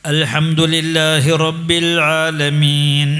الحمد لله رب العالمين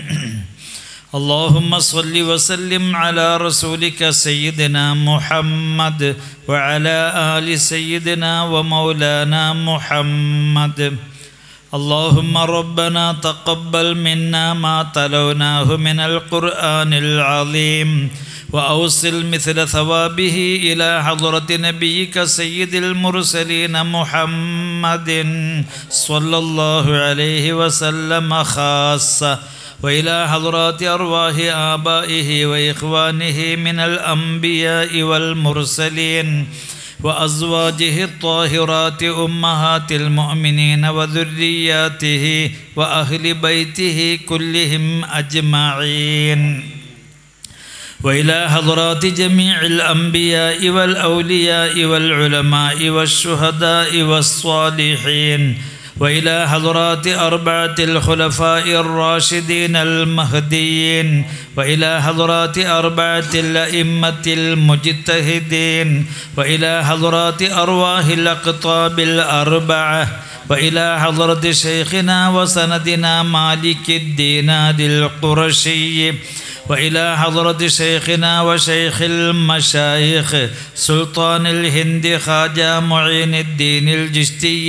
اللهم صل وسلم على رسولك سيدنا محمد وعلى آل سيدنا ومولانا محمد اللهم ربنا تقبل منا ما تلوناه من القرآن العظيم وأوصل مثل ثوابه إلى حضرة نبيك سيد المرسلين محمد صلى الله عليه وسلم خاصة وإلى حضرات أرواح آبائه وإخوانه من الأنبياء والمرسلين وأزواجه الطاهرات أمهات المؤمنين وذرياته وأهل بيته كلهم أجمعين وإلى حضرات جميع الأنبياء والأولياء والعلماء والشهداء والصالحين وإلى حضرات أربعة الخلفاء الراشدين المهديين وإلى حضرات أربعة الأئمة المجتهدين وإلى حضرات أرواح الأقطاب الأربعة وإلى حضرة شيخنا وسندنا مالك الدينار القرشي وإلى حضرة شيخنا وشيخ المشايخ سلطان الهند خاجة معين الدين الجشتي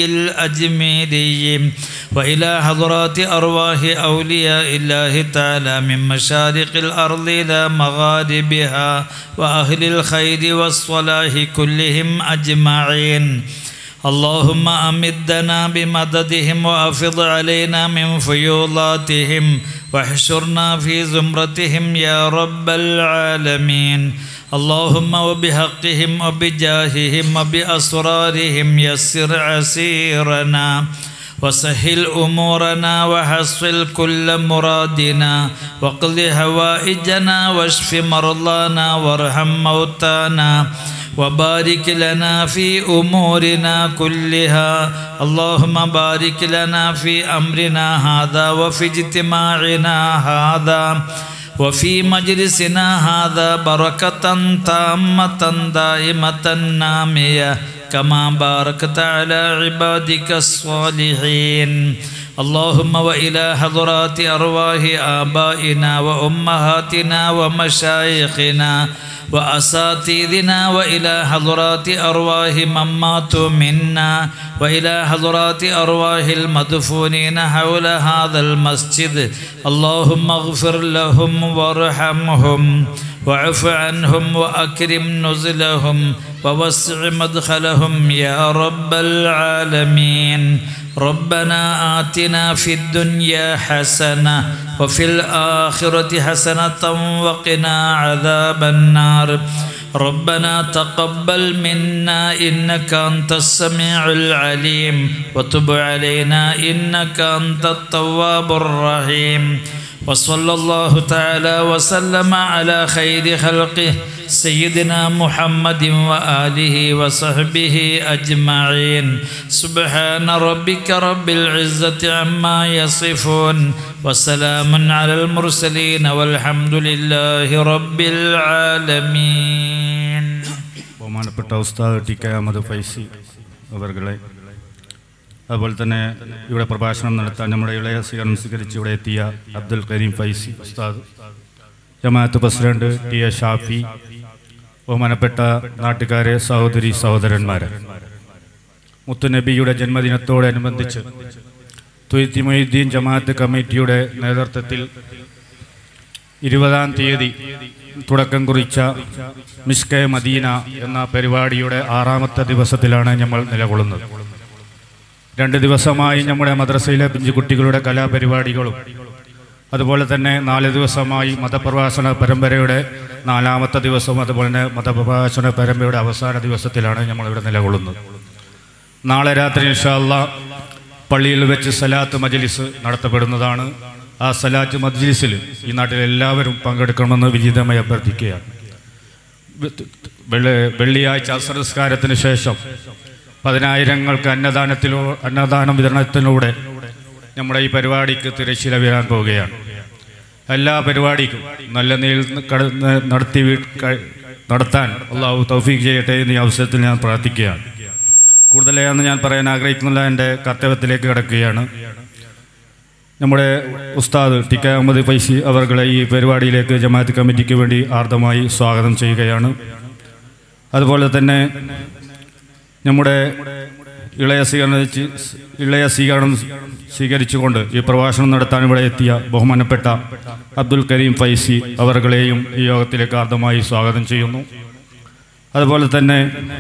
الأجميري وإلى حضرات أرواح أولياء الله تعالى من مشارق الأرض إلى مغاربها وأهل الخير والصلاح كلهم أجمعين اللهم أمدنا بمددهم وأفض علينا من فيوضاتهم واحشرنا في زمرتهم يا رب العالمين اللهم وبحقهم وبجاههم وبأسرارهم يسر عسيرنا وسهل أمورنا وحصل كل مرادنا واقض حوائجنا واشف مرضانا وارحم موتانا وبارك لنا في أمورنا كلها اللهم بارك لنا في أمرنا هذا وفي اجتماعنا هذا وفي مجلسنا هذا بركة تامة دائمة نامية كما باركت على عبادك الصالحين اللهم وإلى حضرات أرواح آبائنا وأمهاتنا ومشايخنا وأساتذنا وإلى حضرات أرواح من ماتوا منا وإلى حضرات أرواح المدفونين حول هذا المسجد اللهم اغفر لهم وارحمهم واعف عنهم وأكرم نزلهم ووسع مدخلهم يا رب العالمين ربنا آتنا في الدنيا حسنة وفي الآخرة حسنة وقنا عذاب النار ربنا تقبل منا إنك أنت السميع العليم وتب علينا إنك أنت التواب الرحيم وصلى الله تعالى وسلم على خير خلقه سيدنا محمد وآله وصحبه أجمعين سبحان ربك رب العزة عما يصفون وسلام على المرسلين والحمد لله رب العالمين ബഹുമാനപ്പെട്ട Ustad T K Ahmed Faizi അവർകളെ അതുപോലെ തന്നെ ഇവിടെ പ്രഭാഷണം നടത്താൻ നമ്മുടെ ഇളയ സ്വീകരണം സ്വീകരിച്ച് ഇവിടെ എത്തിയ അബ്ദുൽ കരീം ഫൈസി ഉസ്താദ് ജമാഅത്ത് പ്രസിഡന്റ് ടി എ ഷാഫി ബഹുമാനപ്പെട്ട നാട്ടുകാരെ സഹോദരി സഹോദരന്മാരെ മുത്തുനബിയുടെ ജന്മദിനത്തോടനുബന്ധിച്ച് തുയത്തി മൊയ്തീൻ ജമാഅത്ത് കമ്മിറ്റിയുടെ നേതൃത്വത്തിൽ ഇരുപതാം തീയതി തുടക്കം കുറിച്ച മിസ്കെ മദീന എന്ന പരിപാടിയുടെ ആറാമത്തെ ദിവസത്തിലാണ് നമ്മൾ നിലകൊള്ളുന്നത് രണ്ട് ദിവസമായി നമ്മുടെ മദ്രസയിലെ പിഞ്ചുകുട്ടികളുടെ കലാപരിപാടികളും അതുപോലെ തന്നെ നാല് ദിവസമായി മതപ്രഭാഷണ പരമ്പരയുടെ നാലാമത്തെ ദിവസവും അതുപോലെ തന്നെ മതപ്രഭാഷണ പരമ്പരയുടെ അവസാന ദിവസത്തിലാണ് നമ്മളിവിടെ നിലകൊള്ളുന്നത് നാളെ രാത്രി ഇൻഷാല്ല പള്ളിയിൽ വെച്ച് സലാത്ത് മജ്ലിസ് നടത്തപ്പെടുന്നതാണ് ആ സലാത്ത് മജ്ലിസിൽ ഈ നാട്ടിൽ എല്ലാവരും പങ്കെടുക്കണമെന്ന് വിജിതമായി അഭ്യർത്ഥിക്കുകയാണ് വെള്ളി വെള്ളിയാഴ്ച അസംസ്കാരത്തിന് ശേഷം പതിനായിരങ്ങൾക്ക് അന്നദാനത്തിലോ അന്നദാന വിതരണത്തിലൂടെ നമ്മുടെ ഈ പരിപാടിക്ക് തിരശ്ശീല വീഴാൻ പോവുകയാണ് എല്ലാ പരിപാടിക്കും നല്ല നീൾ കടന്ന് നടത്തി വീ- ക- നടത്താൻ അള്ളാഹു തൗഫീഖ് ചെയ്യട്ടെ എന്ന് ഈ അവസരത്തിൽ ഞാൻ പ്രാർത്ഥിക്കുകയാണ് കൂടുതലായെന്ന് ഞാൻ പറയാൻ ആഗ്രഹിക്കുന്നില്ല എൻ്റെ കർത്തവ്യത്തിലേക്ക് കിടക്കുകയാണ് നമ്മുടെ ഉസ്താദ് ടി കെ അഹമ്മദ് ഫൈസി അവർകളെ ഈ പരിപാടിയിലേക്ക് ജമാഅത്ത് കമ്മിറ്റിക്ക് വേണ്ടി ആർദ്രമായി സ്വാഗതം ചെയ്യുകയാണ് അതുപോലെ തന്നെ നമ്മുടെ ഇളയ സ്വീകരണം ചി- ഇളയ സ്വീകരണം സ്വീകരിച്ചുകൊണ്ട് ഈ പ്രഭാഷണം നടത്താൻ ഇവിടെ എത്തിയ ബഹുമാനപ്പെട്ട അബ്ദുൽ കരീം ഫൈസി അവർകളെയും ഈ യോഗത്തിലേക്ക് ആർദ്രമായി സ്വാഗതം ചെയ്യുന്നു അതുപോലെ തന്നെ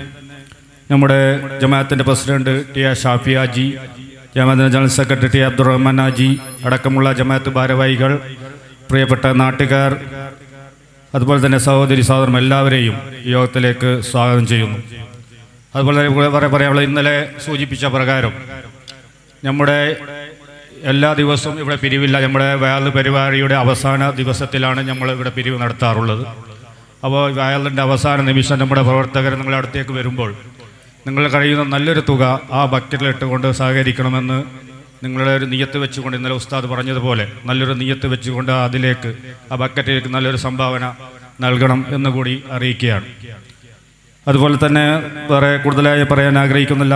നമ്മുടെ ജമാഅത്തിൻ്റെ പ്രസിഡന്റ് ടി എ ഷാഫിയാജി ജമാഅത്തിൻ്റെ general secretary T Abdurahman Haji അടക്കമുള്ള ജമാഅത്ത് ഭാരവാഹികൾ പ്രിയപ്പെട്ട നാട്ടുകാർ അതുപോലെ തന്നെ സഹോദരി സഹോദരൻ എല്ലാവരെയും ഈ യോഗത്തിലേക്ക് സ്വാഗതം ചെയ്യുന്നു അതുപോലെ തന്നെ വേറെ പറയാനുള്ള ഇന്നലെ സൂചിപ്പിച്ച പ്രകാരം നമ്മുടെ എല്ലാ ദിവസവും ഇവിടെ പിരിവില്ല നമ്മുടെ വയൽ പരിപാടിയുടെ അവസാന ദിവസത്തിലാണ് നമ്മൾ ഇവിടെ പിരിവ് നടത്താറുള്ളത് അപ്പോൾ വയലിൻ്റെ അവസാന നിമിഷം നമ്മുടെ പ്രവർത്തകർ നിങ്ങളുടെ അടുത്തേക്ക് വരുമ്പോൾ നിങ്ങൾ കഴിയുന്ന നല്ലൊരു തുക ആ ബക്കറ്റിലിട്ടുകൊണ്ട് സഹകരിക്കണമെന്ന് നിങ്ങളുടെ ഒരു നിയത്ത് വെച്ചുകൊണ്ട് ഇന്നലെ ഉസ്താദ് പറഞ്ഞതുപോലെ നല്ലൊരു നിയത്ത് വെച്ചുകൊണ്ട് അതിലേക്ക് ആ ബക്കറ്റിലേക്ക് നല്ലൊരു സംഭാവന നൽകണം എന്ന് കൂടി അറിയിക്കുകയാണ് അതുപോലെ തന്നെ വേറെ കൂടുതലായി പറയാൻ ആഗ്രഹിക്കുന്നില്ല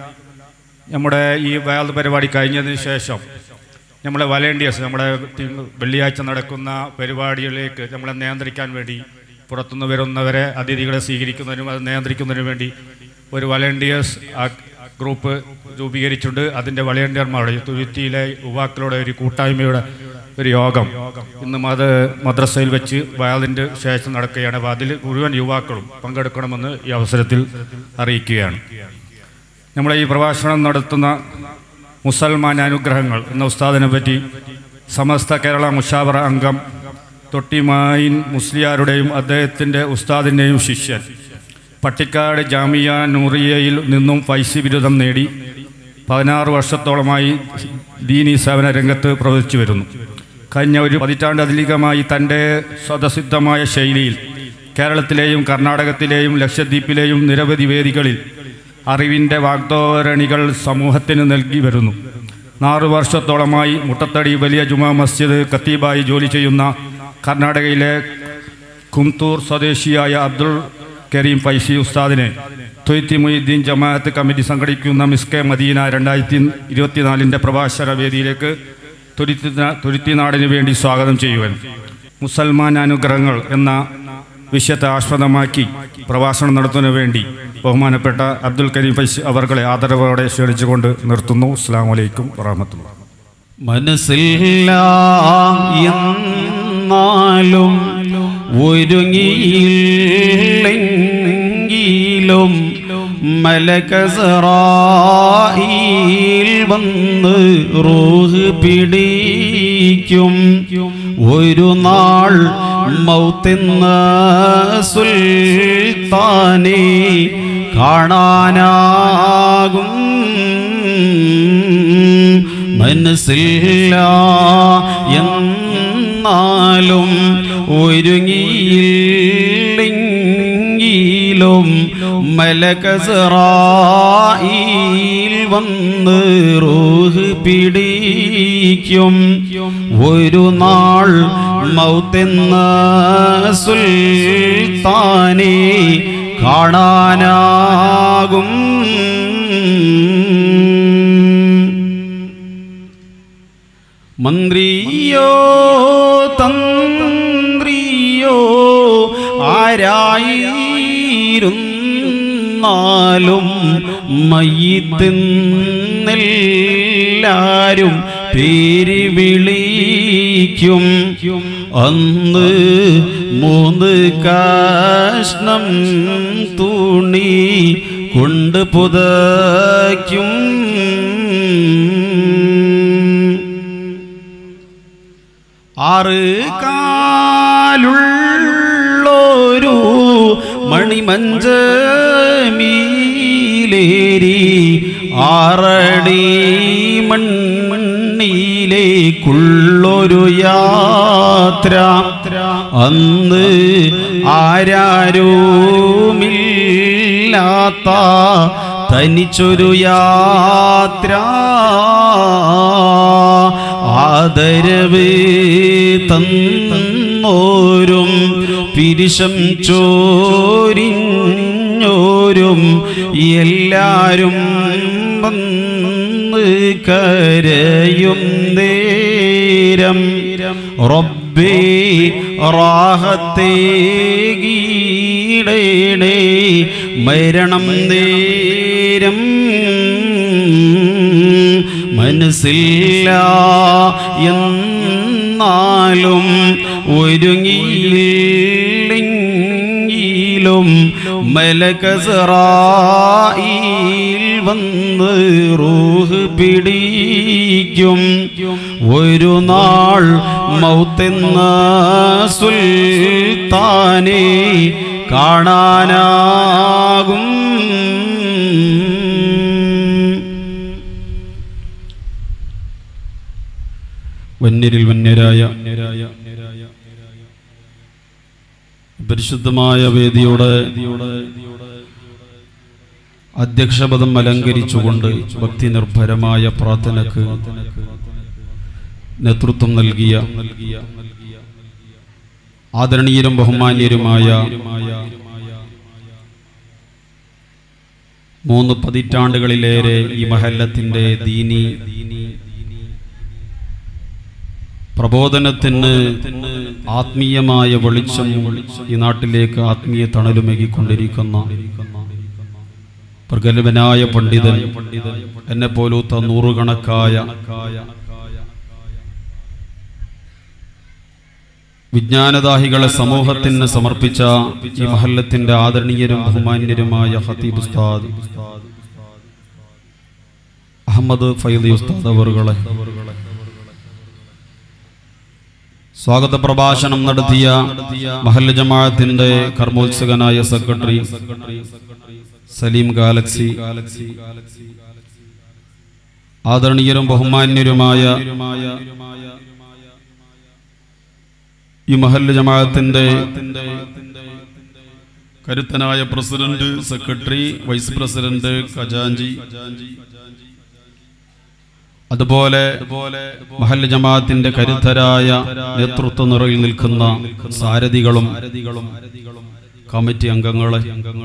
നമ്മുടെ ഈ വയൽ പരിപാടി കഴിഞ്ഞതിന് ശേഷം നമ്മുടെ വലേണ്ടിയേഴ്സ് നമ്മുടെ തിങ്ക- വെള്ളിയാഴ്ച നടക്കുന്ന പരിപാടികളിലേക്ക് നമ്മളെ നിയന്ത്രിക്കാൻ വേണ്ടി പുറത്തുനിന്ന് വരുന്നവരെ അതിഥികളെ സ്വീകരിക്കുന്നതിനും അത് നിയന്ത്രിക്കുന്നതിനും വേണ്ടി ഒരു വലേണ്ടിയേഴ്സ് ആ ഗ്രൂപ്പ് രൂപീകരിച്ചിട്ടുണ്ട് അതിൻ്റെ വളണ്ടിയർമാരുടെ തുരുത്തിയിലെ യുവാക്കളുടെ ഒരു കൂട്ടായ്മയുടെ ഒരു യോഗം ഇന്ന് മത മദ്രസയിൽ വെച്ച് വയലിൻ്റെ ശേഷം നടക്കുകയാണ് അപ്പോൾ അതിൽ മുഴുവൻ യുവാക്കളും പങ്കെടുക്കണമെന്ന് ഈ അവസരത്തിൽ അറിയിക്കുകയാണ് നമ്മുടെ ഈ പ്രഭാഷണം നടത്തുന്ന മുസൽമാൻ അനുഗ്രഹങ്ങൾ എന്ന ഉസ്താദിനെ പറ്റി സമസ്ത കേരള മുഷാവറ അംഗം തൊട്ടിമായിൻ മുസ്ലിയാരുടെയും അദ്ദേഹത്തിൻ്റെ ഉസ്താദിൻ്റെയും ശിഷ്യൻ പട്ടിക്കാട് ജാമിയ നൂറിയയിൽ നിന്നും ഫൈസി ബിരുദം നേടി പതിനാറ് വർഷത്തോളമായി ദീനി സേവന രംഗത്ത് പ്രവർത്തിച്ചു വരുന്നു കഴിഞ്ഞ ഒരു പതിറ്റാണ്ടധികമായി തൻ്റെ സ്വതസിദ്ധമായ ശൈലിയിൽ കേരളത്തിലെയും കർണാടകത്തിലെയും ലക്ഷദ്വീപിലെയും നിരവധി വേദികളിൽ അറിവിൻ്റെ വാഗ്ദോരണികൾ സമൂഹത്തിന് നൽകി വരുന്നു നാറു വർഷത്തോളമായി മുട്ടത്തടി വലിയ ജുമാ മസ്ജിദ് ഖത്തീബായി ജോലി ചെയ്യുന്ന കർണാടകയിലെ കുംതൂർ സ്വദേശിയായ അബ്ദുൾ കരീം ഫൈസി ഉസ്താദിനെ തൊയ്ത്തി മൊയ്തീൻ ജമാഅത്ത് കമ്മിറ്റി സംഘടിപ്പിക്കുന്ന മിസ്കെ മദീന രണ്ടായിരത്തി ഇരുപത്തിനാലിൻ്റെ പ്രഭാഷണ വേദിയിലേക്ക് തുരുത്തി തുരുത്തിനാടിന് വേണ്ടി സ്വാഗതം ചെയ്യുവാൻ മുസൽമാൻ അനുഗ്രഹങ്ങൾ എന്ന വിഷയത്തെ ആസ്പദമാക്കി പ്രഭാഷണം നടത്തുന്നതിന് വേണ്ടി ബഹുമാനപ്പെട്ട അബ്ദുൽ കരീം ഫൈസി അവർകളെ ആദരവോടെ ക്ഷണിച്ചുകൊണ്ട് നിർത്തുന്നു അസ്സാം വലൈക്കും വറഹമത്തുള്ള മനസ്സില്ല എന്നാലും ഒരുങ്ങിയില്ലെങ്കിലും മലകസറായിൽ വന്ന് റൂഹ് പിടിക്കും ഒരു നാൾ മൗത്തെന്ന സുൽത്താനെ കാണാനാകും മനസ്സില്ല എന്നാലും ഒരുങ്ങിയില്ലെങ്കിലും മലകസറായിൽ വന്ന് റൂഹ് പിടിക്കും ഒരു നാൾ മൗത്തെന്ന സുൽത്താനെ കാണാനാകും മന്ത്രിയോ തന്ത്രിയോ ആരായിരുന്നാലും മയ്യത്തെന്നെല്ലാരും പേര് വിളിക്കും അന്ന് മൂന്ന് കാഷ്ണം തുണി കൊണ്ട് പുതയ്ക്കും ആറ് കാലുള്ളൊരു മണിമഞ്ചമീലേരി ആറടി മണ്ണിലേക്കുള്ളൊരു യാത്ര അന്ന് ആരാരുമില്ലാത്ത തനിച്ചൊരു യാത്ര ആദരവ് തന്നോരും പിരിശം ചോരിഞ്ഞോരും എല്ലാരും വന്ന് കരയും നേരം റബ്ബേ റാഹത്തേകീടേണേ മരണം നേരം മനസ്സില്ല എന്നാലും ഒരുങ്ങിയില്ലെങ്കിലും മലകസറായിൽ വന്ന് റൂഹ് പിടിക്കും ഒരു നാൾ മൗത്തെന്ന സുൽത്താനെ കാണാനാകും വന്യരിൽ വന്യരായ പരിശുദ്ധമായ വേദിയുടെ അധ്യക്ഷപദം അലങ്കരിച്ചുകൊണ്ട് ഭക്തി നിർഭരമായ പ്രാർത്ഥനക്ക് നേതൃത്വം നൽകിയ ആദരണീയരും ബഹുമാന്യരുമായ മൂന്ന് പതിറ്റാണ്ടുകളിലേറെ ഈ മഹല്ലത്തിന്റെ ദീനി പ്രബോധനത്തിന് ആത്മീയമായ വെളിച്ചം ഈ നാട്ടിലേക്ക് ആത്മീയ തണലുമേകിക്കൊണ്ടിരിക്കുന്ന പ്രഗത്ഭനായ പണ്ഡിതൻ എന്നെ പോലൂത്ത നൂറുകണക്കായ വിജ്ഞാനദാഹികളെ സമൂഹത്തിന് സമർപ്പിച്ച ഈ മഹല്ലത്തിന്റെ ആദരണീയരും ബഹുമാന്യരുമായ ഹത്തീബ് ഉസ്താദ് അഹമ്മദ് ഫൈദി ഉസ്താദ് അവറുകളെ സ്വാഗത പ്രഭാഷണം നടത്തിയ മഹല്ല ജമാഅത്തിന്റെ കർമ്മോത്സുകനായ സെക്രട്ടറി സലീം ഗാലക്സി ആദരണീയരും ബഹുമാന്യരുമായ ഈ മഹല്ല ജമാഅത്തിന്റെ കരുത്തനായ പ്രസിഡന്റ് സെക്രട്ടറി വൈസ് പ്രസിഡന്റ് ഖജാഞ്ചി അതുപോലെ മഹല്ല ജമാഅത്തിന്റെ കരുത്തരായ നേതൃത്വ നിറയിൽ നിൽക്കുന്ന സാരഥികളും കമ്മിറ്റി അംഗങ്ങളെ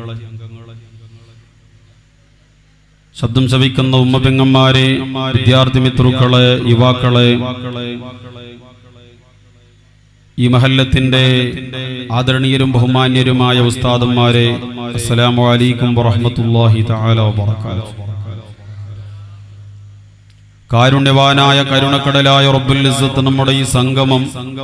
ശബ്ദം ശവിക്കുന്ന ഉമ്മപെങ്ങന്മാരെ വിദ്യാർത്ഥി മിത്രുക്കളെ യുവാക്കളെ ഈ മഹല്ലത്തിന്റെ ആദരണീയരും ബഹുമാന്യരുമായ ഉസ്താദന്മാരെ അസ്സലാമു അലൈക്കും വറഹ്മത്തുള്ളാഹി തആല വബറകാതുഹു കാരുണ്യവാനായ കരുണക്കടലായ റബ്ബുൽ ഇസ്സത്ത് നമ്മുടെ ഈ സംഗമം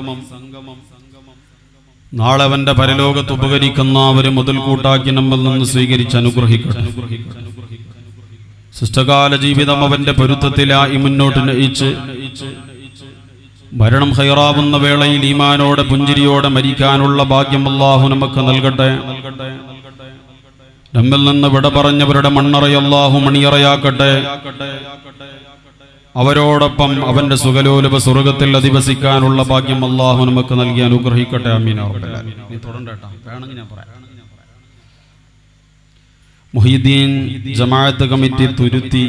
നാളെ അവന്റെ പരലോകത്ത് ഉപകരിക്കുന്ന ഒരു മുതൽക്കൂട്ടാക്കി നമ്മിൽ നിന്ന് സ്വീകരിച്ച് അനുഗ്രഹിക്കട്ടെ ശിഷ്ടകാല ജീവിതം അവന്റെ പൊരുത്തത്തിലായി മുന്നോട്ട് നയിച്ച് മരണം ഹൈറാവുന്ന വേളയിൽ ഈമാനോടെ പുഞ്ചിരിയോടെ മരിക്കാനുള്ള ഭാഗ്യം അല്ലാഹു നമുക്ക് നൽകട്ടെ നമ്മിൽ നിന്ന് വിട പറഞ്ഞവരുടെ മണ്ണറയല്ലാഹു മണിയറയാക്കട്ടെ അവരോടൊപ്പം അവന്റെ സുഖലോലുപ സ്വർഗത്തിൽ അധിവസിക്കാനുള്ള ഭാഗ്യം അള്ളാഹു നമുക്ക് നൽകി അനുഗ്രഹിക്കട്ടെ അമീൻ മുഹീദ്ദീൻ ജമാഅത്ത് കമ്മിറ്റി തുരുത്തി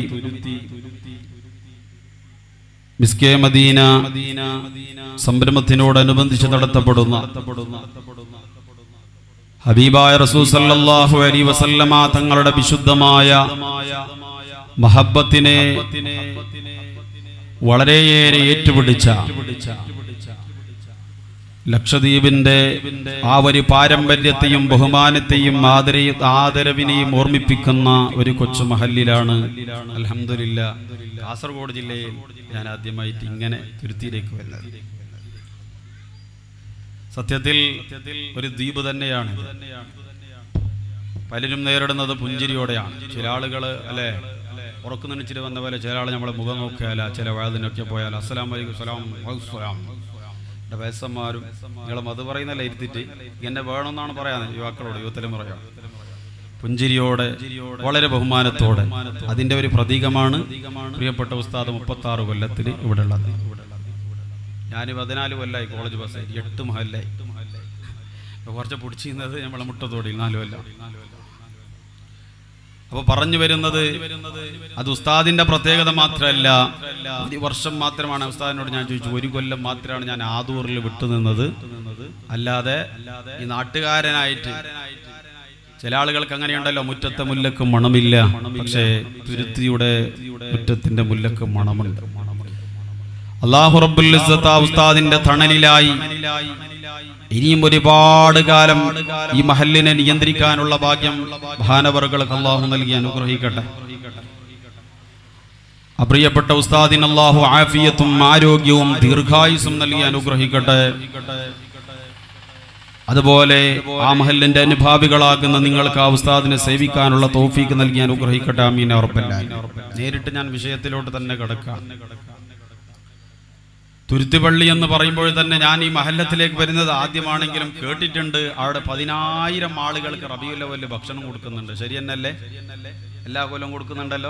മിസ്കെ മദീന സംരംഭത്തിനോടനുബന്ധിച്ച് നടത്തപ്പെടുന്ന ഹബീബായ റസൂൽ സല്ലല്ലാഹു അലൈഹി വസല്ലമ തങ്ങളുടെ വിശുദ്ധമായ മഹബത്തിനെ വളരെയേറെ ഏറ്റുപിടിച്ച ലക്ഷദ്വീപിന്റെ ആ ഒരു പാരമ്പര്യത്തെയും ബഹുമാനത്തെയും ആദര ആദരവിനെയും ഓർമ്മിപ്പിക്കുന്ന ഒരു കൊച്ചു മഹല്ലിലാണ് അലഹമില്ല കാസർഗോഡ് ജില്ലയിൽ ഞാൻ ആദ്യമായിട്ട് ഇങ്ങനെ തുരുത്തിയിലേക്ക് വരുന്നത് സത്യത്തിൽ ഒരു ദ്വീപ് തന്നെയാണ് പലരും നേരിടുന്നത് പുഞ്ചിരിയോടെയാണ് ചില ആളുകൾ അല്ലെ ഉറക്കു നനച്ചിട്ട് വന്ന പോലെ ചില ആൾ നമ്മളെ മുഖം നോക്കിയാല ചില വഴുതിനൊക്കെ പോയാൽ അസ്സലാം വലൈക്കും സലാം വലൈക്കും എൻ്റെ വയസ്സന്മാരും നിങ്ങളെ മത് പറയുന്നല്ല ഇരുത്തിട്ട് എന്നെ വേണമെന്നാണ് പറയാൻ യുവാക്കളോട് യുവതലമുറയോട് പുഞ്ചിരിയോടെ വളരെ ബഹുമാനത്തോടെ അതിന്റെ ഒരു പ്രതീകമാണ് പ്രിയപ്പെട്ട ഉസ്താദ് മുപ്പത്തി ആറ് കൊല്ലത്തിൽ ഇവിടെ ഉള്ളത് ഞാൻ പതിനാല് കൊല്ലായി കോളേജ് ബസ്സായി എട്ട് മഹല്ലായി കുറച്ച് പിടിച്ചിരുന്നത് നമ്മളെ മുട്ടത്തോടി നാല് കൊല്ലം അപ്പൊ പറഞ്ഞു വരുന്നത് അത് ഉസ്താദിന്റെ പ്രത്യേകത മാത്രമല്ല ഒരു വർഷം മാത്രമാണ് ഉസ്താദിനോട് ഞാൻ ചോദിച്ചു ഒരു കൊല്ലം മാത്രമാണ് ഞാൻ ആദൂറിൽ വിട്ടുനിന്നത് അല്ലാതെ ഈ നാട്ടുകാരനായിട്ട് ചില ആളുകൾക്ക് അങ്ങനെയുണ്ടല്ലോ മുറ്റത്തെ മുല്ലക്ക് മണമില്ല പക്ഷേ തുരുത്തിയുടെ മുറ്റത്തിന്റെ മുല്ലക്ക് മണമുണ്ട് അള്ളാഹു റബ്ബുൽ ഇസ്സത്ത് ആ ഉസ്താദിന്റെ തണലിലായി ഇനിയും ഒരുപാട് കാലം ഈ മഹലിനെ നിയന്ത്രിക്കാനുള്ള ഭാഗ്യം ഭാനവറുകൾക്ക് അള്ളാഹു നൽകി അനുഗ്രഹിക്കട്ടെ ആ പ്രിയപ്പെട്ട ഉസ്താദിന് അള്ളാഹു ആഫിയത്തും ആരോഗ്യവും ദീർഘായുസും നൽകി അനുഗ്രഹിക്കട്ടെ അതുപോലെ ആ മഹലിന്റെ അനുഭാവികളാകുന്ന നിങ്ങൾക്ക് ആ ഉസ്താദിനെ സേവിക്കാനുള്ള തോഫീക്ക് നൽകി അനുഗ്രഹിക്കട്ടെ അമീൻ ഉറപ്പല്ല നേരിട്ട് ഞാൻ വിഷയത്തിലോട്ട് തന്നെ കിടക്കാം തുരുത്തിപ്പള്ളി എന്ന് പറയുമ്പോൾ തന്നെ ഞാൻ ഈ മഹല്ലത്തിലേക്ക് വരുന്നത് ആദ്യമാണെങ്കിലും കേട്ടിട്ടുണ്ട് അവിടെ പതിനായിരം ആളുകൾക്ക് റബിയുൽ അവല് ഭക്ഷണം കൊടുക്കുന്നുണ്ട് ശരി തന്നെയല്ലേ എല്ലാ കൊല്ലം കൊടുക്കുന്നുണ്ടല്ലോ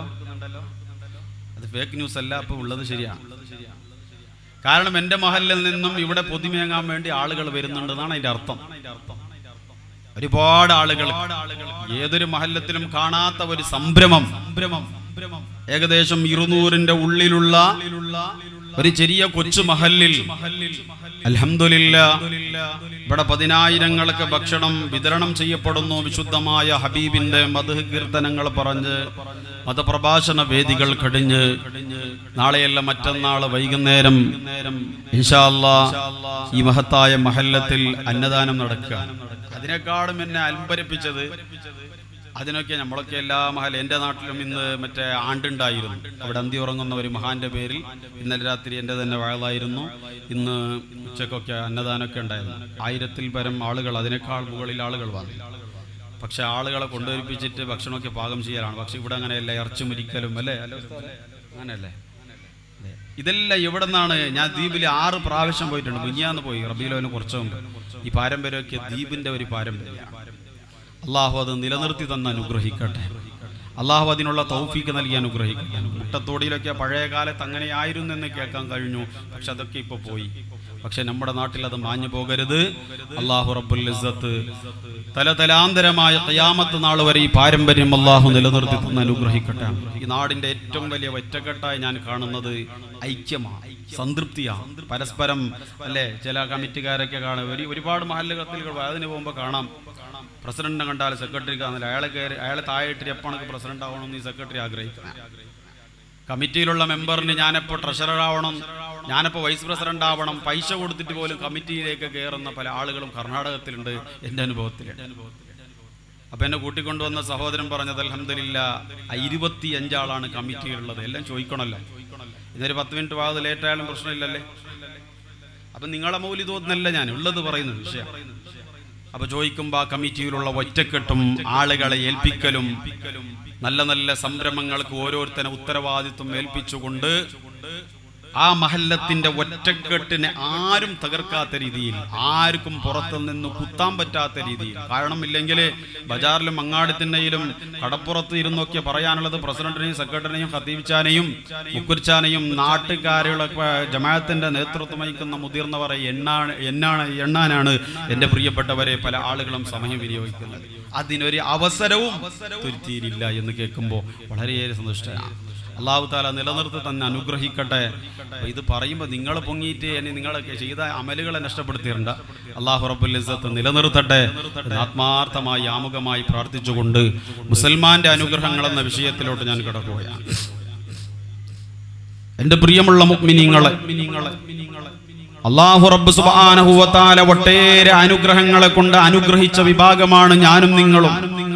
അത് ഫേക്ക് ന്യൂസ് അല്ല അപ്പൊ ഉള്ളത് ശരിയാണ് കാരണം എൻ്റെ മഹലിൽ നിന്നും ഇവിടെ പൊതിമേങ്ങാൻ വേണ്ടി ആളുകൾ വരുന്നുണ്ടെന്നാണ് അതിന്റെ അർത്ഥം ഒരുപാട് ആളുകൾ ഏതൊരു മഹല്ലത്തിലും കാണാത്ത ഒരു സംഭ്രമം ഏകദേശം ഇരുന്നൂറിന്റെ ഉള്ളിലുള്ള ഒരു ചെറിയ കൊച്ചു മഹല്ലിൽ അൽഹംദുലില്ല ഇവിടെ പതിനായിരങ്ങൾക്ക് ഭക്ഷണം വിതരണം ചെയ്യപ്പെടുന്നു വിശുദ്ധമായ ഹബീബിന്റെ മധു കീർത്തനങ്ങൾ പറഞ്ഞ് മതപ്രഭാഷണ വേദികൾ കഴിഞ്ഞ് നാളെയല്ല മറ്റന്നാള് വൈകുന്നേരം ഇൻഷാ അല്ലാ ഈ മഹത്തായ മഹല്ലത്തിൽ അന്നദാനം നടക്കുക അതിനേക്കാളും എന്നെ അൽമ്പരിപ്പിച്ചത് അതിനൊക്കെ നമ്മളൊക്കെ എല്ലാ മഹൽ എൻ്റെ നാട്ടിലും ഇന്ന് മറ്റേ ആണ്ടുണ്ടായിരുന്നു അവിടെ അന്തി ഉറങ്ങുന്ന ഒരു മഹാന്റെ പേരിൽ ഇന്നലെ രാത്രി എൻ്റെ തന്നെ വയലായിരുന്നു ഇന്ന് ഉച്ചക്കൊക്കെ അന്നദാനമൊക്കെ ഉണ്ടായിരുന്നു ആയിരത്തിൽ പരം ആളുകൾ അതിനേക്കാൾ മുകളിൽ ആളുകൾ വന്നു പക്ഷെ ആളുകളെ കൊണ്ടുവരിപ്പിച്ചിട്ട് ഭക്ഷണമൊക്കെ പാകം ചെയ്യലാണ് പക്ഷെ ഇവിടെ അങ്ങനെയല്ല ഇറച്ചി മുരിക്കലും അല്ലേ അല്ലേ ഉസ്താദേ? അങ്ങനെയല്ലേ അതെ. ഇതെല്ലാം എവിടെ നിന്നാണ് ഞാൻ ദ്വീപിൽ ആറ് പ്രാവശ്യം പോയിട്ടുണ്ട് മിഞ്ഞാന്ന് പോയി റബീലോന് കുറച്ചു മുമ്പ് ഈ പാരമ്പര്യമൊക്കെ ദ്വീപിന്റെ ഒരു പാരമ്പര്യമാണ് അള്ളാഹു അത് നിലനിർത്തി തന്ന് അനുഗ്രഹിക്കട്ടെ അള്ളാഹു അതിനുള്ള തൗഫീക്ക് നൽകി അനുഗ്രഹിക്കട്ടെ മുട്ടത്തോടിയിലൊക്കെ പഴയ കാലത്ത് അങ്ങനെയായിരുന്നു എന്ന് കേൾക്കാൻ കഴിഞ്ഞു പക്ഷെ അതൊക്കെ ഇപ്പൊ പോയി പക്ഷെ നമ്മുടെ നാട്ടിൽ അത് മാഞ്ഞു പോകരുത് അള്ളാഹു റബ്ബുൽ ഇസ്സത്ത് തലതലാന്തരമായ ഖിയാമത്ത് നാൾ വരെ ഈ പാരമ്പര്യം അള്ളാഹു നിലനിർത്തി തന്ന് അനുഗ്രഹിക്കട്ടെ ഈ നാടിന്റെ ഏറ്റവും വലിയ ഒറ്റക്കെട്ടായി ഞാൻ കാണുന്നത് ഐക്യമാണ് സംതൃപ്തിയാണ് പരസ്പരം അല്ലെ ചില കമ്മിറ്റിക്കാരൊക്കെ കാണും ഒരു ഒരുപാട് മഹല്ലുകത്തിൽ അതിന് പോകുമ്പോൾ കാണാം പ്രസിഡന്റിനെ കണ്ടാൽ സെക്രട്ടറി കാണുന്നില്ല അയാളെ കയറി അയാളെ താഴെയിട്ട് എപ്പോഴൊക്കെ പ്രസിഡന്റ് ആവണമെന്ന് ഈ സെക്രട്ടറി ആഗ്രഹിക്കുന്നത് കമ്മിറ്റിയിലുള്ള മെമ്പറിന് ഞാനെപ്പോൾ ട്രഷറർ ആവണം ഞാനിപ്പോൾ വൈസ് പ്രസിഡന്റ് ആവണം പൈസ കൊടുത്തിട്ട് പോലും കമ്മിറ്റിയിലേക്ക് കയറുന്ന പല ആളുകളും കർണാടകത്തിലുണ്ട് എൻ്റെ അനുഭവത്തിൽ അപ്പൊ എന്നെ കൂട്ടിക്കൊണ്ടുവന്ന സഹോദരൻ പറഞ്ഞത് അലഹമില്ല ഇരുപത്തി അഞ്ചാളാണ് കമ്മിറ്റിയിലുള്ളത് എല്ലാം ചോദിക്കണമല്ലോ ഇന്നൊരു പത്ത് മിനിറ്റ് വാത് ലേറ്റ് ആയാലും പ്രശ്നമില്ലല്ലേ അപ്പൊ നിങ്ങളെ മൗലി തോന്നുന്നല്ല ഞാൻ ഉള്ളത് പറയുന്ന വിഷയം അപ്പൊ ചോദിക്കുമ്പോ ആ കമ്മിറ്റിയിലുള്ള ഒറ്റക്കെട്ടും ആളുകളെ ഏൽപ്പിക്കലും നല്ല നല്ല സംരംഭങ്ങൾക്ക് ഓരോരുത്തരെ ഉത്തരവാദിത്വം ഏൽപ്പിച്ചുകൊണ്ട് ആ മഹല്ലത്തിന്റെ ഒറ്റക്കെട്ടിനെ ആരും തകർക്കാത്ത രീതിയിൽ ആർക്കും പുറത്തു നിന്ന് കുത്താൻ പറ്റാത്ത രീതിയിൽ കാരണം ഇല്ലെങ്കിൽ ബജാറിലും അങ്ങാടിത്തിന്നയിലും കടപ്പുറത്ത് ഇരുന്നൊക്കെ പറയാനുള്ളത് പ്രസിഡന്റിനെയും സെക്രട്ടറിനെയും ഖത്തീബ്ച്ചാനെയും മുക്കുർച്ചാനെയും നാട്ടുകാരുകളൊക്കെ ജമാഅത്തിന്റെ നേതൃത്വം വഹിക്കുന്ന മുതിർന്നവർ എണ്ണാണ് എണ്ണാണ് എണ്ണാനാണ് എൻ്റെ പ്രിയപ്പെട്ടവരെ പല ആളുകളും സമയം വിനിയോഗിക്കുന്നത് അതിനൊരു അവസരവും തുരുത്തിയിലില്ല എന്ന് കേൾക്കുമ്പോൾ വളരെയേറെ സന്തുഷ്ടയാണ് അള്ളാഹു താല നിലനിർത്തി തന്നെ അനുഗ്രഹിക്കട്ടെ അപ്പൊ ഇത് പറയുമ്പോൾ നിങ്ങൾ പൊങ്ങിയിട്ട് എന്നെ നിങ്ങളൊക്കെ ചെയ്ത അമലുകളെ നഷ്ടപ്പെടുത്തിയിട്ടുണ്ട് അള്ളാഹു റബ്ബുൽ ഇസ്സത്ത് നിലനിർത്തട്ടെ എന്ന് ആത്മാർത്ഥമായി ആമുഖമായി പ്രാർത്ഥിച്ചുകൊണ്ട് മുസൽമാന്റെ അനുഗ്രഹങ്ങൾ എന്ന വിഷയത്തിലോട്ട് ഞാൻ കിടക്കുകയാണ് എന്റെ പ്രിയമുള്ള മുഗ്മിനിങ്ങളെ അള്ളാഹു റബ്ബ് സുബ്ഹാനഹു വ തആല ഒട്ടേറെ അനുഗ്രഹങ്ങളെ കൊണ്ട് അനുഗ്രഹിച്ച വിഭാഗമാണ് ഞാനും നിങ്ങളും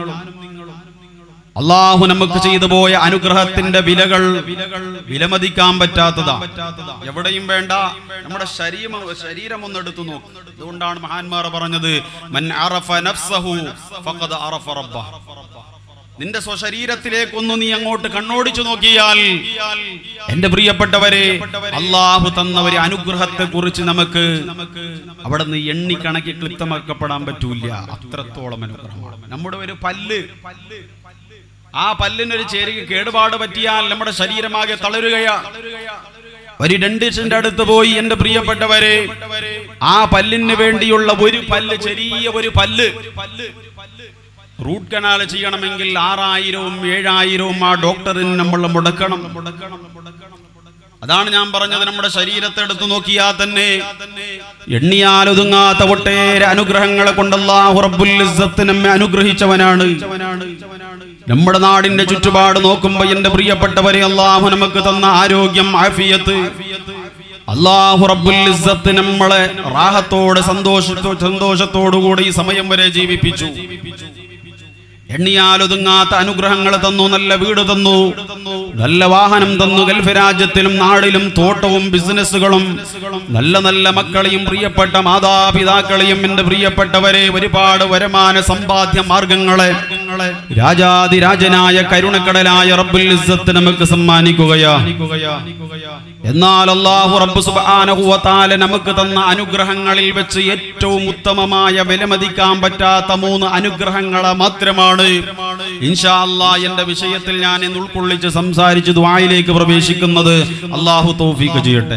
അള്ളാഹു നമുക്ക് ചെയ്തു പോയ അനുഗ്രഹത്തിന്റെ വിലകൾ വിലമതിക്കാൻ പറ്റാത്തതാ എവിടെയും വേണ്ട നമ്മുടെ ശരീരം ശരീരം ഒന്ന് എടുത്തു നോക്കും അതുകൊണ്ടാണ് മഹാന്മാർ പറഞ്ഞത് മൻ അറഫ നഫ്സഹു ഫഖദ് അറഫ റബ്ബഹ നിന്റെ സ്വശരീരത്തിലേക്കൊന്ന് നീ അങ്ങോട്ട് കണ്ണോടിച്ചു നോക്കിയാൽ എന്റെ പ്രിയപ്പെട്ടവരെ അള്ളാഹു തന്ന ഒരു അനുഗ്രഹത്തെ കുറിച്ച് നമുക്ക് അവിടെ നിന്ന് എണ്ണിക്കണക്കി ക്ലിപ്തമാക്കപ്പെടാൻ പറ്റൂല അത്രത്തോളം അനുഗ്രഹമാണ് നമ്മുടെ ഒരു പല്ല് ആ പല്ലിനൊരു ചേരിക്ക് കേടുപാട് പറ്റിയാൽ നമ്മുടെ ശരീരമാകെ തളരുകയാണ് ഒരു ഡെന്റിസ്റ്റിന്റെ അടുത്ത് പോയി എന്റെ പ്രിയപ്പെട്ടവരെ ആ പല്ലിന് വേണ്ടിയുള്ള ഒരു പല്ല് ചെറിയ ഒരു പല്ല് റൂട്ട് കനാൽ ചെയ്യണമെങ്കിൽ ആറായിരവും ഏഴായിരവും ആ ഡോക്ടറിന് നമ്മൾ മുടക്കണം അതാണ് ഞാൻ പറഞ്ഞത് നമ്മുടെ ശരീരത്തെ എടുത്തു നോക്കിയാൽ തന്നെ എണ്ണിയാൽ ഒതുങ്ങാത്ത ഒട്ടേറെ അനുഗ്രഹങ്ങളെ കൊണ്ട് അല്ലാഹു റബ്ബുൽ ഇസ്സത്ത് നമ്മെ അനുഗ്രഹിച്ചവനാണ് നമ്മുടെ നാടിന്റെ ചുറ്റുപാട് നോക്കുമ്പോ എന്റെ പ്രിയപ്പെട്ടവരെ അള്ളാഹു നമുക്ക് തന്ന ആരോഗ്യം ആഫിയത്ത് അള്ളാഹു റബ്ബുൽ ഇസ്സത്ത് നമ്മളെ റാഹത്തോടെ സന്തോഷത്തോ സന്തോഷത്തോടുകൂടി ഈ സമയം വരെ ജീവിപ്പിച്ചു എണ്ണിയാലൊതുങ്ങാത്ത അനുഗ്രഹങ്ങൾ തന്നു നല്ല വീട് തന്നു നല്ല വാഹനം തന്നു ഗൾഫ് രാജ്യത്തിലും നാടിലും തോട്ടവും ബിസിനസ്സുകളും നല്ല നല്ല മക്കളെയും പ്രിയപ്പെട്ട മാതാപിതാക്കളെയും എന്റെ പ്രിയപ്പെട്ടവരെ ഒരുപാട് വരുമാന സമ്പാദ്യ മാർഗങ്ങളെ രാജാതിരാജനായ കരുണക്കടലായ റബ്ബുൽ ഇസ്സത്ത് നമുക്ക് സമ്മാനിക്കുകയാ എന്നാൽ അള്ളാഹു റബ്ബ് സുബ്ഹാനഹു വ തആല നമുക്ക് തന്ന അനുഗ്രഹങ്ങളിൽ വെച്ച് ഏറ്റവും ഉത്തമമായ വിലമതിക്കാൻ പറ്റാത്ത മൂന്ന് അനുഗ്രഹങ്ങളെ മാത്രമാണ് ഇൻഷാ അല്ലാ എന്റെ വിഷയത്തിൽ ഞാൻ ഇന്ന് ഉൾക്കൊള്ളിച്ച് സംസാരിച്ച് ദുആയിലേക്ക് പ്രവേശിക്കുന്നത് അള്ളാഹു തൗഫീഖ് ചെയ്യട്ടെ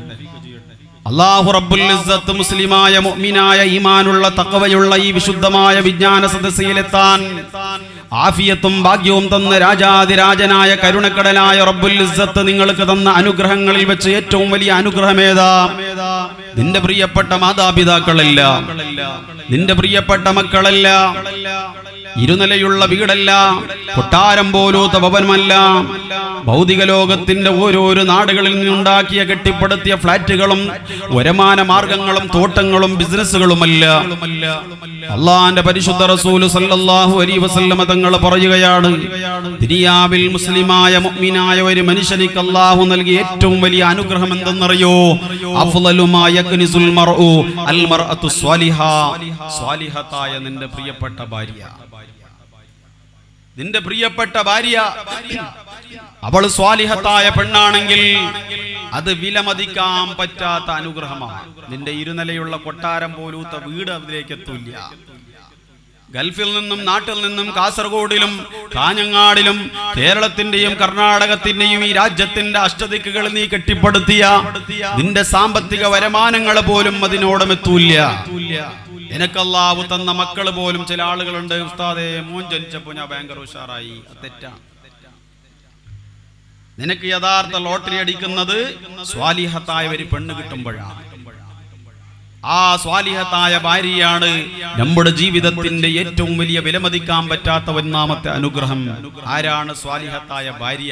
അള്ളാഹു റബ്ബുൽ ഇസ്സത്ത് മുസ്ലിമായ മുഅ്മിനായ ഈമാനുള്ള തഖവയുള്ള ഈ വിശുദ്ധമായ വിജ്ഞാന സദസ്സിലെത്താൻ ആഫിയത്തും ഭാഗ്യവും തന്ന രാജാതിരാജനായ കരുണക്കടലായ റബ്ബുൽ ഇസ്സത്ത് നിങ്ങൾക്ക് തന്ന അനുഗ്രഹങ്ങളിൽ വെച്ച് ഏറ്റവും വലിയ അനുഗ്രഹമേതാ നിന്റെ പ്രിയപ്പെട്ട മാതാപിതാക്കളല്ല നിന്റെ പ്രിയപ്പെട്ട മക്കളല്ല ഇരുനിലയുള്ള വീടല്ല കൊട്ടാരം പോലൂത്ത ഭവനമല്ല ഭൗതിക ലോകത്തിന്റെ ഓരോരോ നാടുകളിൽ നിന്നുണ്ടാക്കിയ കെട്ടിപ്പടുത്തിയ ഫ്ലാറ്റുകളും വരുമാന മാർഗങ്ങളും തോട്ടങ്ങളും ബിസിനസ്സുകളുമല്ല അള്ളാന്റെ പരിശുദ്ധ റസൂല് സല്ലല്ലാഹു അലൈഹി വസല്ലമ തങ്ങൾ പറയുകയാണ് ദുനിയാവിൽ മുസ്ലിമായ മുഅ്മിനായ ഒരു മനുഷ്യനിക്ക് അള്ളാഹു നൽകിയ ഏറ്റവും വലിയ അനുഗ്രഹം എന്തെന്നറിയോ അഫ്ളലു മാ യക്നിസുൽ മർഉ അൽ മർഅത്തു സ്വാലിഹ സ്വാലിഹത്തായ നിന്റെ പ്രിയപ്പെട്ട ഭാര്യ നിന്റെ പ്രിയപ്പെട്ട ഭാര്യ അവൾ സ്വാലിഹത്തായ പെണ്ണാണെങ്കിൽ അത് വിലമതിക്കാൻ പറ്റാത്ത അനുഗ്രഹമാണ് നിന്റെ ഇരുനിലയുള്ള കൊട്ടാരം പോലൂത്ത വീട് അതിലേക്ക് എത്തൂല്ല ഗൾഫിൽ നിന്നും നാട്ടിൽ നിന്നും കാസർഗോഡിലും കാഞ്ഞങ്ങാടിലും കേരളത്തിന്റെയും കർണാടകത്തിന്റെയും ഈ രാജ്യത്തിന്റെ അഷ്ടദിക്കുകൾ നീ കെട്ടിപ്പടുത്തിയ നിന്റെ സാമ്പത്തിക വരുമാനങ്ങൾ പോലും അതിനോടും എത്തൂല്ല നിനക്കല്ലാവു തന്ന മക്കൾ പോലും ചില ആളുകളുണ്ട് ഉസ്താദെ മോൻ ജനിച്ചപ്പോ ഞാൻ ഭയങ്കര ഉഷാറായി അത് തെറ്റാണ് നിനക്ക് യഥാർത്ഥ ലോട്ടറി അടിക്കുന്നത് സ്വാലിഹത്തായ ഒരു പെണ്ണ് കിട്ടുമ്പോഴാണ് ആ സ്വാലിഹത്തായ ഭാര്യയാണ് നമ്മുടെ ജീവിതത്തിന്റെ ഏറ്റവും വലിയ വിലമതിക്കാൻ പറ്റാത്ത ഒന്നാമത്തെ അനുഗ്രഹം ആരാണ് സ്വാലിഹത്തായ ഭാര്യ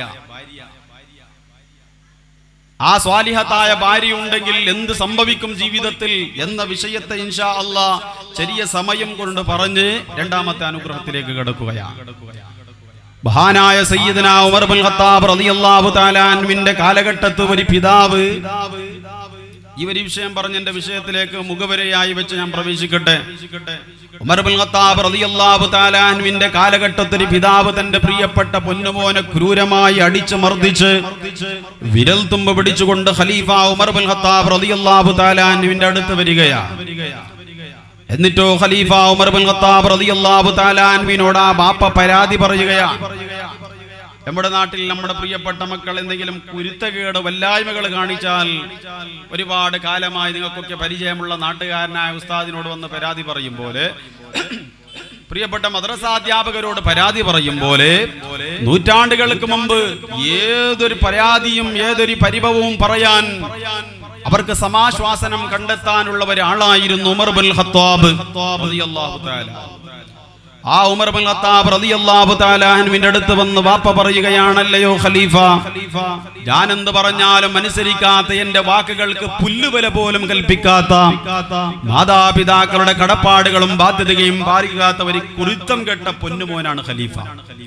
ആ സ്വാലിഹത്തായ ഭാര്യ ഉണ്ടെങ്കിൽ എന്ത് സംഭവിക്കും ജീവിതത്തിൽ എന്ന വിഷയത്തെ ഇൻഷാ അള്ളാ ചെറിയ സമയം കൊണ്ട് പറഞ്ഞ് രണ്ടാമത്തെ അനുഗ്രഹത്തിലേക്ക് കിടക്കുകയാണ് മഹാനായ സയ്യിദന ഉമർ ബിൻ ഖത്താബ് റളിയല്ലാഹു തആല അൻഹുവിന്റെ കാലഘട്ടത്ത് ഒരു പിതാവ് ഈ ഒരു വിഷയം പറഞ്ഞ എന്റെ വിഷയത്തിലേക്ക് മുഖവരയായി വെച്ച് ഞാൻ പ്രവേശിക്കട്ടെ ഉമർ ബിൻ ഖത്താബ് റളിയല്ലാഹു തആല അൻഹുവിന്റെ കാലഘട്ടത്തിൽ പിതാവ് തന്റെ പ്രിയപ്പെട്ട പൊന്നുമോനെ ക്രൂരമായി അടിച്ചു മർദ്ദിച്ച് വിരൽ തുമ്പ് പിടിച്ചുകൊണ്ട് ഖലീഫ ഉമർ ബിൻ ഖത്താബ് റളിയല്ലാഹു തആല അൻഹുവിന്റെ അടുത്ത് വരികയാണ് എന്നിട്ടോ ഖലീഫ ഉമർ ബിൻ ഖത്താബ് റളിയല്ലാഹു തആല അൻഹുവിനോട് ആ ബാപ്പ പരാതി പറയുകയാണ് നമ്മുടെ നാട്ടിൽ നമ്മുടെ പ്രിയപ്പെട്ട മക്കൾ എന്തെങ്കിലും കുരുത്തകേട് വല്ലായ്മകൾ കാണിച്ചാൽ ഒരുപാട് കാലമായി നിങ്ങൾക്കൊക്കെ പരിചയമുള്ള നാട്ടുകാരനായ ഉസ്താദിനോട് വന്ന് പരാതി പറയും പോലെ പ്രിയപ്പെട്ട മദ്രസാധ്യാപകരോട് പരാതി പറയും പോലെ നൂറ്റാണ്ടുകൾക്ക് മുമ്പ് ഏതൊരു പരാതിയും ഏതൊരു പരിഭവവും പറയാൻ അവർക്ക് സമാശ്വാസനം കണ്ടെത്താനുള്ള ഒരാളായിരുന്നു ഉമർ ബിൻ ഖത്താബ് റളിയല്ലാഹു തആല ആ ഉമർ ബിൻ ഖത്താബ് റളിയല്ലാഹു തആല അൻഹുവിന്റെ അടുത്ത് വന്ന് വാപ്പ പറയുകയാണല്ലയോ ഖലീഫ ഞാൻ എന്ത് പറഞ്ഞാലും അനുസരിക്കാത്ത എന്റെ വാക്കുകൾക്ക് പുല്ലുവില പോലും കൽപ്പിക്കാത്ത മാതാപിതാക്കളുടെ കടപ്പാടുകളും ബാധ്യതയും പാലിക്കാത്ത ഒരു കുരുത്തം കെട്ട പൊന്നുമോനാണ് ഖലീഫ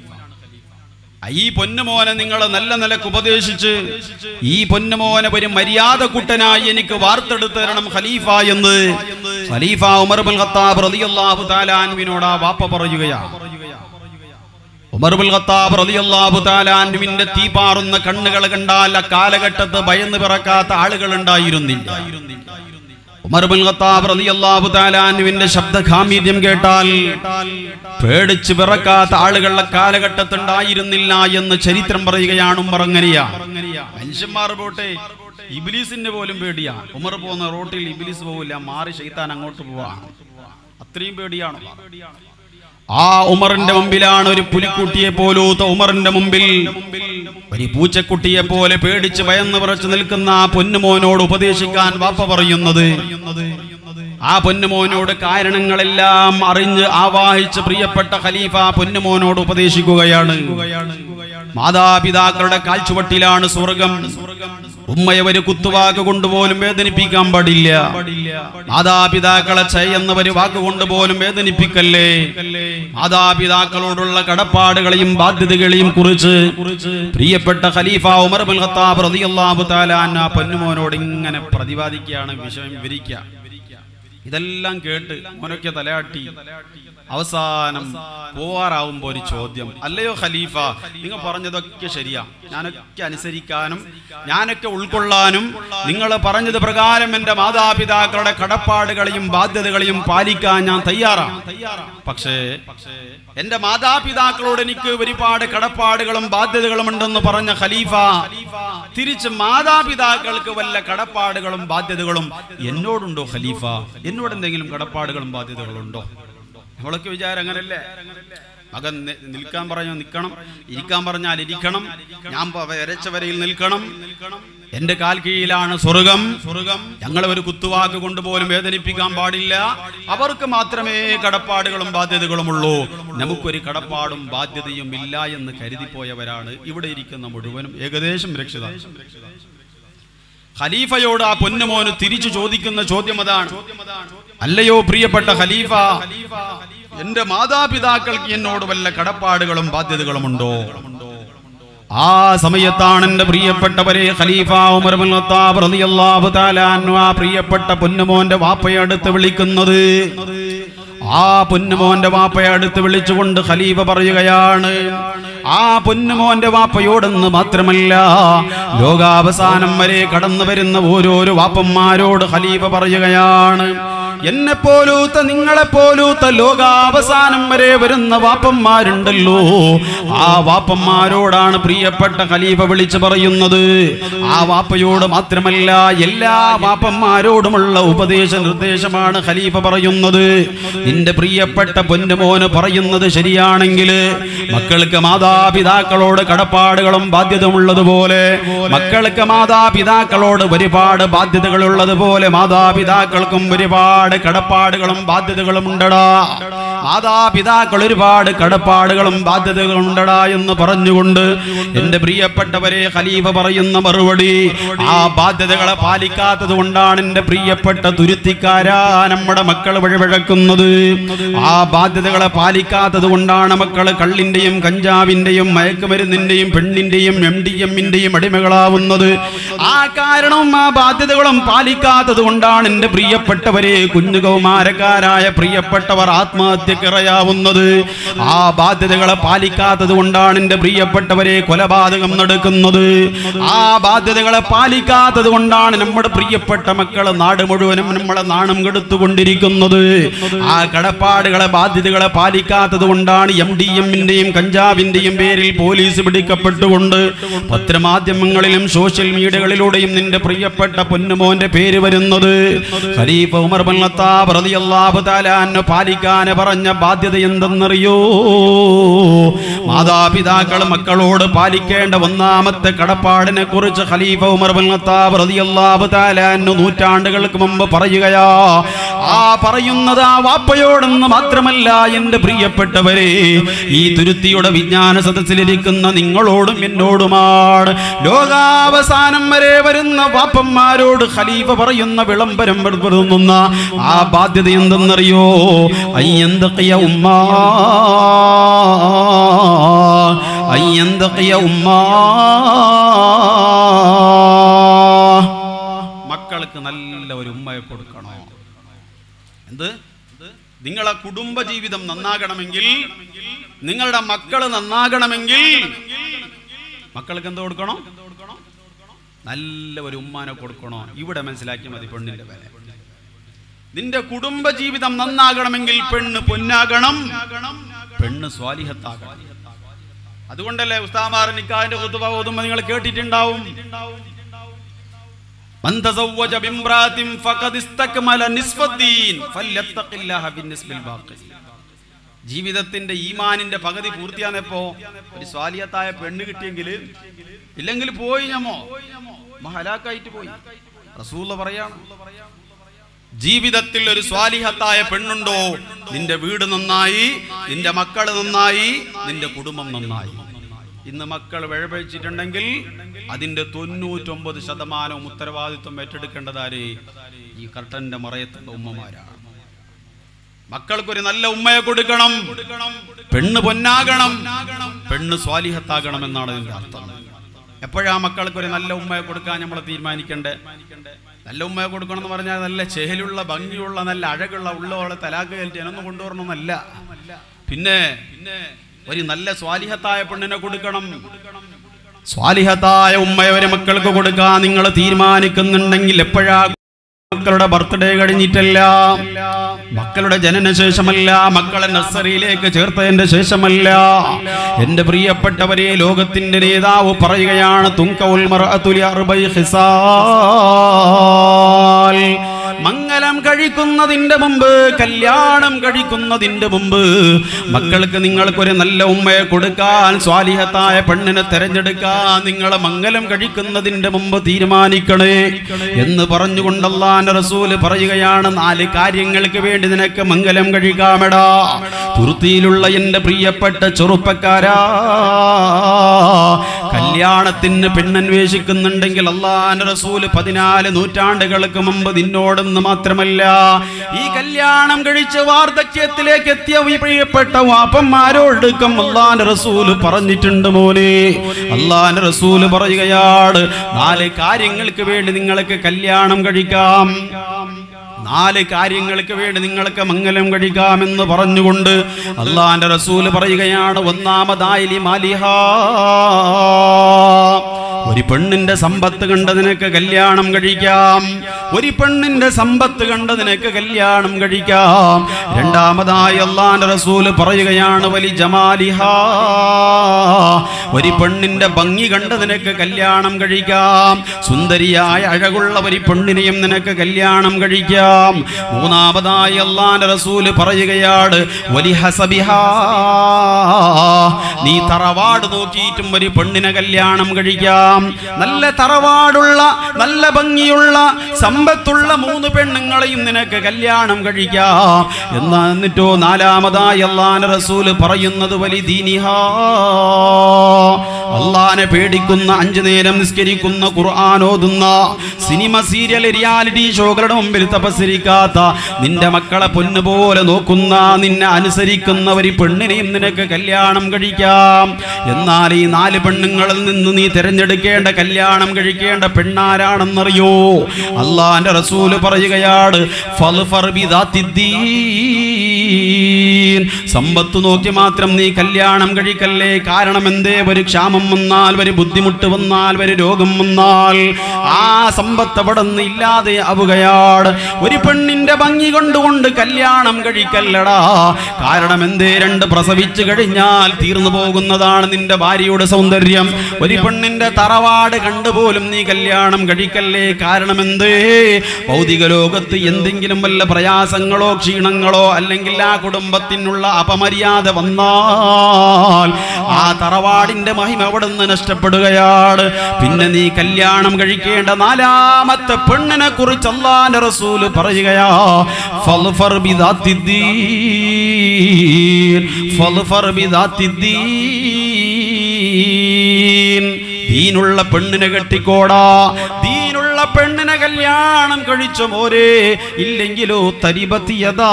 ഈ പൊന്നുമോനെ നിങ്ങൾ നല്ല നിലക്ക് ഉപദേശിച്ച് ഈ പൊന്നുമോനെ ഒരു മര്യാദ കുട്ടനായി എനിക്ക് വാർത്തെടുത്ത് തരണം ഖലീഫ എന്ന് ഖലീഫ ഉമർ ബിൻ ഖത്താബ് റളിയല്ലാഹു തആല അൻഹുവിനോട് ആ വാപ്പ പറയുകയാണ് ഉമർ ബിൻ ഖത്താബ് റളിയല്ലാഹു തആല അൻഹുവിന്റെ തീപാറുന്ന കണ്ണുകൾ കണ്ടാൽ ആ കാലഘട്ടത്ത് ഭയന്ന് പിറക്കാത്ത ആളുകൾ ഉണ്ടായിരുന്നില്ല ഉമർ ബിൻ ഖത്താബ് റളിയല്ലാഹു തആല അൻഹുവിന്റെ ശബ്ദ ഗാംഭീര്യം കേട്ടാൽ പേടിച്ച് വിറക്കാത്ത ആളുകളുടെ കാലഘട്ടത്തുണ്ടായിരുന്നില്ല എന്ന് ചരിത്രം പറയുകയാണ് ഉമർ അങ്ങനെയാ മനുഷ്യന്മാർ പോട്ടെ ഇബിലീസിന്റെ പോലും പേടിയാ ഉമർ പോകുന്ന റോട്ടിൽ ഇബിലീസ് പോവില്ല മാറി ഷെയ്ത്താൻ അങ്ങോട്ട് പോവാ അത്രയും പേടിയാണ് ആ ഉമറിന്റെ മുമ്പിലാണ് ഒരു പുലിക്കുട്ടിയെ പോലൂത്ത ഉമറിന്റെ മുമ്പിൽ ഒരു പൂച്ചക്കുട്ടിയെ പോലെ പേടിച്ച് ഭയന്ന് വിറച്ചു നിൽക്കുന്ന ആ പൊന്നുമോനോട് ഉപദേശിക്കാൻ വാപ്പ പറയുന്നത് ആ പൊന്നുമോനോട് കാരണങ്ങളെല്ലാം അറിഞ്ഞ് ആവാഹിച്ച് പ്രിയപ്പെട്ട ഖലീഫ പൊന്നുമോനോട് ഉപദേശിക്കുകയാണ് മാതാപിതാക്കളുടെ കാൽച്ചുവട്ടിലാണ് സ്വർഗം ഉമ്മയവര് കുത്തുവാക്ക് കൊണ്ടുപോലും വേദനിപ്പിക്കാൻ പാടില്ല മാതാപിതാക്കളെ ചെയ്യുന്നവര് വാക്ക് കൊണ്ടുപോലും വേദനിപ്പിക്കല്ലേ മാതാപിതാക്കളോടുള്ള കടപ്പാടുകളെയും ബാധ്യതകളെയും കുറിച്ച് പ്രിയപ്പെട്ട ഖലീഫ ഉമർ ബിൻ ഖത്താബ് റളിയല്ലാഹു തആല അൻഹു ആ പൊന്നുമോനോട് ഇങ്ങനെ പ്രതിപാദിക്കുകയാണ് വിഷയം വിവരിക്കുക ഇതെല്ലാം കേട്ട് മോനൊക്കെ തലയാട്ടി അവസാനം പോവാറാവുമ്പോ ഒരു ചോദ്യം അല്ലയോ ഖലീഫ നിങ്ങൾ പറഞ്ഞതൊക്കെ ശരിയാ ഞാനൊക്കെ അനുസരിക്കാനും ഞാനൊക്കെ ഉൾക്കൊള്ളാനും നിങ്ങൾ പറഞ്ഞത് പ്രകാരം എന്റെ മാതാപിതാക്കളുടെ കടപ്പാടുകളെയും ബാധ്യതകളെയും പാലിക്കാൻ ഞാൻ തയ്യാറാണ് പക്ഷേ എന്റെ മാതാപിതാക്കളോട് എനിക്ക് ഒരുപാട് കടപ്പാടുകളും ബാധ്യതകളും ഉണ്ടെന്ന് പറഞ്ഞ ഖലീഫ തിരിച്ച് മാതാപിതാക്കൾക്ക് വല്ല കടപ്പാടുകളും ബാധ്യതകളും എന്നോടുണ്ടോ ഖലീഫ എന്നോട് എന്തെങ്കിലും കടപ്പാടുകളും ബാധ്യതകളും ഉണ്ടോ നമ്മളൊക്കെ വിചാരം അങ്ങനല്ലേ മകൻ നി- നിൽക്കാൻ പറഞ്ഞാൽ നിൽക്കണം ഇരിക്കാൻ പറഞ്ഞാൽ ഇരിക്കണം ഞാൻ പ- വരച്ച വരയിൽ നിൽക്കണം എന്റെ കാൽ കീഴിലാണ് സ്വർഗം സ്വർഗം ഞങ്ങളെ ഒരു കുത്തുവാക്ക് കൊണ്ടുപോലും വേദനിപ്പിക്കാൻ പാടില്ല അവർക്ക് മാത്രമേ കടപ്പാടുകളും ബാധ്യതകളും ഉള്ളൂ നമുക്കൊരു കടപ്പാടും ബാധ്യതയും ഇല്ല എന്ന് കരുതിപ്പോയവരാണ് ഇവിടെ ഇരിക്കുന്ന മുഴുവനും ഏകദേശം രക്ഷിത ഖലീഫയോട് ആ പൊന്നുമോന് തിരിച്ചു ചോദിക്കുന്ന ചോദ്യം അതാണ് അല്ലയോ പ്രിയപ്പെട്ട ഖലീഫ എന്റെ മാതാപിതാക്കൾക്ക് എന്നോട് വല്ല കടപ്പാടുകളും ബാധ്യതകളും ഉണ്ടോ ആ സമയത്താണ് എന്റെ പ്രിയപ്പെട്ടവരെ ഖലീഫ ഉമർ ബിൻ ഖത്താബ് റളിയല്ലാഹു തആല അൻഹു ആ പ്രിയപ്പെട്ട പൊന്നുമോന്റെ വാപ്പയെ അടുത്ത് വിളിക്കുന്നത് ആ പൊന്നുമോന്റെ വാപ്പയെ അടുത്ത് വിളിച്ചുകൊണ്ട് ഖലീഫ പറയുകയാണ് ആ പൊന്നുമോന്റെ വാപ്പയോടെന്ന് മാത്രമല്ല ലോകാവസാനം വരെ കടന്നു വരുന്ന ഓരോരോ വാപ്പന്മാരോട് ഖലീഫ പറയുകയാണ് എന്നെ പോലൂത്ത നിങ്ങളെ പോലൂത്ത ലോകാവസാനം വരെ വരുന്ന വാപ്പന്മാരുണ്ടല്ലോ ആ വാപ്പന്മാരോടാണ് പ്രിയപ്പെട്ട ഖലീഫ വിളിച്ചു പറയുന്നത് ആ വാപ്പയോട് മാത്രമല്ല എല്ലാ വാപ്പന്മാരോടുമുള്ള ഉപദേശ നിർദ്ദേശമാണ് ഖലീഫ പറയുന്നത് നിന്റെ പ്രിയപ്പെട്ട പൊന്നുമോന് പറയുന്നത് ശരിയാണെങ്കിൽ മക്കൾക്ക് മാതാപിതാക്കളോട് കടപ്പാടുകളും ബാധ്യതയുള്ളതുപോലെ മക്കൾക്ക് മാതാപിതാക്കളോട് ഒരുപാട് ബാധ്യതകളുള്ളതുപോലെ മാതാപിതാക്കൾക്കും ഒരുപാട് കടപ്പാടുകളും ബാധ്യതകളും ഉണ്ടടാ മാതാപിതാക്കൾ ഒരുപാട് കടപ്പാടുകളും ബാധ്യതകളും ഉണ്ടടാ എന്ന് പറഞ്ഞുകൊണ്ട് എന്റെ പ്രിയപ്പെട്ടവരെ ഖലീഫ പറയുന്ന മറുപടി ആ ബാധ്യതകളെ പാലിക്കാത്തത് കൊണ്ടാണ് എന്റെ പ്രിയപ്പെട്ട തുരുത്തിക്കാരാ നമ്മുടെ മക്കൾ വഴിവഴക്കുന്നത് ആ ബാധ്യതകളെ പാലിക്കാത്തത് കൊണ്ടാണ് മക്കൾ കള്ളിന്റെയും കഞ്ചാവിന്റെയും മയക്കുമരുന്നിന്റെയും പെണ്ണിന്റെയും എം ഡി എമ്മിന്റെയും അടിമകളാവുന്നത് ആ കാരണവും ആ ബാധ്യതകളും പാലിക്കാത്തത് കൊണ്ടാണ് എന്റെ പ്രിയപ്പെട്ടവരെ കുഞ്ഞു കൗമാരക്കാരായ പ്രിയപ്പെട്ടവർ ആത്മഹത്യക്കിറയാവുന്നത് ആ ബാധ്യതകളെ പാലിക്കാത്തത് കൊണ്ടാണ് എന്റെ പ്രിയപ്പെട്ടവരെ കൊലപാതകം നടക്കുന്നത് ആ ബാധ്യതകളെ പാലിക്കാത്തത് കൊണ്ടാണ് നമ്മുടെ പ്രിയപ്പെട്ട മക്കളെ നാട് മുഴുവനും നമ്മളെ നാണം കെടുത്തുകൊണ്ടിരിക്കുന്നത് ആ കടപ്പാടുകളെ ബാധ്യതകളെ പാലിക്കാത്തത് കൊണ്ടാണ് എം ഡി എമ്മിന്റെയും കഞ്ചാവിന്റെയും പേരിൽ പോലീസ് പിടിക്കപ്പെട്ടുകൊണ്ട് പത്രമാധ്യമങ്ങളിലും സോഷ്യൽ മീഡിയകളിലൂടെയും നിന്റെ പ്രിയപ്പെട്ട പൊന്നുമോന്റെ പേര് വരുന്നത് ഖലീഫ ഉമർ ബിൻ ഖത്താബ് റളിയല്ലാഹു തആല അൻഹു പാലിക്കാൻ പറഞ്ഞ ബാധ്യത എന്തെന്നറിയോ മാതാപിതാക്കൾ മക്കളോട് പാലിക്കേണ്ട ഒന്നാമത്തെ കടപ്പാടിനെ കുറിച്ച് ഖലീഫ ഉമർ ബിൻ ഖത്താബ് റളിയല്ലാഹു തആല അൻഹു നൂറ്റാണ്ടുകൾക്ക് മുമ്പ് പറയുകയാ ആ പറയുന്നത് ആ വാപ്പയോടെന്ന് മാത്രമല്ല എന്റെ പ്രിയപ്പെട്ടവരെ ഈ തുരുത്തിയുടെ വിജ്ഞാന സദസ്സിലിരിക്കുന്ന നിങ്ങളോടും എന്നോടുമാണ് ലോകാവസാനം വരെ വരുന്ന വാപ്പന്മാരോട് ഖലീഫ പറയുന്ന വിളംബരം വരുന്ന ആ ബാധ്യത എന്തെന്നറിയോ അയ്യന്തക്കിയ ഉമ്മ അയ്യന്തക്കിയ ഉമ്മ മക്കൾക്ക് നല്ല ഒരു ഉമ്മയെ കൊടുക്കണോ എന്ത് നിങ്ങളെ കുടുംബ ജീവിതം നന്നാകണമെങ്കിൽ നിങ്ങളുടെ മക്കൾ നന്നാകണമെങ്കിൽ മക്കൾക്ക് എന്ത് കൊടുക്കണോ നല്ല ഒരു ഉമ്മാനെ കൊടുക്കണോ ഇവിടെ മനസ്സിലാക്കിയാൽ മതി പെണ്ണിന്റെ വില നിന്റെ കുടുംബ ജീവിതം നന്നാകണമെങ്കിൽ പെണ്ണ് പൊന്നാകണം പെണ്ണ് സ്വാലിഹത്താകണം അതുകൊണ്ടല്ലേ ഉസ്താമാർ നിക്കാന്റെ കുത്തുബ ഓതുമ്പോ നിങ്ങൾ കേട്ടിട്ടുണ്ടാവും من تزوج بامرأة فقد استكمل نصف الدين فليتق الله بالنسبة الباقي ജീവിതത്തിന്റെ ഈമാനിന്റെ പകുതി പൂർത്തിയാന്നപ്പോ ഒരു സ്വാലിയത്തായ പെണ്ണ് കിട്ടിയെങ്കിൽ ഇല്ലെങ്കിൽ പോയി ഞമ്മോ മഹലാക്കായിട്ട് പോയി റസൂല പറയാണ് ജീവിതത്തിൽ ഒരു സ്വാലിഹത്തായ പെണ്ണുണ്ടോ നിന്റെ വീട് നന്നായി നിന്റെ മക്കള് നന്നായി നിന്റെ കുടുംബം നന്നായി ഇന്ന് മക്കൾ വിഴപഴിച്ചിട്ടുണ്ടെങ്കിൽ അതിന്റെ തൊണ്ണൂറ്റൊമ്പത് ശതമാനവും ഉത്തരവാദിത്വം ഏറ്റെടുക്കേണ്ടതാര് ഈ കർട്ടന്റെ മറയത്തുള്ള ഉമ്മമാരാണ് മക്കൾക്കൊരു നല്ല ഉമ്മയെ കൊടുക്കണം പെണ്ണ് പൊന്നാകണം പെണ്ണ് സ്വാലിഹത്താകണം എന്നാണ് ഇതിന്റെ അർത്ഥം എപ്പോഴാ മക്കൾക്കൊരു നല്ല ഉമ്മയെ കൊടുക്കാൻ നമ്മൾ തീരുമാനിക്കണ്ടേ നല്ല ഉമ്മയെ കൊടുക്കണം എന്ന് പറഞ്ഞാൽ നല്ല ചെഹലുള്ള ഭംഗിയുള്ള നല്ല അഴകുള്ള ഉള്ളവളെ തലാക്ക് കയറ്റി എന്നൊന്നും കൊണ്ടുവരണമെന്നല്ല പിന്നെ ഒരു നല്ല സ്വാലിഹത്തായ പെണ്ണിനെ കൊടുക്കണം സ്വാലിഹത്തായ ഉമ്മയെ ഒരു മക്കൾക്ക് കൊടുക്കാൻ നിങ്ങൾ തീരുമാനിക്കുന്നുണ്ടെങ്കിൽ എപ്പോഴാ മക്കളുടെ ബർത്ത്ഡേ കഴിഞ്ഞിട്ടല്ല മക്കളുടെ ജനന ശേഷമല്ല മക്കളെ നഴ്സറിയിലേക്ക് ചേർത്തതിന്റെ ശേഷമല്ല എന്റെ പ്രിയപ്പെട്ടവരെ ലോകത്തിന്റെ നേതാവ് പറയുകയാണ് തുങ്കൗൽ മർഅത്തുലി അർബൈ ഖിസാൽ മംഗലം കഴിക്കുന്നതിന്റെ മുമ്പ് കല്യാണം കഴിക്കുന്നതിന്റെ മുമ്പ് മക്കൾക്ക് നിങ്ങൾക്കൊരു നല്ല ഉമ്മയെ കൊടുക്കാൻ സ്വാലിഹത്തായ പെണ്ണിനെ തെരഞ്ഞെടുക്കാൻ നിങ്ങളെ മംഗലം കഴിക്കുന്നതിന്റെ മുമ്പ് തീരുമാനിക്കണേ എന്ന് പറഞ്ഞുകൊണ്ടല്ലാന്റെ റസൂല് പറയുകയാണ് നാല് കാര്യങ്ങൾക്ക് വേണ്ടി നിനക്ക് മംഗലം കഴിക്കാമെടാ തുർത്തിയിലുള്ള എന്റെ പ്രിയപ്പെട്ട ചെറുപ്പക്കാരാ കല്യാണത്തിന് പെണ്ണന്വേഷിക്കുന്നുണ്ടെങ്കിൽ അള്ളാന്റെ റസൂല് പതിനാല് നൂറ്റാണ്ടുകൾക്ക് മുമ്പ് നിന്നോടെന്ന് മാത്രമല്ല ഈ കല്യാണം കഴിച്ച് വാർദ്ധക്യത്തിലേക്ക് എത്തിയ ഈ പ്രിയപ്പെട്ട വാപ്പന്മാരോടക്കം അള്ളാന്റെ റസൂല് പറഞ്ഞിട്ടുണ്ട് മോനെ അള്ളാന്റെ റസൂല് പറയുകയാണ് നാല് കാര്യങ്ങൾക്ക് വേണ്ടി നിങ്ങൾക്ക് കല്യാണം കഴിക്കാം നാല് കാര്യങ്ങൾക്ക് വേണ്ടി നിങ്ങൾക്ക് മംഗലം കഴിക്കാമെന്ന് പറഞ്ഞുകൊണ്ട് അള്ളാന്റെ റസൂല് പറയുകയാണ് ഒന്നാമതായി മാലിഹ ഒരു പെണ്ണിന്റെ സമ്പത്ത് കണ്ട് നിനക്ക് കല്യാണം കഴിക്കാം ഒരു പെണ്ണിന്റെ സമ്പത്ത് കണ്ട് നിനക്ക് കല്യാണം കഴിക്കാം രണ്ടാമതായി അള്ളാന്റെ റസൂല് പറയുകയാണ് വലി ജമാലിഹ ഒരു പെണ്ണിന്റെ ഭംഗി കണ്ട് നിനക്ക് കല്യാണം കഴിക്കാം സുന്ദരിയായ അഴകുള്ള ഒരു പെണ്ണിനെയും നിനക്ക് കല്യാണം കഴിക്കാം മൂന്നാമതായി അള്ളാന്റെ റസൂല് പറയുകയാണ് വലി ഹസബിഹാ നീ തറവാട് നോക്കിയിട്ടും ഒരു പെണ്ണിനെ കല്യാണം കഴിക്കാം നല്ല തറവാടുള്ള നല്ല ഭംഗിയുള്ള സമ്പത്തുള്ള മൂന്ന് പെണ്ണുങ്ങളെയും നിനക്ക് കല്യാണം കഴിക്കാം എന്നാ എന്നിട്ടോ നാലാമതായി അള്ളാന്റെ റസൂല് പറയുന്നത് വലി ദീനിഹാ അള്ളാനെ പേടിക്കുന്ന അഞ്ചു നേരം നിസ്കരിക്കുന്ന ഖുർആൻ ഓതുന്ന സിനിമ സീരിയൽ റിയാലിറ്റി ഷോകളുടെ മുമ്പിൽ തപസ്സരിക്കാത്ത നിന്റെ മക്കളെ പൊന്നുപോലെ നോക്കുന്ന നിന്നെ അനുസരിക്കുന്ന ഒരു പെണ്ണിനെയും നിനക്ക് കല്യാണം കഴിക്കാം എന്നാൽ ഈ നാല് പെണ്ണുങ്ങളിൽ നിന്ന് നീ തിരഞ്ഞെടുക്കേണ്ട കല്യാണം കഴിക്കേണ്ട പെണ്ണാരാണെന്നറിയോ അള്ളാന്റെ റസൂല് പറയുകയാണ് ഫൽഫർ ബിദാത്തിദ്ദീൻ. സമ്പത്ത് നോക്കി മാത്രം നീ കല്യാണം കഴിക്കല്ലേ കാരണം എന്തേ ഒരു ക്ഷാമം വന്നാൽ ഒരു ബുദ്ധിമുട്ട് വന്നാൽ ഒരു രോഗം വന്നാൽ ആ സമ്പത്ത് അവിടെ നിന്ന് ഇല്ലാതെ ആവുകയാണ് ഒരു പെണ്ണിന്റെ ഭംഗി കൊണ്ടുകൊണ്ട് കല്യാണം കഴിക്കല്ലടാ കാരണം എന്തേ രണ്ട് പ്രസവിച്ചു കഴിഞ്ഞാൽ തീർന്നു പോകുന്നതാണ് നിന്റെ ഭാര്യയുടെ സൗന്ദര്യം ഒരു പെണ്ണിന്റെ തറവാട് കണ്ടുപോലും നീ കല്യാണം കഴിക്കല്ലേ കാരണം എന്തേ ഭൗതിക ലോകത്ത് എന്തെങ്കിലും വല്ല പ്രയാസങ്ങളോ ക്ഷീണങ്ങളോ അല്ലെങ്കിൽ ആ കുടുംബത്തിനുള്ള അപമര്യാദ വന്നാൽ ആ തറവാടിന്റെ മഹിമ അവിടെ നിന്ന് നഷ്ടപ്പെടുകയാണ് പിന്നെ നീ കല്യാണം കഴിക്കേണ്ട നാലാമത്തെ പെണ്ണിനെ കുറിച്ച് അള്ളാന്റെ റസൂല് പറയുകയാ ഫൽഫർ ബിദാത്തിദ്ദീൻ ഫൽഫർ ബിദാത്തിദ്ദീൻ ദീനുള്ള പെണ്ണിനെ കെട്ടിക്കോടാ ദീനുള്ള പെണ്ണിനെ കല്യാണം കഴിച്ച മോരെ ഇല്ലെങ്കിലോ തരിപത്തിയതാ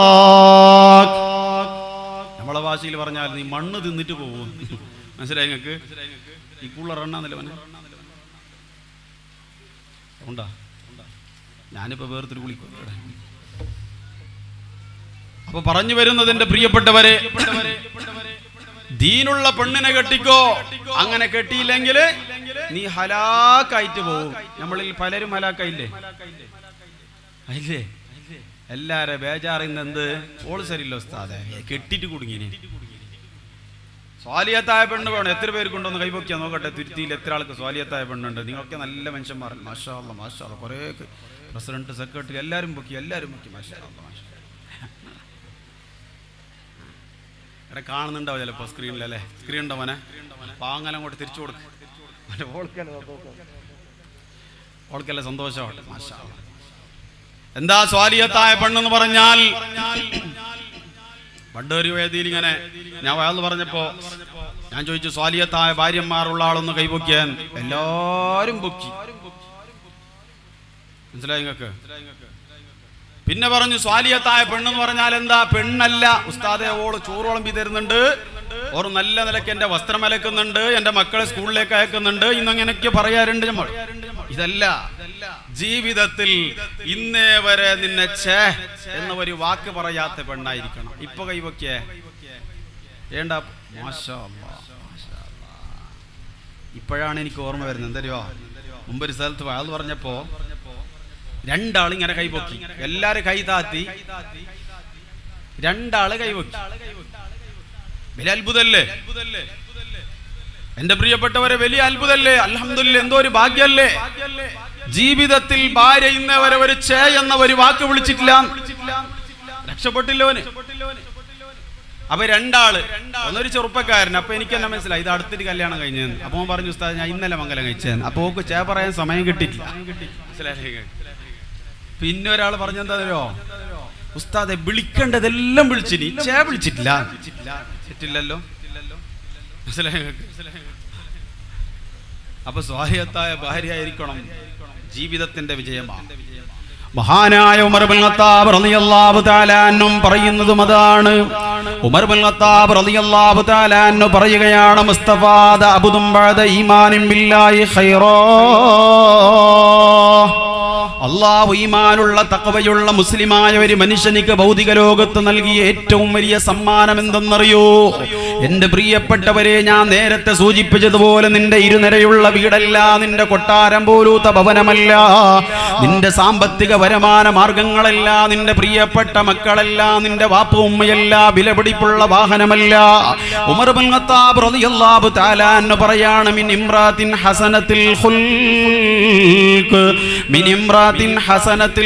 നമ്മളെ ഭാഷയിൽ പറഞ്ഞാൽ നീ മണ്ണ് തിന്നിട്ട് പോകും മനസ്സിലായി നിങ്ങൾക്ക് ഈ കൂളർ എണ്ണാന്നില്ല മോനെ ഉണ്ടാ ഞാനിപ്പോ വേർത്തൊരു കുളിക്കും അപ്പൊ പറഞ്ഞു വരുന്നതിന്റെ പ്രിയപ്പെട്ടവരെ ദീനുള്ള പെണ്ണിനെ കെട്ടിക്കോ അങ്ങനെ കെട്ടിയില്ലെങ്കിൽ നീ ഹലാക്കായിട്ട് പോകും നമ്മളിൽ പലരും ഹലാക്കായില്ലേ അല്ലേ എല്ലാരെ ബേജാറിന്ന് എന്ത് ഓള് ശരിയല്ലോ ഉസ്താദെ കെട്ടിട്ട് കുടുങ്ങിനി സ്വാലിയത്തായ പെണ്ണ് വേണം എത്ര പേർക്കുണ്ടോന്ന് കൈപൊക്കിയാ നോക്കട്ടെ തുരുത്തിയിൽ എത്ര ആൾക്ക് സ്വാലിയത്തായ പെണ്ണുണ്ട് നിങ്ങളൊക്കെ നല്ല മനുഷ്യന്മാർ മാഷാ അല്ല മാഷാ അല്ല കുറേ പ്രസിഡന്റ് സെക്രട്ടറി എല്ലാവരും പൊക്കി എല്ലാവരും പൊക്കി മാഷാ അല്ലാ, മാഷാ എടാ കാണുന്നുണ്ടാവും ചിലപ്പോ സ്ക്രീനിൽ അല്ലേ സ്ക്രീൻ ഉണ്ടോ മോനെ പാങ്ങലം അങ്ങോട്ട് തിരിച്ചു കൊടുക്കും മറ്റേ ഓൾക്കല്ലേ ഓൾക്കല്ലേ സന്തോഷമാവട്ടെ മാഷാ അല്ലാ. എന്താ സ്വാലിയത്തായ പെണ്ണെന്ന് പറഞ്ഞാൽ പണ്ടൊരു വേദിയിൽ ഇങ്ങനെ ഞാൻ വയൽ പറഞ്ഞപ്പോ ഞാൻ ചോദിച്ചു സ്വാലിയത്തായ ഭാര്യന്മാരുള്ള ആളൊന്ന് കൈപൊക്കിയാൻ എല്ലാരും പൊക്കി മനസ്സിലായി നിങ്ങൾക്ക് പിന്നെ പറഞ്ഞു സ്വാലിയത്തായ പെണ്ണെന്ന് പറഞ്ഞാൽ എന്താ പെണ്ണല്ല ഉസ്താദെ ഓള് ചോറോളം തരുന്നുണ്ട് ഓർ നല്ല നിലയ്ക്ക് എന്റെ വസ്ത്രം അലക്കുന്നുണ്ട് എന്റെ മക്കളെ സ്കൂളിലേക്ക് അയക്കുന്നുണ്ട് ഇന്നങ്ങനെയൊക്കെ പറയാറുണ്ട് നമ്മൾ ഇതല്ല ജീവിതത്തിൽ ഇന്നേ വരെ നിന്നെ ഛേ എന്ന ഒരു വാക്ക് പറയാത്ത പെണ്ണായിരിക്കണം ഇപ്പൊ കൈവക്കേ വേണ്ട മാഷാ അല്ലാ, മാഷാ അല്ലാ. ഇപ്പോഴാണ് എനിക്ക് ഓർമ്മ വരുന്നത് എന്തറിയോ മുമ്പൊരു സ്ഥലത്ത് വാൾ പറഞ്ഞപ്പോ രണ്ടാൾ ഇങ്ങനെ കൈപൊക്കി എല്ലാരും കൈ താത്തി രണ്ടാള് കൈപൊക്കി വലിയ അത്ഭുതല്ലേ എന്റെ പ്രിയപ്പെട്ടവരെ വലിയ അത്ഭുതല്ലേ അൽഹംദുലില്ലാ എന്തോ ഒരു ഭാഗ്യല്ലേ ജീവിതത്തിൽ ഭാര്യ ഇന്നവരെ ഒരു ചേ എന്ന ഒരു വാക്ക് വിളിച്ചിട്ടില്ല രക്ഷപ്പെട്ടില്ലോന് അപ്പൊ രണ്ടാള് ഒന്നൊരു ചെറുപ്പക്കാരൻ അപ്പൊ എനിക്ക് തന്നെ മനസ്സിലായി ഇത് അടുത്തൊരു കല്യാണം കഴിഞ്ഞതെന്ന് അപ്പൊ അവൻ പറഞ്ഞു ഉസ്താദ് ഞാൻ ഇന്നലെ മംഗലം കഴിച്ചതെന്ന് അപ്പൊ ഓക്ക് ചേ പറയാൻ സമയം കിട്ടിയിട്ടില്ല മനസ്സിലായില്ലേ പിന്നെ ഒരാൾ പറഞ്ഞെന്താ ഉസ്താദെ വിളിക്കേണ്ടതെല്ലാം വിളിച്ചിനി ചേ വിളിച്ചിട്ടില്ല തെറ്റില്ലല്ലോ മനസ്സിലായോ അപ്പൊ സ്വാഹിയത്തായ ഭാര്യ ആയിരിക്കണം ജീവിതത്തിന്റെ വിജയമാണ് മഹാനായ ഉമർ ബിൻ ഖത്താബ് റളിയല്ലാഹു തആല അന്നും പറയുന്നതും അതാണ് ഉമർ ബിൻ ഖത്താബ് റളിയല്ലാഹു തആല അന്നു പറയുകയാണ് മുസ്തഫാദ അബുദും ബഅദ ഈമാനിൻ ബില്ലാഹി ഖൈറാ അള്ളാഹു ഈമാനുള്ള തക്കവയുള്ള മുസ്ലിമായ ഒരു മനുഷ്യനിക്ക് ഭൗതിക ലോകത്ത് നൽകിയ ഏറ്റവും വലിയ സമ്മാനം എന്തെന്നറിയോ എന്റെ പ്രിയപ്പെട്ടവരെ ഞാൻ നേരത്തെ സൂചിപ്പിച്ചതുപോലെ നിന്റെ ഇരുനിരയുള്ള വീടല്ല നിന്റെ കൊട്ടാരം പോലൂത്ത ഭവനമല്ല നിന്റെ സാമ്പത്തിക വരുമാന മാർഗങ്ങളല്ല നിന്റെ പ്രിയപ്പെട്ട മക്കളല്ല നിന്റെ വാപ്പ ഉമ്മയല്ല വിലപിടിപ്പുള്ള വാഹനമല്ല ഉമർ ബിൻ ഖത്താബ് റളിയല്ലാഹു തആല എന്ന് പറയാണ് മിൻ ഇംറാത്തിൻ ഹസനത്തിൽ ഖുൽഖ് മിൻ ഇംറാത്തിൻ ഹസനത്തിൽ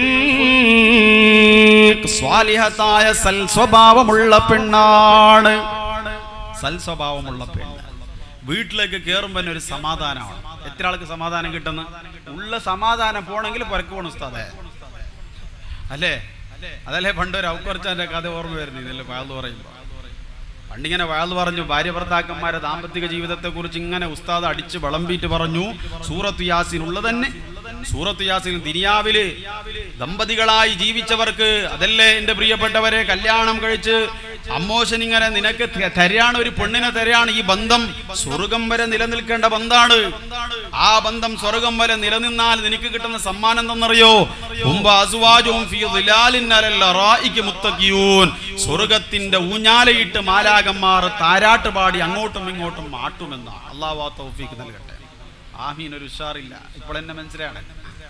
ഖുൽഖ് സ്വാലിഹത്തായ സൽ സ്വഭാവമുള്ള പെണ്ണാണ് സൽ സ്വഭാവമുള്ള പെണ്ണ് വീട്ടിലേക്ക് കയറുമ്പോൾ തന്നെ ഒരു സമാധാനമാണ് എത്ര ആൾക്ക് സമാധാനം കിട്ടുന്ന ഉള്ള സമാധാനം പോണെങ്കിൽ പുറക്ക് പോകണം ഉസ്താദേ അല്ലേ അതല്ലേ പണ്ട് ഒരു ഔക്കർച്ചാന്റെ കഥ ഓർമ്മ വരുന്നു ഇതല്ലേ വയൽ പറയുമ്പോൾ പണ്ടിങ്ങനെ വയൽ പറഞ്ഞു ഭാര്യ ഭർത്താക്കന്മാരെ ദാമ്പത്തിക ജീവിതത്തെ കുറിച്ച് ഇങ്ങനെ ഉസ്താദ് അടിച്ച് വിളമ്പിയിട്ട് പറഞ്ഞു സൂറത്ത് യാസിൻ ഉള്ള തന്നെ സൂറത്ത് യാസിൻ ദിനിയാവില് ദമ്പതികളായി ജീവിച്ചവർക്ക് അതല്ലേ എന്റെ പ്രിയപ്പെട്ടവരെ കല്യാണം കഴിച്ച് അമ്മോശൻ ഇങ്ങനെ നിനക്ക് ത- തരാണ് ഒരു പെണ്ണിനെ തരാണ് ഈ ബന്ധം സ്വർഗം വരെ നിലനിൽക്കേണ്ട ബന്ധാണ് ആ ബന്ധം സ്വർഗം വരെ നിലനിന്നാൽ നിനക്ക് കിട്ടുന്ന സമ്മാനം എന്തെന്നറിയോ മുമ്പ് അസുവാജവും ഫീ ളിലാലിൻ അലൽ അറായിക്ക് മുത്തഖിയൂൻ. സ്വർഗത്തിന്റെ ഊഞ്ഞാലയിട്ട് മാലാകന്മാർ താരാട്ട് പാടി അങ്ങോട്ടും ഇങ്ങോട്ടും മാട്ടുമെന്ന അള്ളാഹു ആ തൗഫീക്ക് നൽകട്ടെ ആമീൻ ഒരു ഉഷാറില്ല ഇപ്പോൾ എന്നെ മനസ്സിലാണ്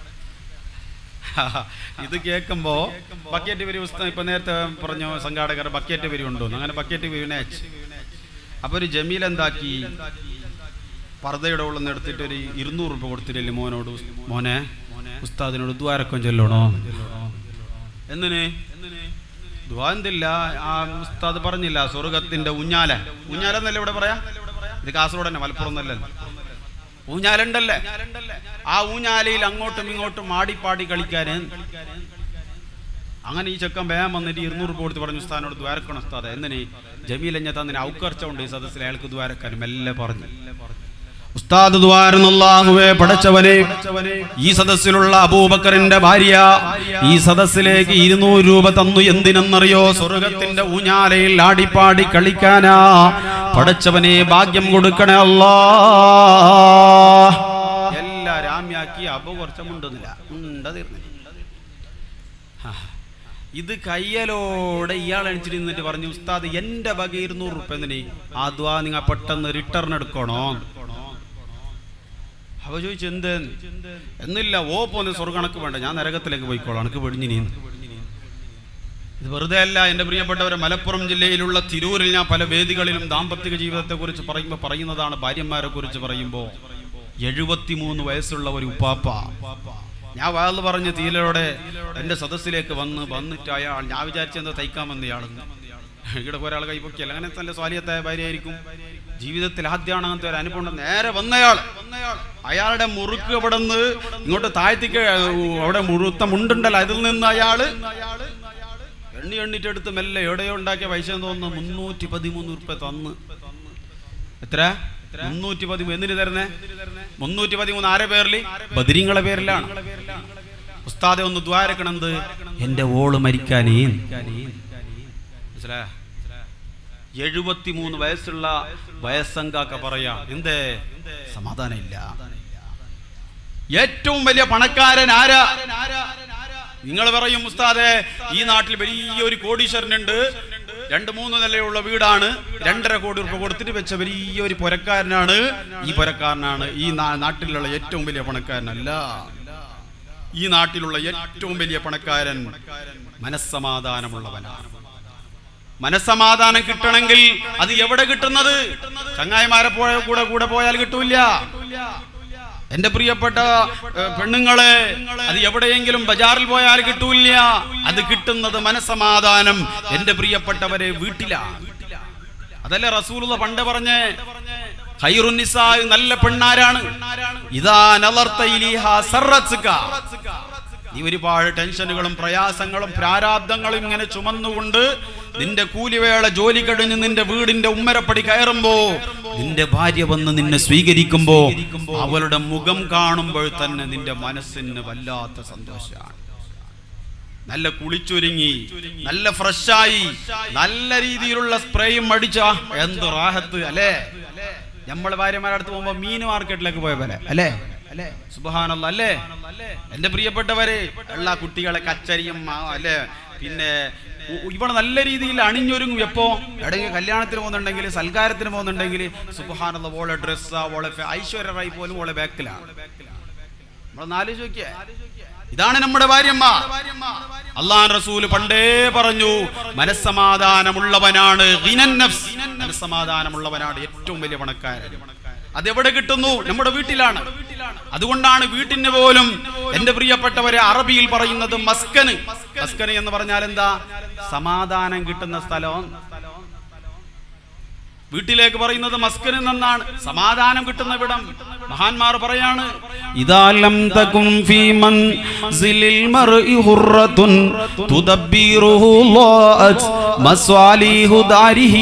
ഇത് കേൾക്കുമ്പോ ബക്കറ്റ് വരി പുസ്തകം ഇപ്പൊ നേരത്തെ പറഞ്ഞു സംഘാടകർ ബക്കറ്റ് വരി ഉണ്ടോ അങ്ങനെ ബക്കറ്റ് വരി അയച്ചു അപ്പൊ ഒരു ജമീൽ എന്താക്കി പർദ്ദയുടെ ഉള്ളിൽ നിന്ന് എടുത്തിട്ട് ഒരു ഇരുന്നൂറ് രൂപ കൊടുത്തിട്ടില്ലേ മോനോട് ഉസ്- മോനെ ഉസ്താദിനോട് ദ്വാരക്കം ചൊല്ലണോ എന്തിന് ദ്വാന്തില്ല ആ ഉസ്താദ് പറഞ്ഞില്ല സ്വർഗത്തിന്റെ ഊഞ്ഞാല ഊഞ്ഞാല എന്നല്ലേ ഇവിടെ പറയാ ഇത് കാസർഗോഡ് തന്നെ മലപ്പുറം എന്നല്ലല്ലോ ഊഞ്ഞാലുണ്ടല്ലേ ആ ഊഞ്ഞാലയിൽ അങ്ങോട്ടും ഇങ്ങോട്ടും ആടിപ്പാടി കളിക്കാൻ അങ്ങനെ ഈ ചെക്കൻ വേഗം വന്നിട്ട് ഇരുന്നൂറ് രൂപ കൊടുത്ത് പറഞ്ഞു ഉസ്താദിനോട് ദ്വാരക്കണം ഉസ്താദ് എന്തിന് ജമീൽ എന്നെ തന്നെ ഔക്കർച്ച ഉണ്ട് ഈ സദസ്സിൽ അയാൾക്ക് ദ്വാരക്കാനും എല്ലാം പറഞ്ഞു ഉസ്താദ് ദ്വാരനുള്ളാഹുവേ പടച്ചവനെ ഈ സദസ്സിലുള്ള അബൂബക്കറിന്റെ ഭാര്യ ഈ സദസ്സിലേക്ക് ഇരുന്നൂറ് രൂപ തന്നു എന്തിനെന്നറിയോ സ്വർഗത്തിന്റെ ഊഞ്ഞാലയിൽ ആടിപ്പാടി കളിക്കാനാ പടച്ചവനെ ഭാഗ്യം കൊടുക്കണേ അല്ലാ എല്ലാ രാമ്യാക്കി അബു കുറച്ചുമുണ്ടെന്നില്ല ഉണ്ട് തീർന്നില്ല ആ. ഇത് കയ്യലോടെ ഇയാൾ എണിച്ചിട്ട് നിന്നിട്ട് പറഞ്ഞു ഉസ്താദ് എന്റെ വക ഇരുന്നൂറ് റുപ്യ എന്തിന് ആ ദ്വാ നിങ്ങൾ പെട്ടെന്ന് റിട്ടേൺ എടുക്കണോ അവ ചോദിച്ചു എന്ത് എന്നില്ല ഓ പോന്ന് സ്വർഗണക്ക് വേണ്ട ഞാൻ നരകത്തിലേക്ക് പോയിക്കോളാം എനിക്ക് വെടിഞ്ഞു നീ ഇത് വെറുതെ അല്ല എൻ്റെ പ്രിയപ്പെട്ടവരെ മലപ്പുറം ജില്ലയിലുള്ള തിരൂരിൽ ഞാൻ പല വേദികളിലും ദാമ്പത്തിക ജീവിതത്തെ കുറിച്ച് പറയുമ്പോൾ പറയുന്നതാണ് ഭാര്യമാരെ കുറിച്ച് പറയുമ്പോൾ എഴുപത്തിമൂന്ന് വയസ്സുള്ള ഒരു ഉപ്പാപ്പ ഞാൻ വാന്ന് പറഞ്ഞ് തീലയോടെ എൻ്റെ സദസ്സിലേക്ക് വന്ന് വന്നിട്ട് അയാൾ ഞാൻ വിചാരിച്ചെന്താ തയ്ക്കാമെന്ന് ഇയാളെന്ന് ഇവിടെ ഒരാൾ കൈപ്പൊക്കിയല്ല അങ്ങനെ നല്ല സ്വാലിയത്തായ ഭാര്യയായിരിക്കും ജീവിതത്തിൽ ആദ്യമാണ് അങ്ങനത്തെ ഒരു അനുഭവം ഉണ്ട്. നേരെ വന്നയാൾ അയാളുടെ മുറുക്ക് അവിടെ നിന്ന് ഇങ്ങോട്ട് താഴ്ത്തിക്ക് അവിടെ മുഴുത്ത മുണ്ടുണ്ടല്ലോ അതിൽ നിന്ന് അയാള് എണ്ണി എണ്ണിട്ടെടുത്ത് മെല്ലെ എവിടെയോ ഉണ്ടാക്കിയ പൈസ എന്ന് തോന്നുന്നു മുന്നൂറ്റി പതിമൂന്ന് ഉറുപ്പ തന്ന് എത്ര മുന്നൂറ്റി പതിമൂന്ന് എന്തിനു തരുന്നേ മുന്നൂറ്റി പതിമൂന്ന് ആരെ പേരിൽ ബദിരിങ്ങളെ പേരിലാണ് ഉസ്താദെ ഒന്ന് ദ്വാരക്കണത് എന്റെ ഓള് മരിക്കാനേ മനസ്സിലായ എഴുപത്തിമൂന്ന് വയസ്സുള്ള വയസ്സങ്കാക്ക പറയാ എന്തേ സമാധാനം ഇല്ല ഏറ്റവും വലിയ പണക്കാരൻ ആരാ നിങ്ങൾ പറയും ഉസ്താദെ ഈ നാട്ടിൽ വലിയൊരു കോടീശ്വരനുണ്ട് രണ്ട് മൂന്ന് നിലയുള്ള വീടാണ് രണ്ടര കോടി രൂപ കൊടുത്തിട്ട് വെച്ച വലിയൊരു പുരക്കാരനാണ് ഈ പുരക്കാരനാണ് ഈ നാ- നാട്ടിലുള്ള ഏറ്റവും വലിയ പണക്കാരനല്ല ഈ നാട്ടിലുള്ള ഏറ്റവും വലിയ പണക്കാരൻ മനസ്സമാധാനമുള്ളവനാണ് മനസ്സമാധാനം കിട്ടണമെങ്കിൽ അത് എവിടെ കിട്ടുന്നത് ചങ്ങായിമാരെ പോയ കൂടെ കൂടെ പോയാൽ കിട്ടൂല എന്റെ പ്രിയപ്പെട്ട ഏഹ്, പെണ്ണുങ്ങളെ അത് എവിടെയെങ്കിലും ബജാറിൽ പോയാൽ കിട്ടൂല അത് കിട്ടുന്നത് മനസ്സമാധാനം എന്റെ പ്രിയപ്പെട്ടവരെ വീട്ടിലാണ് അതല്ലേ റസൂലുള്ള പണ്ട് പറഞ്ഞേ ഖൈറുന്നിസാ നല്ല പെണ്ണാരാണ് ഇതാ നളർത്ത ഇലിഹാ സർറത്സുക. നീ ഒരുപാട് ടെൻഷനുകളും പ്രയാസങ്ങളും പ്രാരാബ്ദങ്ങളും ഇങ്ങനെ ചുമന്നുകൊണ്ട് നിന്റെ കൂലിവേള ജോലി കഴിഞ്ഞ് നിന്റെ വീടിന്റെ ഉമ്മരപ്പടി കയറുമ്പോ നിന്റെ ഭാര്യ വന്ന് നിന്നെ സ്വീകരിക്കുമ്പോ അവളുടെ മുഖം കാണുമ്പോൾ തന്നെ നിന്റെ മനസ്സിന് വല്ലാത്ത സന്തോഷമാണ് നല്ല കുളിച്ചൊരുങ്ങി നല്ല ഫ്രഷായി നല്ല രീതിയിലുള്ള സ്പ്രേയും അടിച്ച എന്ത് റാഹത്ത് അല്ലേ നമ്മളെ ഭാര്യമാരുടെ അടുത്ത് പോകുമ്പോ മീൻ മാർക്കറ്റിലേക്ക് പോയ പോലെ അല്ലേ അല്ലേ സുബഹാനല്ല അല്ലേ എന്റെ പ്രിയപ്പെട്ടവരെ എല്ലാ കുട്ടികളെ കച്ചരിയും ആ, അല്ലേ പിന്നെ ഉ- ഇവിടെ നല്ല രീതിയിൽ അണിഞ്ഞൊരുങ്ങും എപ്പോ എവിടെയെങ്കിലും കല്യാണത്തിന് പോകുന്നുണ്ടെങ്കിൽ സൽക്കാരത്തിന് പോകുന്നുണ്ടെങ്കിൽ സുബഹാനുള്ള ഓളെ ഡ്രസ്സാ ഓളെ ഫെ- ഐശ്വര്യ റായി പോലും ഓളെ ബാക്കിലാണ് നമ്മളൊന്ന് ആലോചിച്ച് നോക്കിയേ ഇതാണ് നമ്മുടെ ഭാര്യമാർ അള്ളാൻ റസൂല് പണ്ടേ പറഞ്ഞു മനസ്സമാധാനമുള്ളവനാണ് ഗിനൻ നഫ്സ്. മനസ്സമാധാനമുള്ളവനാണ് ഏറ്റവും വലിയ പണക്കാരൻ അതെവിടെ കിട്ടുന്നു നമ്മുടെ വീട്ടിലാണ് അതുകൊണ്ടാണ് വീട്ടിന് പോലും എന്റെ പ്രിയപ്പെട്ടവരെ അറബിയിൽ പറയുന്നത് മസ്കന് മസ്കന് എന്ന് പറഞ്ഞാൽ എന്താ സമാധാനം കിട്ടുന്ന സ്ഥലം വീട്ടിലേക്ക് പറയുന്നത് മസ്കനിൽ നിന്നാണ് സമാധാനം കിട്ടുന്ന വിടം മഹാന്മാർ പറയാണ് ഇതാലം തകും ഫീ മൻസിലിൽ മർഇ ഹുറത്തുൻ തുദബ്ബിറുഹു ളാഅത് മസ്വാലിഹു ദാരിഹി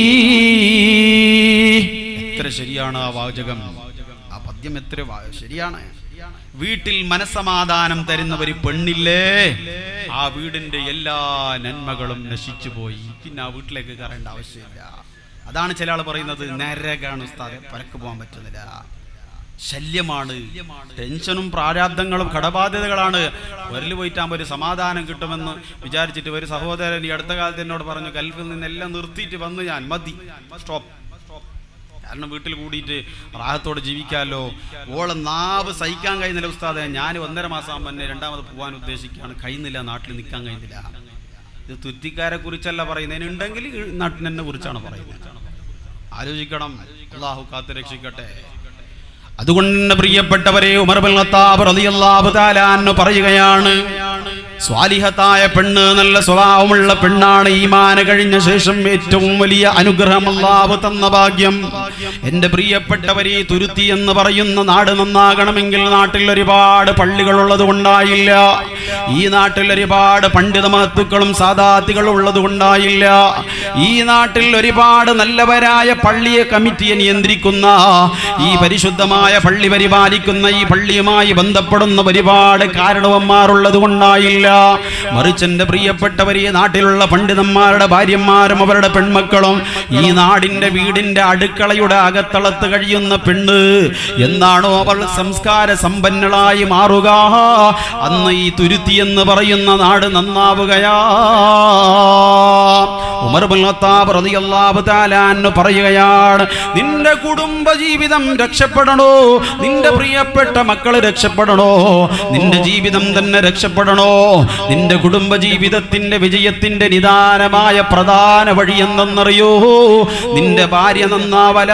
എത്ര ശരിയാണ് ആ വാചകം ആ പദ്യം എത്ര വാ- ശരിയാണ് വീട്ടിൽ മനസമാധാനം തരുന്ന ഒരു പെണ്ണില്ലേ ആ വീടിന്റെ എല്ലാ നന്മകളും നശിച്ചു പോയി പിന്നെ ആ വീട്ടിലേക്ക് കയറേണ്ട ആവശ്യമില്ല അതാണ് ചില ആൾ പറയുന്നത് നരകാണ് ഉസ്താദെ പരക്ക് പോകാൻ പറ്റുന്നില്ല ശല്യമാണ് ടെൻഷനും പ്രാരാബ്ദങ്ങളും കടബാധ്യതകളാണ് വരല് പോയിട്ടാകുമ്പോൾ ഒരു സമാധാനം കിട്ടുമെന്ന് വിചാരിച്ചിട്ട് ഒരു സഹോദരൻ ഈ അടുത്ത കാലത്ത് എന്നോട് പറഞ്ഞു ഗൾഫിൽ നിന്നെല്ലാം നിർത്തിയിട്ട് വന്നു ഞാൻ മതി സ്റ്റോപ്പ് കാരണം വീട്ടിൽ കൂടിയിട്ട് റാഹത്തോടെ ജീവിക്കാമല്ലോ ഓളെ നാവ് സഹിക്കാൻ കഴിയുന്നില്ല ഉസ്താദെ ഞാൻ ഒന്നര മാസം ആകുമ്പോൾ തന്നെ രണ്ടാമത് പോകാൻ ഉദ്ദേശിക്കുകയാണ് കഴിയുന്നില്ല നാട്ടിൽ നിൽക്കാൻ കഴിയുന്നില്ല ഇത് തുറ്റിക്കാരെ കുറിച്ചല്ല പറയുന്നതിന് ഉണ്ടെങ്കിൽ നാട്ടിനെ കുറിച്ചാണ് പറയുന്നത് ആലോചിക്കണം അള്ളാഹു കാത്തു രക്ഷിക്കട്ടെ അതുകൊണ്ട് പ്രിയപ്പെട്ടവരെ ഉമർ ബിൻ ഖത്താബ് റളിയല്ലാഹു തആല അൻഹു പറയുകയാണ് സ്വാലിഹത്തായ പെണ്ണ് നല്ല സ്വഭാവമുള്ള പെണ്ണാണ് ഈമാന കഴിഞ്ഞ ശേഷം ഏറ്റവും വലിയ അനുഗ്രഹം അല്ലാഹു തന്ന ഭാഗ്യം എന്റെ പ്രിയപ്പെട്ടവരെ തുരുത്തി എന്ന് പറയുന്ന നാട് നന്നാകണമെങ്കിൽ നാട്ടിൽ ഒരുപാട് പള്ളികൾ ഉള്ളത് കൊണ്ടായില്ല ഈ നാട്ടിൽ ഒരുപാട് പണ്ഡിത മഹത്തുക്കളും സാദാത്തികളും ഉള്ളത് കൊണ്ടായില്ല ഈ നാട്ടിൽ ഒരുപാട് നല്ലവരായ പള്ളിയെ കമ്മിറ്റിയെ നിയന്ത്രിക്കുന്ന ഈ പരിശുദ്ധമായ പള്ളി പരിപാലിക്കുന്ന ഈ പള്ളിയുമായി ബന്ധപ്പെടുന്ന ഒരുപാട് കാരണവന്മാരുള്ളത് കൊണ്ടായില്ല മറിച്ച് എന്റെ പ്രിയപ്പെട്ടവരെ ഈ നാട്ടിലുള്ള പണ്ഡിതന്മാരുടെ ഭാര്യമാരും അവരുടെ പെൺമക്കളും ഈ നാടിന്റെ വീടിന്റെ അടുക്കളയുടെ അകത്തളത്ത് കഴിയുന്ന പെണ്ണ് എന്നാണോ അവൾ സംസ്കാര സമ്പന്നളായി മാറുക അന്ന് ഈ തുരുത്തി എന്ന് പറയുന്ന നാട് നന്നാവുകയാ ഉമർ ബിൻ ഖത്താബ് റളിയല്ലാഹു തആല അൻഹു പറയുകയാണ് നിന്റെ കുടുംബ ജീവിതം രക്ഷപ്പെടണോ നിന്റെ പ്രിയപ്പെട്ട മക്കൾ രക്ഷപ്പെടണോ നിന്റെ ജീവിതം തന്നെ രക്ഷപ്പെടണോ നിന്റെ കുടുംബ ജീവിതത്തിന്റെ വിജയത്തിന്റെ നിദാനമായ പ്രധാന വഴി എന്തെന്നറിയോ നിന്റെ ഭാര്യ നന്നാവല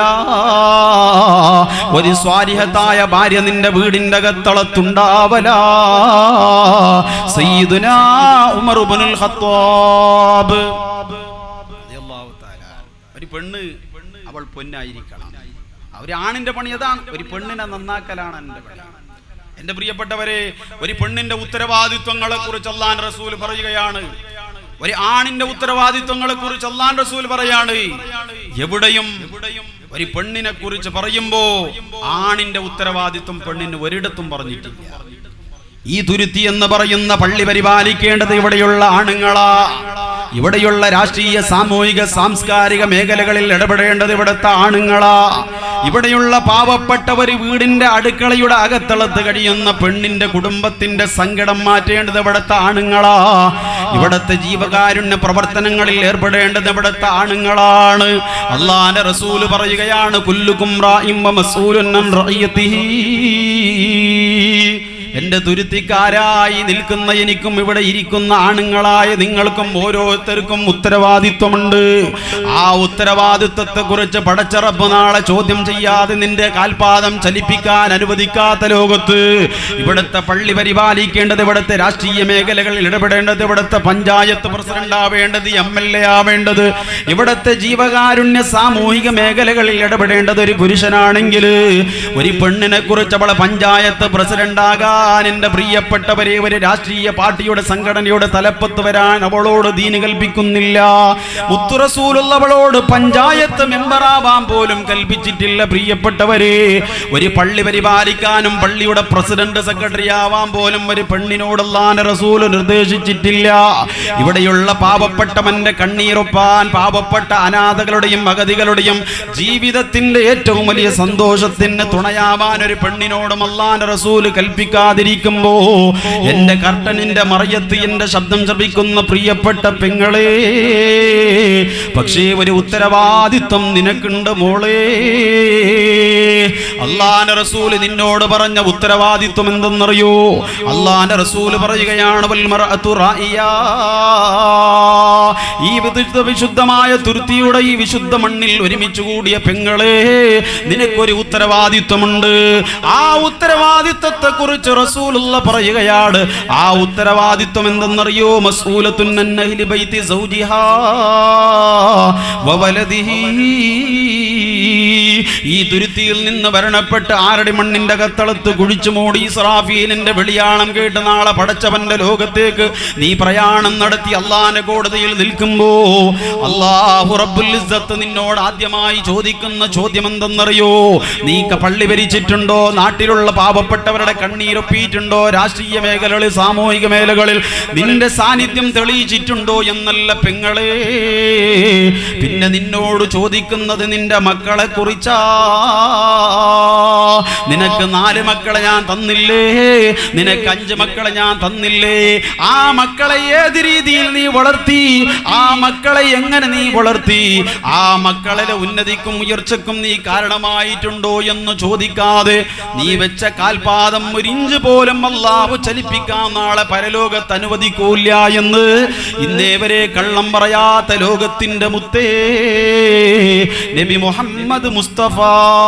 ഒരു സ്വാരിഹത്തായ ഭാര്യ നിന്റെ വീടിന്റെ അകത്തളത്തുണ്ടാവല സയ്യിദുനാ ഉമർ ഇബ്നുൽ ഖത്താബ് റളിയല്ലാഹു തആല. ഒരു പെണ്ണ് അവൾ പൊന്നായിരിക്കണം ആ ഒരു ആണിന്റെ പണി അതാണ് ഒരു പെണ്ണിനെ നന്നാക്കലാണ് എന്റെ പണി എന്റെ പ്രിയപ്പെട്ടവരെ ഒരു പെണ്ണിന്റെ ഉത്തരവാദിത്വങ്ങളെ കുറിച്ച് അള്ളാൻ റസൂൽ പറയുകയാണ് ഒരു ആണിന്റെ ഉത്തരവാദിത്വങ്ങളെ കുറിച്ച് അള്ളാൻ റസൂൽ പറയാണ് എവിടെയും ഒരു പെണ്ണിനെ കുറിച്ച് പറയുമ്പോ ആണിന്റെ ഉത്തരവാദിത്വം പെണ്ണിന് ഒരിടത്തും പറഞ്ഞിട്ടില്ല ഈ തുരുത്തി എന്ന് പറയുന്ന പള്ളി പരിപാലിക്കേണ്ടത് ഇവിടെയുള്ള ആണുങ്ങളാ ഇവിടെയുള്ള രാഷ്ട്രീയ സാമൂഹിക സാംസ്കാരിക മേഖലകളിൽ ഇടപെടേണ്ടത് ഇവിടുത്തെ ആണുങ്ങളാ ഇവിടെയുള്ള പാവപ്പെട്ട ഒരു വീടിന്റെ അടുക്കളയുടെ അകത്തളത്ത് കഴിയുന്ന പെണ്ണിന്റെ കുടുംബത്തിന്റെ സങ്കടം മാറ്റേണ്ടത് ഇവിടുത്തെ ആണുങ്ങളാ ഇവിടുത്തെ ജീവകാരുണ്യ പ്രവർത്തനങ്ങളിൽ ഏർപ്പെടേണ്ടത് ഇവിടുത്തെ ആണുങ്ങളാണ് അള്ളാന്റെ റസൂല് പറയുകയാണ് കുല്ലുക്കും റാഇം വ മസ്ഊലുൻ അൻ റഅയ്യതിഹി എന്റെ തുരുത്തിക്കാരായി നിൽക്കുന്ന എനിക്കും ഇവിടെ ഇരിക്കുന്ന ആണുങ്ങളായ നിങ്ങൾക്കും ഓരോരുത്തർക്കും ഉത്തരവാദിത്വമുണ്ട് ആ ഉത്തരവാദിത്വത്തെ കുറിച്ച് പടച്ചറപ്പ് നാളെ ചോദ്യം ചെയ്യാതെ നിന്റെ കാൽപാദം ചലിപ്പിക്കാൻ അനുവദിക്കാത്ത ലോകത്ത് ഇവിടുത്തെ പള്ളി പരിപാലിക്കേണ്ടത് ഇവിടുത്തെ രാഷ്ട്രീയ മേഖലകളിൽ ഇടപെടേണ്ടത് ഇവിടുത്തെ പഞ്ചായത്ത് പ്രസിഡന്റ് ആവേണ്ടത് എം എൽ എ ആവേണ്ടത് ഇവിടുത്തെ ജീവകാരുണ്യ സാമൂഹിക മേഖലകളിൽ ഇടപെടേണ്ടത് ഒരു പുരുഷനാണെങ്കിൽ ഒരു പെണ്ണിനെ കുറിച്ച് അവളെ പഞ്ചായത്ത് പ്രസിഡന്റ് ആകാൻ എന്റെ പ്രിയപ്പെട്ടവരെ ഒരു രാഷ്ട്രീയ പാർട്ടിയുടെ സംഘടനയുടെ തലപ്പത്ത് വരാൻ അവളോട് ദീന് കൽപ്പിക്കുന്നില്ല മുത്തുറസൂലുള്ളവളോട് പഞ്ചായത്ത് മെമ്പറാവാൻ പോലും കൽപ്പിച്ചിട്ടില്ല പ്രിയപ്പെട്ടവരെ ഒരു പള്ളി പരിപാലിക്കാനും പള്ളിയുടെ പ്രസിഡന്റ് സെക്രട്ടറി ആവാൻ പോലും ഒരു പെണ്ണിനോടുള്ള റസൂല് നിർദ്ദേശിച്ചിട്ടില്ല ഇവിടെയുള്ള പാവപ്പെട്ടവന്റെ കണ്ണീരൊപ്പാൻ പാവപ്പെട്ട അനാഥകളുടെയും അഗതികളുടെയും ജീവിതത്തിന്റെ ഏറ്റവും വലിയ സന്തോഷത്തിന് തുണയാവാൻ ഒരു പെണ്ണിനോടും അള്ളാന്റെ റസൂല് കൽപ്പിക്കാതിരിക്കുമ്പോ എന്റെ കർട്ടനിന്റെ മറയത്ത് എന്റെ ശബ്ദം ശ്രമിക്കുന്ന പ്രിയപ്പെട്ട പെങ്ങളെ പക്ഷേ ഒരു ഉത്തരവാദിത്വം നിനക്കുണ്ട് മോളെ അള്ളാന്റെ റസൂല് നിന്നോട് പറഞ്ഞ ഉത്തരവാദിത്വം എന്തെന്നറിയോ അള്ളാന്റെ റസൂല് പറയുകയാണ് വൽ മർഅത്തു റായിയാ. ഈ വിശുദ്ധ വിശുദ്ധമായ തുരുത്തിയുടെ ഈ വിശുദ്ധ മണ്ണിൽ ഒരുമിച്ച് കൂടിയ പെങ്ങളെ നിനക്കൊരു ഉത്തരവാദിത്വമുണ്ട് ആ ഉത്തരവാദിത്വത്തെ കുറിച്ച് റസൂലുള്ള പറയുകയാണ് ആ ഉത്തരവാദിത്വം എന്തെന്നറിയോ മസൂലത്തുൻ അൻ അഹ്ലി ബൈത്തി സൗജിഹാ വവലദിഹി ഈ തുരുത്തിയിൽ നിന്ന് വരണപ്പെട്ട് ആരടി മണ്ണിന്റെ അകത്തളത്ത് കുഴിച്ചു മൂടി ഇസ്രാഫീലിന്റെ വെളിയാളം കേട്ട് നാളെ പടച്ചവന്റെ ലോകത്തേക്ക് നീ പ്രയാണം നടത്തി അള്ളാന്റെ കോടതിയിൽ നിൽക്കുമ്പോ അള്ളാഹു റബ്ബുൽ ഇസ്സത്ത് നിന്നോട് ആദ്യമായി ചോദിക്കുന്ന ചോദ്യം എന്തെന്നറിയോ നീ ക- പള്ളി ഭരിച്ചിട്ടുണ്ടോ നാട്ടിലുള്ള പാവപ്പെട്ടവരുടെ കണ്ണീരൊപ്പിയിട്ടുണ്ടോ രാഷ്ട്രീയ മേഖലകളിൽ സാമൂഹിക മേഖലകളിൽ നിന്റെ സാന്നിധ്യം തെളിയിച്ചിട്ടുണ്ടോ എന്നല്ല പെങ്ങളെ പിന്നെ നിന്നോട് ചോദിക്കുന്നത് നിന്റെ മക്കളെ കുറിച്ചാ നിനക്ക് നാല് മക്കളെ ഞാൻ തന്നില്ലേ നിനക്ക് അഞ്ച് മക്കളെ ഞാൻ തന്നില്ലേ ആ മക്കളെ ഏത് രീതിയിൽ നീ വളർത്തി ആ മക്കളെ എങ്ങനെ നീ വളർത്തി ആ മക്കളിലെ ഉന്നതിക്കും ഉയർച്ചക്കും നീ കാരണമായിട്ടുണ്ടോ എന്ന് ചോദിക്കാതെ നീ വെച്ച കാൽപാദം ഒരു ഇഞ്ച് പോലും അല്ലാഹു ചലിപ്പിക്കാൻ നാളെ പരലോകത്ത് അനുവദിക്കൂല എന്ന് ഇന്നേവരെ കള്ളം പറയാത്ത ലോകത്തിന്റെ മുത്തേ നബി മുഹമ്മദ് മുസ്തഫ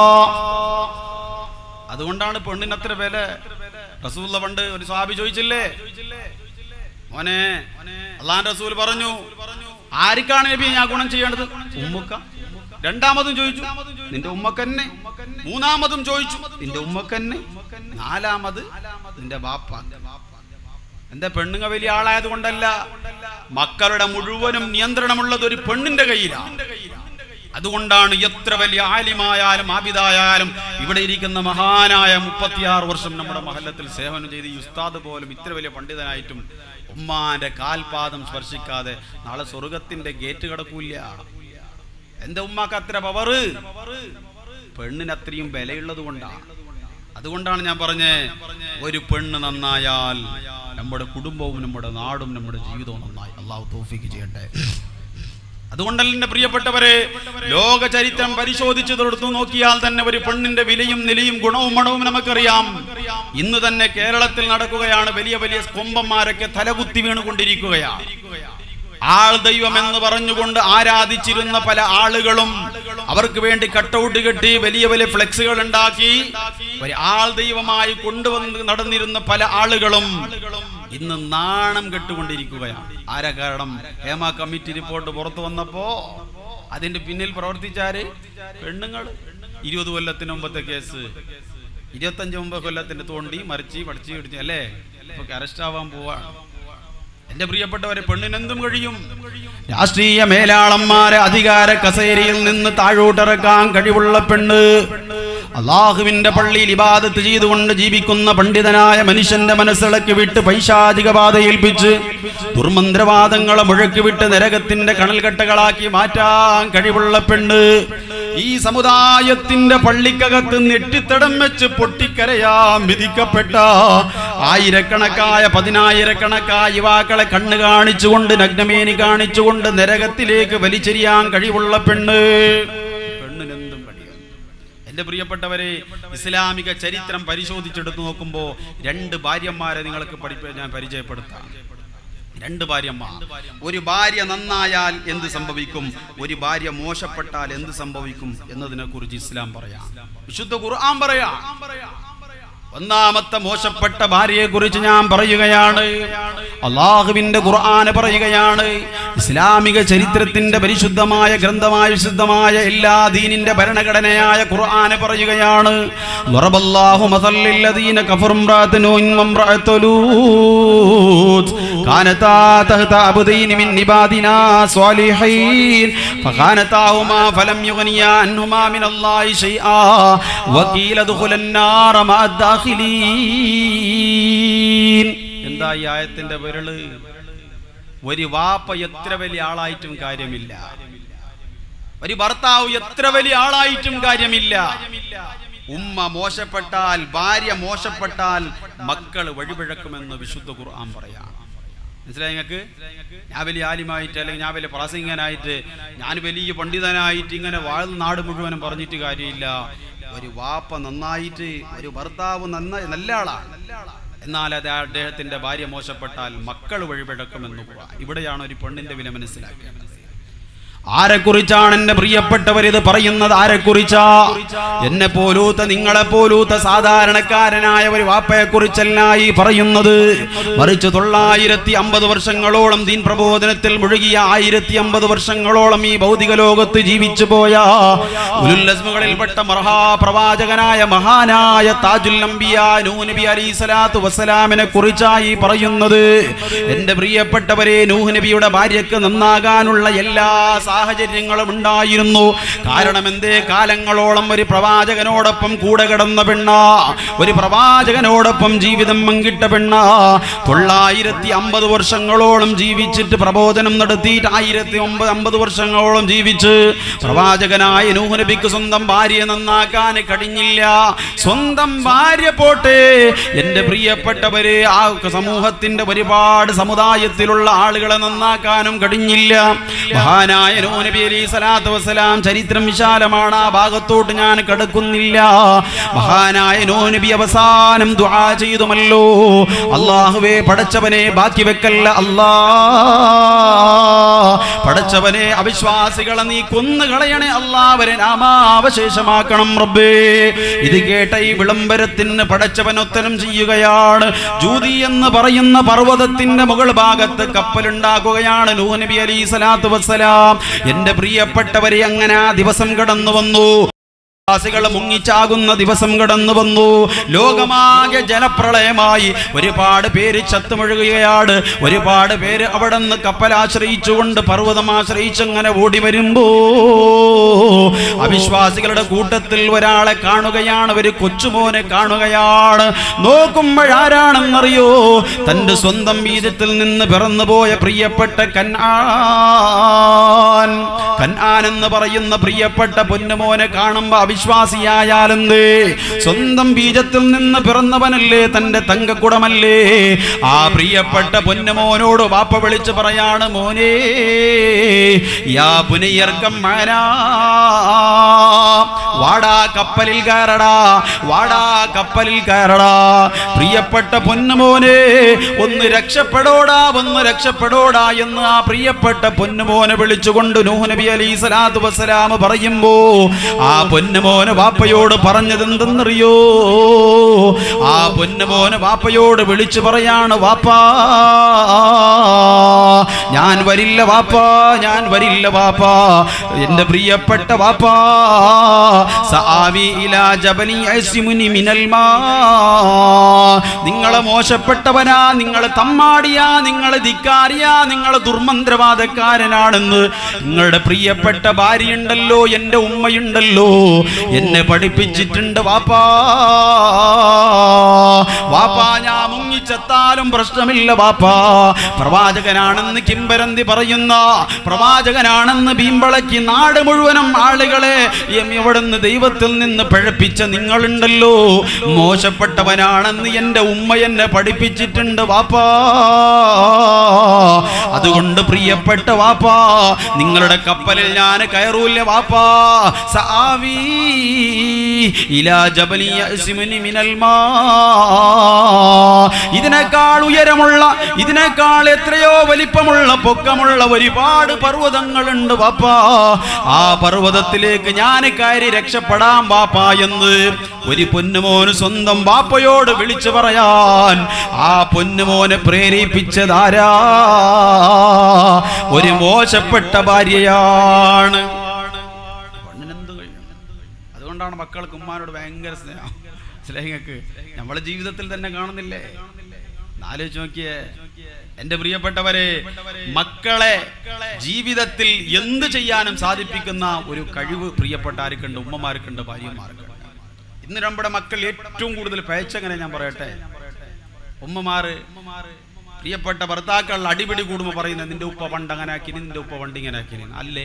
അതുകൊണ്ടാണ് പെണ്ണിന് അത്ര വില റസൂല്ല പണ്ട് ഒരു സ്വാബി ചോദിച്ചില്ലേ മോനെ അള്ളാൻ റസൂൽ പറഞ്ഞു ആർക്കാണ് നബി ഞാൻ ഗുണം ചെയ്യേണ്ടത് ഉമ്മുക്ക രണ്ടാമതും ചോദിച്ചു നിന്റെ ഉമ്മക്കന്നെ മൂന്നാമതും ചോദിച്ചു നിന്റെ ഉമ്മക്കന്നെ നാലാമത് നിന്റെ ബാപ്പ എന്താ പെണ്ണുങ്ങ വലിയ ആളായത് കൊണ്ടല്ല മക്കളുടെ മുഴുവനും നിയന്ത്രണമുള്ളത് ഒരു പെണ്ണിന്റെ കയ്യിലാണ് അതുകൊണ്ടാണ് എത്ര വലിയ ആലിമായാലും ആബിദായാലും ഇവിടെ ഇരിക്കുന്ന മഹാനായ മുപ്പത്തിയാറ് വർഷം നമ്മുടെ മഹല്ലത്തിൽ സേവനം ചെയ്ത് ഈ ഉസ്താദ് പോലും ഇത്ര വലിയ പണ്ഡിതനായിട്ടും ഉമ്മാന്റെ കാൽപാദം സ്പർശിക്കാതെ നാളെ സ്വർഗത്തിന്റെ ഗേറ്റ് കടക്കൂല എന്റെ ഉമ്മാക്ക് അത്ര പവറ് പെണ്ണിന് അത്രയും വിലയുള്ളത് കൊണ്ടാണ് അതുകൊണ്ടാണ് ഞാൻ പറഞ്ഞേ ഒരു പെണ്ണ് നന്നായാൽ നമ്മുടെ കുടുംബവും നമ്മുടെ നാടും നമ്മുടെ ജീവിതവും നന്നായി അള്ളാഹു തോഫിക്ക് ചെയ്യട്ടെ അതുകൊണ്ടല്ല എന്റെ പ്രിയപ്പെട്ടവരെ ലോക ചരിത്രം പരിശോധിച്ച് തൊടുത്തു നോക്കിയാൽ തന്നെ ഒരു പെണ്ണിന്റെ വിലയും നിലയും ഗുണവും മണവും നമുക്കറിയാം ഇന്ന് തന്നെ കേരളത്തിൽ നടക്കുകയാണ് വലിയ വലിയ കൊമ്പന്മാരൊക്കെ തലകുത്തി വീണുകൊണ്ടിരിക്കുകയാണ് ആൾ ദൈവം എന്ന് പറഞ്ഞുകൊണ്ട് ആരാധിച്ചിരുന്ന പല ആളുകളും അവർക്ക് വേണ്ടി കട്ടൗട്ട് കെട്ടി വലിയ വലിയ ഫ്ലെക്സുകൾ ഉണ്ടാക്കി ഒരു ആൾ ദൈവമായി കൊണ്ടുവന്ന് നടന്നിരുന്ന പല ആളുകളും ഇന്ന് നാണം കെട്ടുകൊണ്ടിരിക്കുകയാണ് ആരാ കാരണം ഹേമ കമ്മിറ്റി റിപ്പോർട്ട് പുറത്തു വന്നപ്പോ അതിന്റെ പിന്നിൽ പ്രവർത്തിച്ചാര് പെണ്ണുങ്ങൾ ഇരുപത് കൊല്ലത്തിന് മുമ്പത്തെ കേസ് ഇരുപത്തഞ്ച് മുമ്പ് കൊല്ലത്തിന്റെ തോണ്ടി മറിച്ച് പഠിച്ച് പിടിച്ച് അല്ലേ ഇപ്പൊ അറസ്റ്റ് ആവാൻ പോവാണ് എന്റെ പ്രിയപ്പെട്ടവരെ പെണ്ണിനെന്തും കഴിയും രാഷ്ട്രീയ മേലാളന്മാരെ അധികാര കസേരയിൽ നിന്ന് താഴോട്ടിറക്കാൻ കഴിവുള്ള പെണ്ണ് അള്ളാഹുവിന്റെ പള്ളിയിൽ ഇബാദത്ത് ചെയ്തുകൊണ്ട് ജീവിക്കുന്ന പണ്ഡിതനായ മനുഷ്യന്റെ മനസ്സിളക്കി വിട്ട് പൈശാചിക ബാധ ഏൽപ്പിച്ച് ദുർമന്ത്രവാദങ്ങളെ മുഴക്കി വിട്ട് നരകത്തിന്റെ കണൽക്കട്ടകളാക്കി മാറ്റാൻ കഴിവുള്ള പെണ്ണ് ഈ സമുദായത്തിന്റെ പള്ളിക്കകത്ത് നെറ്റിത്തടം വെച്ച് പൊട്ടിക്കരയാൻ വിധിക്കപ്പെട്ട ആയിരക്കണക്കായ പതിനായിരക്കണക്കായ യുവാക്കളെ കണ്ണ് കാണിച്ചുകൊണ്ട് നഗ്നമേനി കാണിച്ചുകൊണ്ട് നരകത്തിലേക്ക് വലിച്ചെറിയാൻ കഴിവുള്ള പെണ്ണ് പെണ്ണിനെന്തും കഴിയും എന്റെ പ്രിയപ്പെട്ടവരെ ഇസ്ലാമിക ചരിത്രം പരിശോധിച്ചെടുത്ത് നോക്കുമ്പോൾ രണ്ട് ഭാര്യന്മാരെ നിങ്ങൾക്ക് പഠിപ്പ ഞാൻ പരിചയപ്പെടുത്താം രണ്ട് ഭാര്യന്മാർ ഒരു ഭാര്യ നന്നായാൽ എന്ത് സംഭവിക്കും ഒരു ഭാര്യ മോശപ്പെട്ടാൽ എന്ത് സംഭവിക്കും എന്നതിനെ കുറിച്ച് ഇസ്ലാം പറയാം വിശുദ്ധ ഖുർആൻ പറയാം ഒന്നാമത്തെ മോശപ്പെട്ട ഭാര്യയെ കുറിച്ച് ഞാൻ പറയുകയാണ് അള്ളാഹുവിന്റെ ഖുർആന് പറയുകയാണ് ഇസ്ലാമിക ചരിത്രത്തിന്റെ പരിശുദ്ധമായ ഗ്രന്ഥമായ വിശുദ്ധമായ എല്ലാ ദീനിന്റെ ഭരണഘടനയായ ഖുർആന് പറയുകയാണ് ضربالله مثل للذين كفروا امرأة نوح وامرأة لوط كانتا تحت عبدين من عبادنا صالحين فخانتاهما فلم يغنيا عنهما من الله شيئا وقيل ادخلا النار مع الداخلين എന്താ ഈ ആയത്തിന്റെ വിരള് ഒരു വാപ്പ എത്ര വലിയ ആളായിട്ടും കാര്യമില്ല ഒരു ഭർത്താവ് എത്ര വലിയ ആളായിട്ടും കാര്യമില്ല ഉമ്മ മോശപ്പെട്ടാൽ ഭാര്യ മോശപ്പെട്ടാൽ മക്കൾ വഴിപിഴക്കുമെന്ന് വിശുദ്ധ ഖുർആൻ പറയാം മനസ്സിലായി നിങ്ങൾക്ക് ഞാൻ വലിയ ആലിമായിട്ട് അല്ലെങ്കിൽ ഞാൻ വലിയ പ്രാസംഗികനായിട്ട് ഞാൻ വലിയ പണ്ഡിതനായിട്ട് ഇങ്ങനെ വാഴ്ന്ന നാട് മുഴുവനും പറഞ്ഞിട്ട് കാര്യമില്ല ഒരു വാപ്പ നന്നായിട്ട് ഒരു ഭർത്താവ് നന്നായി നല്ല ആളാണ് എന്നാൽ അത് അദ്ദേഹത്തിന്റെ ഭാര്യ മോശപ്പെട്ടാൽ മക്കൾ വഴിപിഴക്കുമെന്ന് ഖുർആൻ ഇവിടെയാണ് ഒരു പെണ്ണിന്റെ വില മനസ്സിലാക്കേണ്ടത് ആരെക്കുറിച്ചാണ് എന്റെ പ്രിയപ്പെട്ടവർ ഇത് പറയുന്നത് ആരെക്കുറിച്ചാ എന്നെ പോലൂത്ത നിങ്ങളെ പോലൂത്ത സാധാരണക്കാരനായ ഒരു വാപ്പയെ കുറിച്ചല്ല ഈ പറയുന്നത് മറിച്ച് തൊള്ളായിരത്തി അമ്പത് വർഷങ്ങളോളം ദീൻ പ്രബോധനത്തിൽ മുഴുകിയ ആയിരത്തി അമ്പത് വർഷങ്ങളോളം ഈ ഭൗതിക ലോകത്ത് ജീവിച്ചു പോയ ഉലുല്ലസ്മുകളിൽപ്പെട്ട മഹാപ്രവാചകനായ മഹാനായ താജുൽ അംബിയ നൂ നബി അലൈഹി സ്വലാത്തു വസ്സലാമിനെ കുറിച്ചായി പറയുന്നത് എന്റെ പ്രിയപ്പെട്ടവരെ നൂഹ് നബിയുടെ ഭാര്യക്ക് നന്നാകാനുള്ള എല്ലാ സാഹചര്യങ്ങളും ഉണ്ടായിരുന്നു കാരണം എന്തേ കാലങ്ങളോളം ഒരു പ്രവാചകനോടൊപ്പം കൂടെ കിടന്ന പെണ്ണ ഒരു പ്രവാചകനോടൊപ്പം ജീവിതം പങ്കിട്ട പെണ്ണ തൊള്ളായിരത്തി അമ്പത് വർഷങ്ങളോളം ജീവിച്ചിട്ട് പ്രബോധനം നടത്തിയിട്ട് ആയിരത്തി ഒമ്പത് അമ്പത് വർഷങ്ങളോളം ജീവിച്ച് പ്രവാചകനായ നൂഹ് നബിക്ക് സ്വന്തം ഭാര്യയെ നന്നാക്കാൻ കഴിഞ്ഞില്ല സ്വന്തം ഭാര്യ പോട്ടെ എന്റെ പ്രിയപ്പെട്ടവരെ ആ സമൂഹത്തിന്റെ ഒരുപാട് സമുദായത്തിലുള്ള ആളുകളെ നന്നാക്കാനും കഴിഞ്ഞില്ല മഹാനായ നൂഹ് നബി അലൈഹി സ്വലാത്തു വസ്സലാം ചരിത്രം വിശാലമാണ് ആ ഭാഗത്തോട്ട് ഞാൻ കടക്കുന്നില്ല മഹാനായ നൂഹ് നബി അവസാനം ദുആ ചെയ്തുമല്ലോ അള്ളാഹുവേ പടച്ചവനെ ബാക്കി വെക്കല്ല അല്ലാ പടച്ചവനെ അവിശ്വാസികളെ നീ കൊന്നു കളയണേ അല്ലാവരെ നാമാവശേഷമാക്കണം റബ്ബേ ഇത് കേട്ട ഈ വിളംബരത്തിന് പടച്ചവൻ ഉത്തരം ചെയ്യുകയാണ് ജൂതി എന്ന് പറയുന്ന പർവ്വതത്തിന്റെ മുകൾ ഭാഗത്ത് കപ്പലുണ്ടാക്കുകയാണ് നൂഹ് നബി അലൈഹി സ്വലാത്തു വസ്സലാം എന്റെ പ്രിയപ്പെട്ടവരെ അങ്ങനെ ആ ദിവസം കടന്നു വന്നു വാസികൾ മുങ്ങിച്ചാകുന്ന ദിവസം കടന്നു വന്നു ലോകമാകെ ജലപ്രളയമായി ഒരുപാട് പേര് ചത്തുമൊഴുകുകയാണ് ഒരുപാട് പേര് അവിടെ നിന്ന് കപ്പലാശ്രയിച്ചുകൊണ്ട് പർവ്വതം ആശ്രയിച്ചങ്ങനെ ഓടി വരുമ്പോ അവിശ്വാസികളുടെ കൂട്ടത്തിൽ ഒരാളെ കാണുകയാണ് ഒരു കൊച്ചുമോനെ കാണുകയാണ് നോക്കുമ്പോഴാരാണെന്നറിയോ തന്റെ സ്വന്തം ബീജത്തിൽ നിന്ന് പിറന്നുപോയ പ്രിയപ്പെട്ട കൻആൻ കൻആൻ എന്ന് പറയുന്ന പ്രിയപ്പെട്ട പൊന്നുമോനെ കാണുമ്പോ അവിശ്വാസിയായാലെന്തേ സ്വന്തം ബീജത്തിൽ നിന്ന് പിറന്നവനല്ലേ തന്റെ തങ്കക്കുടമല്ലേ ആ പ്രിയപ്പെട്ട പൊന്നുമോനോട് വാപ്പ വിളിച്ച് പറയാണ് മോനെ യാ പുനയർക്കം മാനാ വാടാ കപ്പലിൽ കയറടാ വാടാ കപ്പലിൽ കയറടാ പ്രിയപ്പെട്ട പൊന്നുമോനെ ഒന്ന് രക്ഷപ്പെടോടാ ഒന്ന് രക്ഷപ്പെടോടാ എന്ന് ആ പ്രിയപ്പെട്ട പൊന്നുമോനെ വിളിച്ചുകൊണ്ട് നൂഹ് നബി അലൈഹി സ്വലാത്തു വസ്സലാം പറയുമ്പോ ആ പൊന്നുമോ പൊന്നുമോന് വാപ്പയോട് പറഞ്ഞത് എന്തെന്നറിയോ ആ പൊന്നുമോന് വാപ്പയോട് വിളിച്ചു പറയാണ് വാപ്പാ ഞാൻ വരില്ല വാപ്പാ ഞാൻ വരില്ല വാപ്പാ എന്റെ പ്രിയപ്പെട്ട വാപ്പാ സആവി ഇലാ ജബലി യസ്മുനി മിനൽ മാ നിങ്ങളെ മോശപ്പെട്ടവനാ നിങ്ങളെ തമ്മാടിയാ നിങ്ങളെ ധിക്കാരിയാ നിങ്ങളെ ദുർമന്ത്രവാദക്കാരനാണെന്ന് നിങ്ങളുടെ പ്രിയപ്പെട്ട ഭാര്യയുണ്ടല്ലോ എൻ്റെ ഉമ്മയുണ്ടല്ലോ എന്നെ പഠിപ്പിച്ചിട്ടുണ്ട് വാപ്പാ വാപ്പാ ഞാൻ മുങ്ങിച്ചെത്താലും പ്രശ്നമില്ല വാപ്പാ പ്രവാചകനാണെന്ന് കിംബരന്തി പറയുന്ന പ്രവാചകനാണെന്ന് ബീമ്പളയ്ക്ക് നാട് മുഴുവനും ആളുകളെ എം ഇവിടുന്ന് ദൈവത്തിൽ നിന്ന് പഴപ്പിച്ച നിങ്ങളുണ്ടല്ലോ മോശപ്പെട്ടവനാണെന്ന് എൻ്റെ ഉമ്മ എന്നെ പഠിപ്പിച്ചിട്ടുണ്ട് വാപ്പാ അതുകൊണ്ട് പ്രിയപ്പെട്ട വാപ്പാ നിങ്ങളുടെ കപ്പലിൽ ഞാൻ കയറൂല്ല വാപ്പാ സആവി ഇലാ ജബലി യഅ്സിമുനി മിനൽ മാ ഇതിനേക്കാൾ ഉയരമുള്ള ഇതിനേക്കാൾ എത്രയോ വലിപ്പമുള്ള പൊക്കമുള്ള ഒരുപാട് പർവ്വതങ്ങളുണ്ട് വാപ്പാ ആ പർവ്വതത്തിലേക്ക് ഞാൻ കയറി രക്ഷപ്പെടാം വാപ്പാ എന്ന് ഒരു പൊന്നുമോന് സ്വന്തം വാപ്പയോട് വിളിച്ചു പറയാൻ ആ പൊന്നുമോനെ പ്രേരിപ്പിച്ചതാരാ ഒരു മോശപ്പെട്ട ഭാര്യയാണ് പെണ്ണിനെന്ത് കഴിയും അതുകൊണ്ടാണ് മക്കൾക്ക് ഉമ്മാനോട് ഭയങ്കര സ്നേഹം സ്നേഹങ്ങൾക്ക് നമ്മളെ ജീവിതത്തിൽ തന്നെ കാണുന്നില്ലേ ആലോചിച്ച് നോക്കിയേ എന്റെ പ്രിയപ്പെട്ടവരെ മക്കളെ ജീവിതത്തിൽ എന്ത് ചെയ്യാനും സാധിപ്പിക്കുന്ന ഒരു കഴിവ് പ്രിയപ്പെട്ട ആർക്കുണ്ട് ഉമ്മമാർക്കുണ്ട് ഭാര്യമാർക്കുണ്ട് ഇന്ന് നമ്മുടെ മക്കൾ ഏറ്റവും കൂടുതൽ പേച്ചങ്ങനെ ഞാൻ പറയട്ടെ ഉമ്മമാര് പ്രിയപ്പെട്ട ഭർത്താക്കൾ അടിപിടി കൂടുമ്പോൾ പറയുന്നത് നിന്റെ ഉപ്പ പണ്ട് അങ്ങനെ ആക്കിനി നിന്റെ ഉപ്പ പണ്ട് ഇങ്ങനെ ആക്കിനി അല്ലേ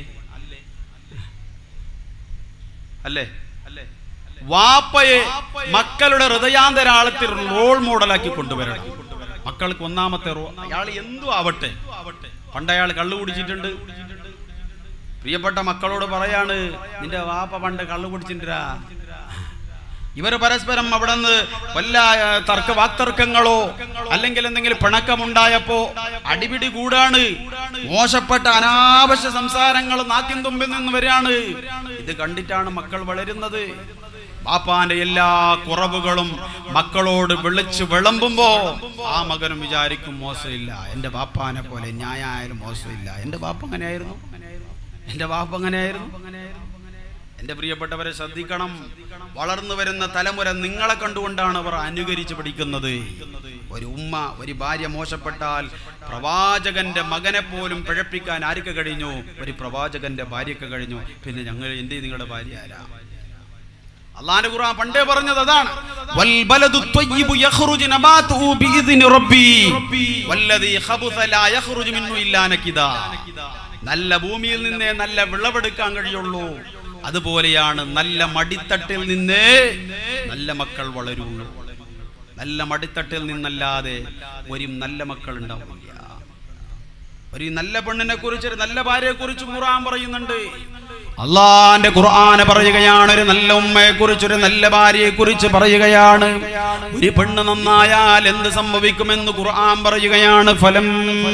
അല്ലേ അല്ലേ വാപ്പയെ മക്കളുടെ ഹൃദയാന്തരാളത്തിൽ റോൾ മോഡലാക്കി കൊണ്ടുവരണം മക്കൾക്ക് ഒന്നാമത്തെ റോ അയാൾ എന്തു ആവട്ടെ പണ്ട് അയാൾ കള്ളു കുടിച്ചിട്ടുണ്ട് പ്രിയപ്പെട്ട മക്കളോട് പറയാണ് നിന്റെ വാപ്പ പണ്ട് കള്ളു കുടിച്ചിട്ടാ ഇവർ പരസ്പരം അവിടെ നിന്ന് വല്ല ആ, തർക്ക വാക്തർക്കങ്ങളോ അല്ലെങ്കിൽ എന്തെങ്കിലും പിണക്കമുണ്ടായപ്പോ അടിപിടി കൂടാണ് മോശപ്പെട്ട അനാവശ്യ സംസാരങ്ങൾ നാക്കിൻ തുമ്പിൽ നിന്ന് വരികയാണ് ഇത് കണ്ടിട്ടാണ് മക്കൾ വളരുന്നത് ബാപ്പാന്റെ എല്ലാ കുറവുകളും മക്കളോട് വിളിച്ച് വിളമ്പുമ്പോ ആ മകനും വിചാരിക്കും മോശമില്ല എന്റെ ബാപ്പാനെ പോലെ ഞായായാലും മോശമില്ല എന്റെ ബാപ്പ അങ്ങനെയായിരുന്നു എന്റെ ബാപ്പ അങ്ങനെയായിരുന്നു എന്റെ പ്രിയപ്പെട്ടവരെ ശ്രദ്ധിക്കണം വളർന്നു വരുന്ന തലമുറ നിങ്ങളെ കണ്ടുകൊണ്ടാണ് അവർ അനുകരിച്ച് പഠിക്കുന്നത് ഒരു ഉമ്മ ഒരു ഭാര്യ മോശപ്പെട്ടാൽ പ്രവാചകന്റെ മകനെ പോലും പിഴപ്പിക്കാൻ ആർക്ക് കഴിഞ്ഞു ഒരു പ്രവാചകന്റെ ഭാര്യക്ക് കഴിഞ്ഞു പിന്നെ ഞങ്ങൾ എന്റെ നിങ്ങളുടെ ഭാര്യ ആരാ അള്ളാന്റെ ഖുർആൻ പണ്ടേ പറഞ്ഞത് അതാണ് വൽ ബലദു ത്വയ്യിബു യഖ്റുജു നബാതുഹു ബിഇദ്നി റബ്ബി വല്ലദീ ഖബുസ ലാ യഖ്റുജു മിൻഹു ഇല്ലാ നകിദാ നല്ല ഭൂമിയിൽ നിന്നേ നല്ല വിളവെടുക്കാൻ കഴിയുള്ളൂ അതുപോലെയാണ് നല്ല മടിത്തട്ടിൽ നിന്നേ നല്ല മക്കൾ വളരുള്ളൂ നല്ല മടിത്തട്ടിൽ നിന്നല്ലാതെ ഒരു നല്ല മക്കൾ ഉണ്ടാവില്ല ഒരു നല്ല പെണ്ണിനെ കുറിച്ച് ഒരു നല്ല ഭാര്യയെ കുറിച്ച് ഖുർആൻ പറയുന്നുണ്ട് അള്ളാന്റെ ഖുർആന് പറയുകയാണ് ഒരു നല്ല ഉമ്മയെ കുറിച്ച് ഒരു നല്ല ഭാര്യയെ കുറിച്ച് പറയുകയാണ് ഒരു പെണ്ണ് നന്നായാൽ എന്ത് സംഭവിക്കുമെന്ന് ഖുർആൻ പറയുകയാണ് ഫലം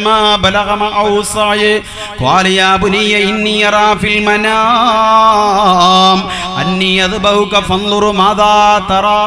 അന്നി അദ്ബൗക ഫൻദുറു മാദാ തറാ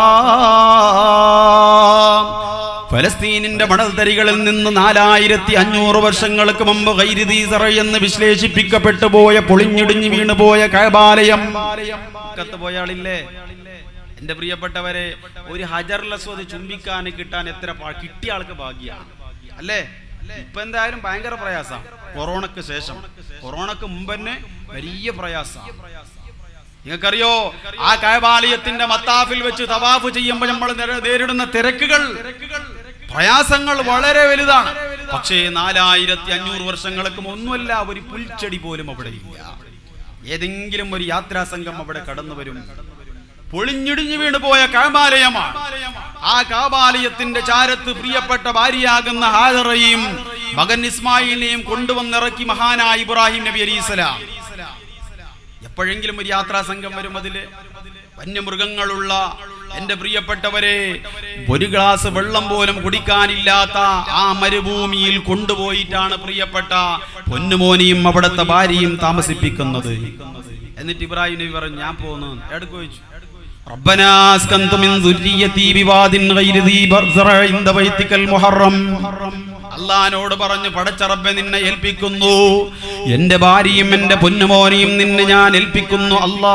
ഫലസ്തീനിന്റെ മണൽത്തരികളിൽ നിന്ന് നാലായിരത്തി അഞ്ഞൂറ് വർഷങ്ങൾക്ക് മുമ്പ് ഗൈരിദീസറ എന്ന് വിശ്ലേഷിപ്പിക്കപ്പെട്ടു പോയ പൊളിഞ്ഞിടിഞ്ഞു വീണു പോയ കൈബാലയം കത്ത് പോയ ആളില്ലേ എന്റെ പ്രിയപ്പെട്ടവരെ ഒരു ഹജർ ലസ്വത് ചുംബിക്കാൻ കിട്ടാൻ എത്ര പാ- കിട്ടിയ ആൾക്ക് ഭാഗ്യാണ് അല്ലേ ഇപ്പൊ എന്തായാലും ഭയങ്കര പ്രയാസം കൊറോണക്ക് ശേഷം കൊറോണക്ക് മുമ്പ് തന്നെ വലിയ പ്രയാസം നിങ്ങൾക്കറിയോ ആ കൈബാലയത്തിന്റെ മത്താഫിൽ വെച്ച് തവാഫ് ചെയ്യുമ്പോൾ നമ്മൾ നേര- നേരിടുന്ന തിരക്കുകൾ പ്രയാസങ്ങൾ വളരെ വലുതാണ് പക്ഷേ നാലായിരത്തി അഞ്ഞൂറ് വർഷങ്ങൾക്ക് ഒന്നുമല്ല ഒരു പുൽച്ചെടി പോലും അവിടെ ഇല്ല ഏതെങ്കിലും ഒരു യാത്രാ സംഘം അവിടെ കടന്നു വരും പൊളിഞ്ഞിടിഞ്ഞു വീണു പോയ കാബാലയമാണ് ആ കാബാലയത്തിന്റെ ചാരത്ത് പ്രിയപ്പെട്ട ഭാര്യയാകുന്ന ഹാജറയും മകൻ ഇസ്മായിലിനെയും കൊണ്ടുവന്നിറക്കി മഹാനായ ഇബ്രാഹിം നബി അലൈഹിസ്സലാം എപ്പോഴെങ്കിലും ഒരു യാത്രാ സംഘം വരും അതില് വന്യമൃഗങ്ങളുള്ള എന്റെ പ്രിയപ്പെട്ടവരെ ഒരു ഗ്ലാസ് വെള്ളം പോലും കുടിക്കാനില്ലാത്ത ആ മരുഭൂമിയിൽ കൊണ്ടുപോയിട്ടാണ് പ്രിയപ്പെട്ട പൊന്നുമോനിയും അവിടുത്തെ ഭാര്യയും താമസിപ്പിക്കുന്നത് എന്നിട്ട് ഇബ്രാഹിം നബി പറഞ്ഞു ഞാൻ പോകുന്നു എടുക്കു ചോദിച്ചു ربنا اسكنت من ذريتي بواد غير ذي زرع عند بيتك المحرم അള്ളഹാനോട് പറഞ്ഞു പടച്ചറബെ നിന്നെ ഏൽപ്പിക്കുന്നു എന്റെ ഭാര്യയും എന്റെ പൊന്നുമോനെയും നിന്നെ ഞാൻ ഏൽപ്പിക്കുന്നു അല്ലാ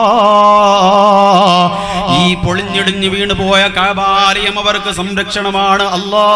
ഈ പൊളിഞ്ഞിടിഞ്ഞു വീണു പോയ കാബാലയം അവർക്ക് സംരക്ഷണമാണ് അല്ലാ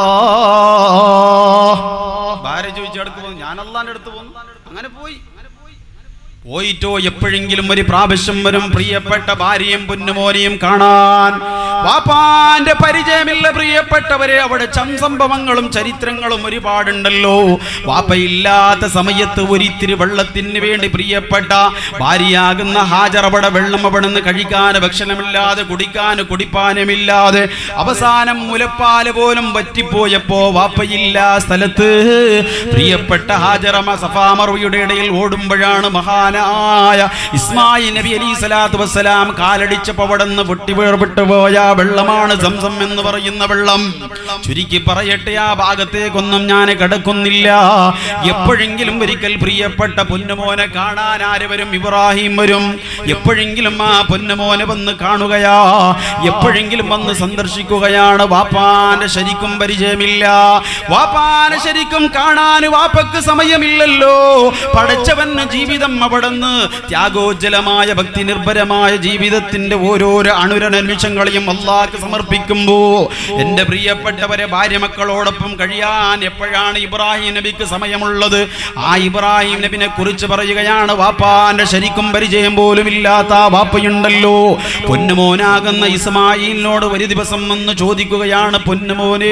ഭാര്യ ചോദിച്ചെടുത്ത് പോകുന്നു ഞാൻ അള്ളാന്റെ അടുത്ത് പോന്നു അങ്ങനെ പോയി പോയിട്ടോ എപ്പോഴെങ്കിലും ഒരു പ്രാവശ്യം വരും പ്രിയപ്പെട്ട ഭാര്യയും പൊന്നുമോനെയും കാണാൻ വാപ്പാന്റെ പരിചയമില്ല പ്രിയപ്പെട്ടവരെ അവിടെ സംഭവങ്ങളും ചരിത്രങ്ങളും ഒരുപാടുണ്ടല്ലോ വാപ്പയില്ലാത്ത സമയത്ത് ഒരിത്തിരി വെള്ളത്തിന് വേണ്ടി പ്രിയപ്പെട്ട ഭാര്യയാകുന്ന ഹാജർ അവിടെ വെള്ളം അവിടെ നിന്ന് കഴിക്കാൻ ഭക്ഷണമില്ലാതെ കുടിക്കാൻ കുടിപ്പാനുമില്ലാതെ അവസാനം മുലപ്പാല് പോലും പറ്റിപ്പോയപ്പോ വാപ്പയില്ല സ്ഥലത്ത് പ്രിയപ്പെട്ട ഹാജറമ സഫാമറുയുടെ ഇടയിൽ ഓടുമ്പോഴാണ് മഹാനായ ഇസ്മായിൽ നബി അലി സ്വലാത്തു വസ്സലാം കാലടിച്ചപ്പോ അവിടെ നിന്ന് പൊട്ടി വേർപെട്ടു പോയ വെള്ളമാണ് സംസം എന്ന് പറയുന്ന വെള്ളം ചുരുക്കി പറയട്ടെ ആ ഭാഗത്തേക്കൊന്നും ഞാൻ കിടക്കുന്നില്ല എപ്പോഴെങ്കിലും ഒരിക്കൽ പ്രിയപ്പെട്ട പൊന്നുമോനെ കാണാൻ ആര് വരും ഇബ്രാഹിം വരും എപ്പോഴെങ്കിലും ആ പൊന്നുമോനെ വന്ന് കാണുകയാ എപ്പോഴെങ്കിലും വന്ന് സന്ദർശിക്കുകയാണ് വാപ്പാന്റെ ശരിക്കും പരിചയമില്ല വാപ്പാനെ ശരിക്കും കാണാൻ വാപ്പക്ക് സമയമില്ലല്ലോ പടച്ചവന് ജീവിതം അവിടുന്ന് ത്യാഗോജ്ജലമായ ഭക്തി നിർഭരമായ ജീവിതത്തിന്റെ ഓരോരോ അണുര നിമിഷങ്ങളെയും അള്ളാഹ്ക്ക് സമർപ്പിക്കുമ്പോ എന്റെ പ്രിയപ്പെട്ടവരെ ഭാര്യ മക്കളോടൊപ്പം കഴിയാൻ എപ്പോഴാണ് ഇബ്രാഹിം നബിക്ക് സമയമുള്ളത് ആ ഇബ്രാഹിം നബിനെ കുറിച്ച് പറയുകയാണ് വാപ്പാന്റെ ശരിക്കും പരിചയം പോലും ഇല്ലാത്ത ആ വാപ്പയുണ്ടല്ലോ പൊന്നുമോനാകുന്ന ഇസ്മായിലിനോട് ഒരു ദിവസം വന്ന് ചോദിക്കുകയാണ് പൊന്നുമോനെ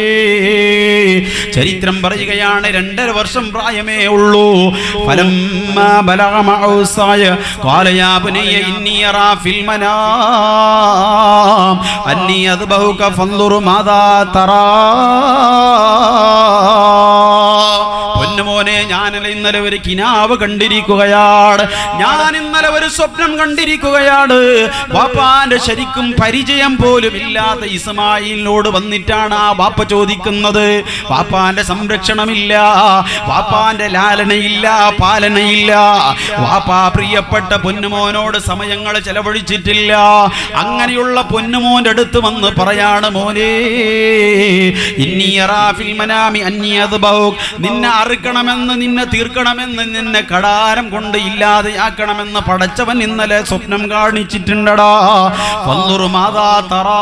ചരിത്രം പറയുകയാണ് രണ്ടര വർഷം പ്രായമേ ഉള്ളൂ فلما بلغ معه السعي قال يا بني إني أرى في المنام أني أذبحك فانظر ماذا ترى പൊന്നുമോനെ ഞാനല്ല ഇന്നലെ ഒരു കിനാവ് കണ്ടിരിക്കുകയാണ് ഞാൻ ഇന്നലെ ഒരു സ്വപ്നം കണ്ടിരിക്കുകയാണ് വാപ്പാന്റെ ശരിക്കും പരിചയം പോലും ഇല്ലാത്ത ഇസ്മായിലിനോട് വന്നിട്ടാണ് ആ വാപ്പ ചോദിക്കുന്നത് വാപ്പാന്റെ സംരക്ഷണമില്ല വാപ്പാന്റെ ലാലനയില്ല പാലനയില്ല വാപ്പാ പ്രിയപ്പെട്ട പൊന്നുമോനോട് സമയങ്ങൾ ചെലവഴിച്ചിട്ടില്ല അങ്ങനെയുള്ള പൊന്നുമോന്റെ അടുത്ത് വന്ന് പറയാണ് മോനെ ഇന്നി അറാ ഫിൽ മനാമി അന്നി അദ്ബൗക്. നിന്നെ അറുക്കണമെന്ന് നിന്നെ തീർക്കണമെന്ന് നിന്നെ കടാരം കൊണ്ട് ഇല്ലാതെയാക്കണമെന്ന് പടച്ചവൻ ഇന്നലെ സ്വപ്നം കാണിച്ചിട്ടുണ്ടടാ വല്ലുറു മാതാ തറാ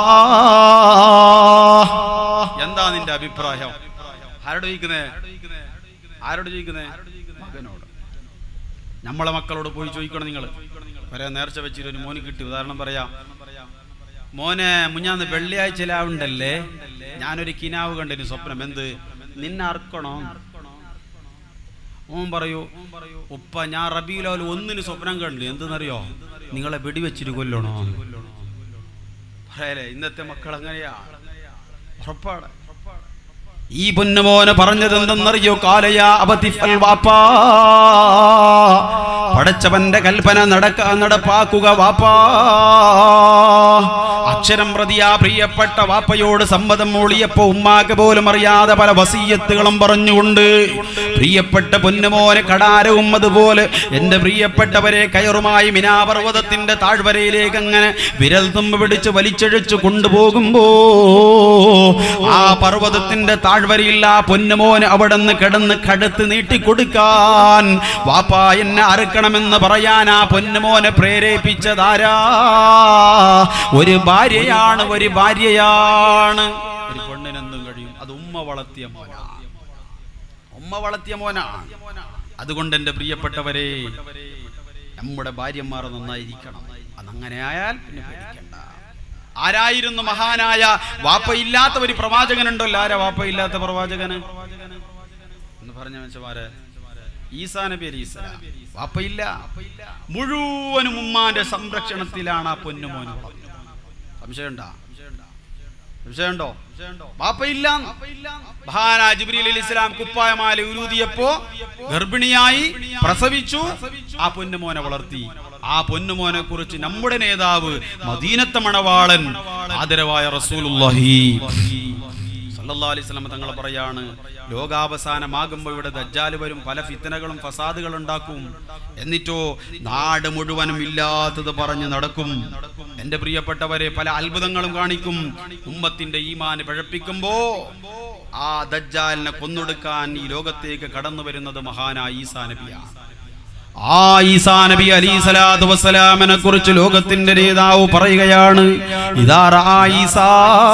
എന്താ നിന്റെ അഭിപ്രായം ആരോട് ചോദിക്കുന്നേ ആരോട് ചോദിക്കുന്നേ മകനോട് നമ്മളെ മക്കളോട് പോയി ചോദിക്കണം നിങ്ങൾ ഒരേ നേർച്ച വെച്ചിട്ട് ഒരു മോന് കിട്ടി ഉദാഹരണം പറയാം മോനെ മുഞ്ഞാന്ന് വെള്ളിയാഴ്ച ലാവുണ്ടല്ലേ ഞാനൊരു കിനാവ് കണ്ടിന് സ്വപ്നം എന്ത് നിന്നെ അർക്കണോ ഓൻ പറയൂ ഉപ്പ ഞാൻ റബീലോൽ ഒന്നിന് സ്വപ്നം കണ്ടു എന്തെന്നറിയോ നിങ്ങളെ വെടിവെച്ചിട്ട് കൊല്ലണോ പറയലേ ഇന്നത്തെ മക്കൾ അങ്ങനെയാ ഉറപ്പാണ് ഈ പൊന്നുമോനെ പറഞ്ഞത് എന്തെന്നറിയോ കാലയാ അബതിഫൽ വാപ്പാ പടച്ചവന്റെ കൽപ്പന നടക്ക നടപ്പാക്കുക വാപ്പാ അക്ഷരം പ്രതിയാ പ്രിയപ്പെട്ട വാപ്പയോട് സമ്മതം മൂളിയപ്പോ ഉമ്മാക്ക് പോലും അറിയാതെ പല വസീയത്തുകളും പറഞ്ഞുകൊണ്ട് പ്രിയപ്പെട്ട പൊന്നുമോനെ കടാരവും അതുപോലെ എന്റെ പ്രിയപ്പെട്ടവരെ കയറുമായി മിനാപർവ്വതത്തിന്റെ താഴ്വരയിലേക്ക് അങ്ങനെ വിരൽ തുമ്പ് പിടിച്ച് വലിച്ചഴിച്ചു കൊണ്ടുപോകുമ്പോ ആ പർവ്വതത്തിന്റെ താഴ്വരയിൽ ആ പൊന്നുമോന് അവിടെ നിന്ന് കിടന്ന് കടുത്ത് നീട്ടിക്കൊടുക്കാൻ വാപ്പാ എന്നെ അറുക്കണമെന്ന് പറയാൻ ആ പൊന്നുമോനെ പ്രേരേപ്പിച്ചതാരാ ഒരു ഭാര്യയാണ് ഒരു ഭാര്യയാണ് ഒരു പെണ്ണിനെന്തും കഴിയും അത് ഉമ്മ വളർത്തിയ മോനാണ് ഉമ്മ വളർത്തിയ മോനാണ് അതുകൊണ്ട് എൻ്റെ പ്രിയപ്പെട്ടവരെ നമ്മുടെ ഭാര്യമാർ നന്നായിരിക്കണം അതങ്ങനെ ആയാൽ പിന്നെ പേടിക്കണ്ട ആരായിരുന്നു മഹാനായ വാപ്പയില്ലാത്ത ഒരു പ്രവാചകനുണ്ടല്ലോ ആരാ വാപ്പയില്ലാത്ത പ്രവാചകന് എന്ന് പറഞ്ഞ മനുഷ്യന്മാരെ ഈസാ നബി അലി ഇസ്ലാം വാപ്പയില്ല മുഴുവനും ഉമ്മാന്റെ സംരക്ഷണത്തിലാണ് ആ പൊന്നുമോന് വളർന്നത് സംശയമുണ്ടോ സംശയമുണ്ടോ വാപ്പയില്ല മഹാനാ ജിബ്രീൽ അലി ഇസ്ലാം കുപ്പായമാല ഉരുതിയപ്പോ ഗർഭിണിയായി പ്രസവിച്ചു ആ പൊന്നുമോനെ വളർത്തി ആ പൊന്നുമോനെ കുറിച്ച് നമ്മുടെ നേതാവ് മദീനത്തെ മണവാളൻ ആദരവായ റസൂലുള്ളാഹി സല്ലല്ലാഹു അലൈഹി വസല്ലം തങ്ങൾ പറയാണ് ലോകാവസാനമാകുമ്പോൾ ഇവിടെ ദജ്ജാൽ വരും പല ഫിത്തനകളും ഫസാദുകൾ ഉണ്ടാക്കും എന്നിട്ടോ നാട് മുഴുവനും ഇല്ലാത്തത് പറഞ്ഞ് നടക്കും എന്റെ പ്രിയപ്പെട്ടവരെ പല അത്ഭുതങ്ങളും കാണിക്കും ഉമ്മത്തിന്റെ ഈമാന് പഴപ്പിക്കുമ്പോ ആ ദജ്ജാലിനെ കൊന്നൊടുക്കാൻ ഈ ലോകത്തേക്ക് കടന്നു വരുന്നത് മഹാനായ ഈസാ നബിയാണ് ആ ഈസാ നബി അലി സ്വലാത്തു വസ്സലാമിനെ കുറിച്ച് ലോകത്തിന്റെ നേതാവ് പറയുകയാണ് ഇതാ റആ ഈസാ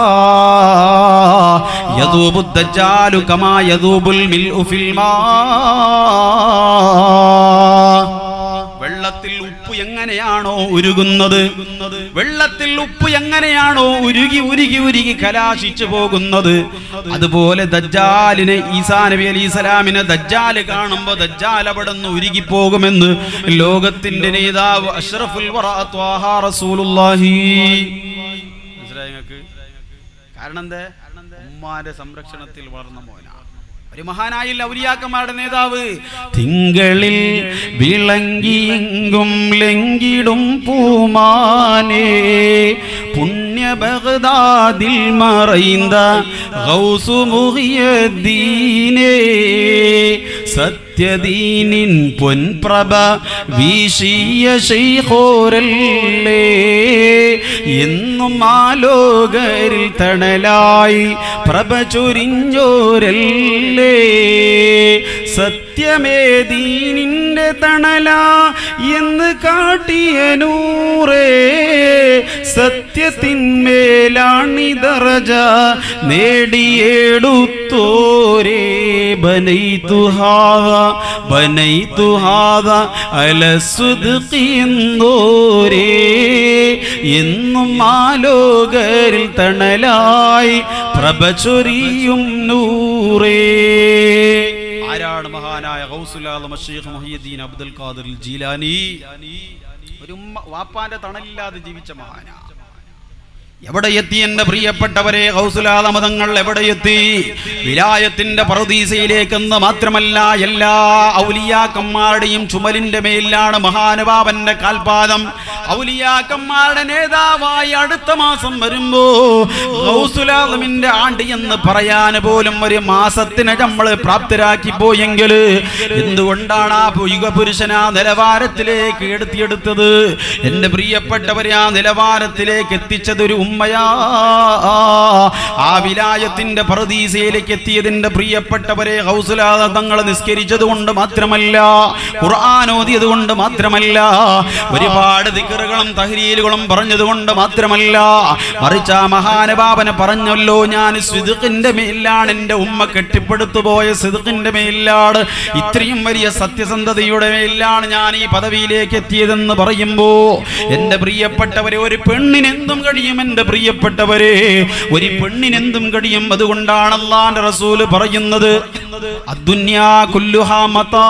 യദൂബു ദജ്ജാലു കമാ യദൂബുൽ മിൽഉ ഫിൽ മാ വെള്ളത്തിൽ ഉപ്പ് എങ്ങനെയാണോ ഉരുകുന്നത് വെള്ളത്തിൽ ഉപ്പ് എങ്ങനെയാണോ ഉരുകി ഉരുകി ഉരുകി കലാശിച്ചു പോകുന്നത് അതുപോലെ ദജ്ജാലിനെ ഈസാ നബി അലി സ്വലാമിനെ ദജ്ജാല് കാണുമ്പോ ദജ്ജാൽ അവിടെ നിന്ന് ഉരുകി പോകുമെന്ന് ലോകത്തിന്റെ നേതാവ് അഷ്റഫുൽ വറാ ത്വാഹ റസൂലുള്ളാഹി മനസ്സിലായോ നിങ്ങൾക്ക് കാരണം എന്താ ഉമ്മാന്റെ സംരക്ഷണത്തിൽ വളർന്ന മോനാണ് ഒരു മഹാനായില്ല ഔലിയാക്കന്മാരുടെ നേതാവ് തിങ്കളിൽ വിളങ്ങിയെങ്കും ലങ്കിടും പൂമാനേ പുണ്യ ബഗ്ദാദിൽ മറൈന്ത ഗൗസു മുഹിയദ്ദീനേ സത്യദീനിൻ പൊൻപ്രഭ വീശിയ ശൈഖോരല്ലേ എന്നും ആലോകരിൽ തണലായി പ്രഭ ചൊരിഞ്ഞോരല്ലേ സത്യമേ ദീനിന്റെ തണല എന്ന് കാട്ടിയ നൂറേ സത്യത്തിന്മേലാണിതറജ നേടിയെടുത്തോരേ ബനൈതുഹാദ ബനൈതുഹാദ അലസുദ്ഖിയെന്നോരേ എന്നും ആലോകരിൽ തണലായി പ്രഭ ചൊരിയും നൂറേ ആരാണ് മഹാനായ ഗൗസുലാദം ഷെയ്ഖ് മുഹിയുദ്ദീൻ അബ്ദുൽ ഖാദിർ ജീലാനി ഒരു ഉമ്മ വാപ്പാന്റെ തണലില്ലാതെ ജീവിച്ച മഹാനാ എവിടെ എത്തി എന്റെ പ്രിയപ്പെട്ടവരെ ഹൗസുലാദമതങ്ങൾ എവിടെ എത്തി വിലായത്തിന്റെ പറദീസയിലേക്കെന്ന് മാത്രമല്ല എല്ലാ ഔലിയാക്കന്മാരുടെയും ചുമലിന്റെ മേലിലാണ് മഹാനുഭാവന്റെ കാൽപാദം ഔലിയാക്കന്മാരുടെ നേതാവായി അടുത്ത മാസം വരുമ്പോ ഹൗസുലാദമിന്റെ ആണ്ട് എന്ന് പറയാൻ പോലും ഒരു മാസത്തിന് നമ്മൾ പ്രാപ്തരാക്കി പോയെങ്കിൽ എന്തുകൊണ്ടാണ് ആ യുഗപുരുഷൻ ആ നിലവാരത്തിലേക്ക് എടുത്തിയെടുത്തത് എന്റെ പ്രിയപ്പെട്ടവരെ ആ നിലവാരത്തിലേക്ക് എത്തിച്ചത് ഒരു ഉമ്മയാ ആ വിലായത്തിന്റെ പറദീസയിലേക്ക് എത്തിയതിന്റെ പ്രിയപ്പെട്ടവരെ ഹൗസുലാദ തങ്ങൾ നിസ്കരിച്ചത് കൊണ്ട് മാത്രമല്ല ഖുർആൻ ഓതിയത് കൊണ്ട് മാത്രമല്ല ഒരുപാട് ദിക്കറുകളും തഹരീലുകളും പറഞ്ഞത് കൊണ്ട് മാത്രമല്ല മറിച്ച് ആ മഹാനുഭാവന് പറഞ്ഞല്ലോ ഞാൻ സിദുക്കിന്റെ മേലാണ് എന്റെ ഉമ്മ കെട്ടിപ്പടുത്തു പോയ സിദുക്കിന്റെ മേലാണ് ഇത്രയും വലിയ സത്യസന്ധതയുടെ മേലാണ് ഞാൻ ഈ പദവിയിലേക്ക് എത്തിയതെന്ന് പറയുമ്പോ എന്റെ പ്രിയപ്പെട്ടവരെ ഒരു പെണ്ണിനെന്തും കഴിയും എന്റെ പ്രിയപ്പെട്ടവരെ ഒരു പെണ്ണിനെന്തും കഴിയും അതുകൊണ്ടാണ് അള്ളാന്റെ റസൂല് പറയുന്നത് അദ്ദുന്യാ കുല്ലുഹാ മതാ.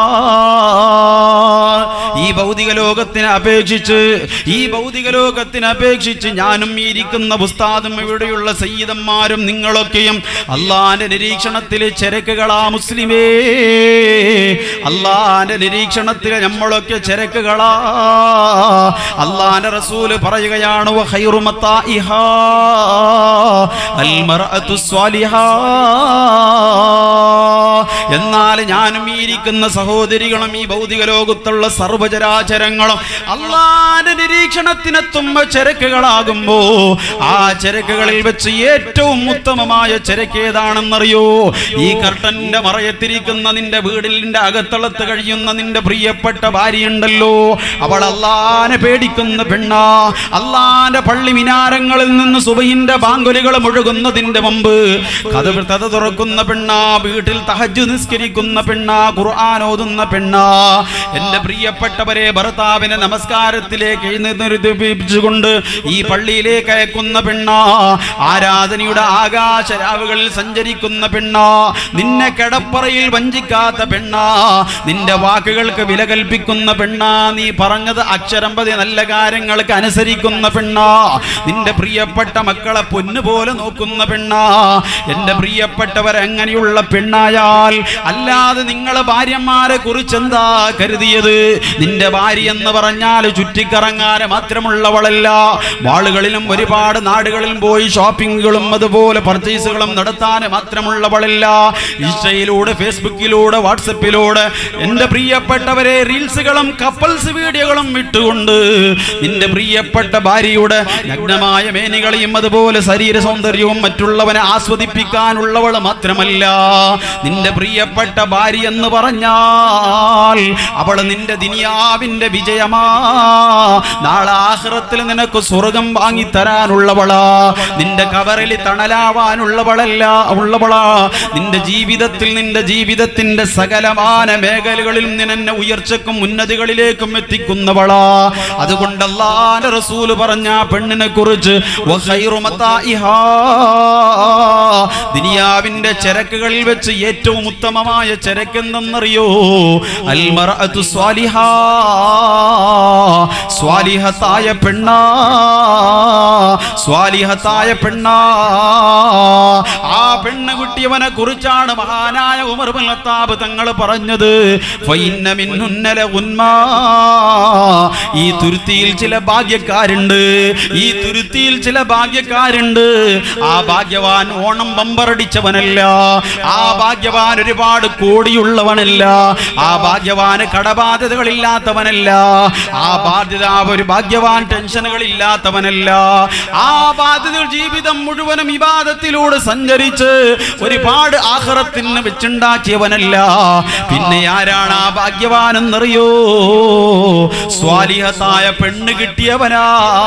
ഈ ഭൗതിക ലോകത്തിനെ അപേക്ഷിച്ച് ഈ ഭൗതിക ലോകത്തിനെ അപേക്ഷിച്ച് ഞാനും ഈ ഇരിക്കുന്ന ഉസ്താദും ഇവിടെയുള്ള സയ്യിദന്മാരും നിങ്ങളൊക്കെയും അള്ളാന്റെ നിരീക്ഷണത്തിലെ ചരക്കുകളാ മുസ്ലിമേ അള്ളാന്റെ നിരീക്ഷണത്തിലെ നമ്മളൊക്കെ ചരക്കുകളാ അള്ളാന്റെ റസൂല് പറയുകയാണ് വഖൈറു മത്താഇഹാ അൽ മർഅതു സ്വാലിഹാ എന്നാൽ ഞാനും ഈ ഇരിക്കുന്ന സഹോദരികളും ഈ ഭൗതിക ലോകത്തുള്ള സർവചരാചരങ്ങളും അള്ളാന്റെ നിരീക്ഷണത്തിനെത്തുമ്പോ ചരക്കുകളാകുമ്പോ ആ ചരക്കുകളിൽ വെച്ച് ഏറ്റവും ഉത്തമമായ ചരക്ക് ഏതാണെന്നറിയോ ഈ കർട്ടന്റെ മറയത്തിരിക്കുന്ന നിന്റെ വീടിന്റെ അകത്തളത്ത് കഴിയുന്ന നിന്റെ പ്രിയപ്പെട്ട ഭാര്യയുണ്ടല്ലോ അവൾ അള്ളാനെ പേടിക്കുന്ന പെണ്ണാ അള്ളാന്റെ പള്ളി മിനാരങ്ങളിൽ നിന്ന് സുബഹിന്റെ ബാങ്കുലികൾ മുഴുകുന്നതിന്റെ മുമ്പ് കഥ തത തുറക്കുന്ന പെണ്ണാ വീട്ടിൽ തഹജ് നിസ്കരിക്കുന്ന പെണ്ണാ ഖുർആൻ ഓതുന്ന പെണ്ണാ എന്റെ പ്രിയപ്പെട്ടവരെ ഭർത്താവിനെ നമസ്കാരത്തിലേക്ക് എഴുന്നേൽപ്പിച്ചുകൊണ്ട് ഈ പള്ളിയിലേക്ക് അയക്കുന്ന പെണ്ണാ ആരാധനയുടെ ആകാശരാവുകളിൽ സഞ്ചരിക്കുന്ന പെണ്ണാ നിന്നെ കിടപ്പറയിൽ വഞ്ചിക്കാത്ത പെണ്ണാ നിന്റെ വാക്കുകൾക്ക് വില കൽപ്പിക്കുന്ന പെണ്ണാ നീ പറഞ്ഞത് അക്ഷരം പതി നല്ല കാര്യങ്ങൾക്ക് അനുസരിക്കുന്ന പെണ്ണാ നിന്റെ പ്രിയപ്പെട്ട മക്കളെ പൊന്നുപോലെ നോക്കുന്ന പെണ്ണാ എന്റെ പ്രിയപ്പെട്ടവർ എങ്ങനെയുള്ള പെണ്ണായാൽ അല്ലാതെ നിങ്ങളെ ഭാര്യമാരെ കുറിച്ച് എന്താ കരുതിയത് നിന്റെ ഭാര്യ എന്ന് പറഞ്ഞാൽ ചുറ്റിക്കറങ്ങാൻ മാത്രമുള്ളവളല്ല വാളുകളിലും ഒരുപാട് നാടുകളിലും പോയി ഷോപ്പിങ്ങുകളും അതുപോലെ പർച്ചേസുകളും നടത്താൻ മാത്രമുള്ളവളല്ല ഇൻസ്റ്റയിലൂടെ ഫേസ്ബുക്കിലൂടെ വാട്സപ്പിലൂടെ എൻ്റെ പ്രിയപ്പെട്ടവരെ റീൽസുകളും കപ്പിൾസ് വീഡിയോകളും ഇട്ടുകൊണ്ട് നിന്റെ പ്രിയപ്പെട്ട ഭാര്യയുടെ നഗ്നമായ മേനികളെയും അതുപോലെ ശരീര സൗന്ദര്യവും മറ്റുള്ളവനെ ആസ്വദിപ്പിക്കാനുള്ളവൾ മാത്രമല്ല നിന്റെ പ്രിയപ്പെട്ട ഭാര്യ എന്ന് പറഞ്ഞാൽ അവൾ നിന്റെ ദിനിയാവിന്റെ വിജയമാ നാളെ ആഹ്റത്തിൽ നിനക്ക് സ്വർഗം വാങ്ങി തരാനുള്ളവളാ നിന്റെ കവറിൽ തണലാവാനുള്ളവളല്ല ഉള്ളവളാ നിന്റെ ജീവിതത്തിൽ നിന്റെ ജീവിതത്തിന്റെ സകലമാന മേഖലകളിലും നിന്നെ ഉയർച്ചക്കും ഉന്നതികളിലേക്കും എത്തിക്കുന്നവളാ അതുകൊണ്ട് അല്ലാന്റെ റസൂല് പറഞ്ഞ ആ പെണ്ണിനെ കുറിച്ച് ദിനിയാവിന്റെ ചരക്കുകളിൽ വെച്ച് ഏറ്റവും ഉത്തമമായ ചരക്ക് എന്തെന്നറിയോ അൽമറഅതു സ്വാലിഹ സ്വാലിഹത്തായ പെണ്ണ സ്വാലിഹത്തായ പെണ്ണ ആ പെണ്ണ് കുട്ടിയവനെ കുറിച്ചാണ് മഹാനായ ഉമർ ബിൻ ഖത്താബ് തങ്ങൾ പറഞ്ഞത് ഫൈന്ന മിന്നുന്നല ഉന്മാ ഈ തുരുത്തിയിൽ ചില ഭാഗ്യക്കാരുണ്ട് ഈ തുരുത്തിയിൽ ചില ഭാഗ്യക്കാരുണ്ട് ആ ഭാഗ്യവാൻ ഓണം ബമ്പറടിച്ചവനല്ല ആ ഭാഗ്യവാൻ ഒരുപാട് കോടിയുള്ളവനല്ല ആ ഭാഗ്യവാന് കടബാധ്യതകളില്ലാത്തവനല്ല ആ ബാധ്യത ഒരു ഭാഗ്യവാൻ ടെൻഷനുകൾ ഇല്ലാത്തവനല്ല ആ ബാധ്യത ജീവിതം മുഴുവനും വിവാദത്തിലൂടെ സഞ്ചരിച്ച് ഒരുപാട് ആഹ്റത്തിന് വെച്ചുണ്ടാക്കിയവനല്ല പിന്നെ ആരാണ് ആ ഭാഗ്യവാൻ എന്നറിയോ സ്വാലിഹത്തായ പെണ്ണ് കിട്ടിയവനാ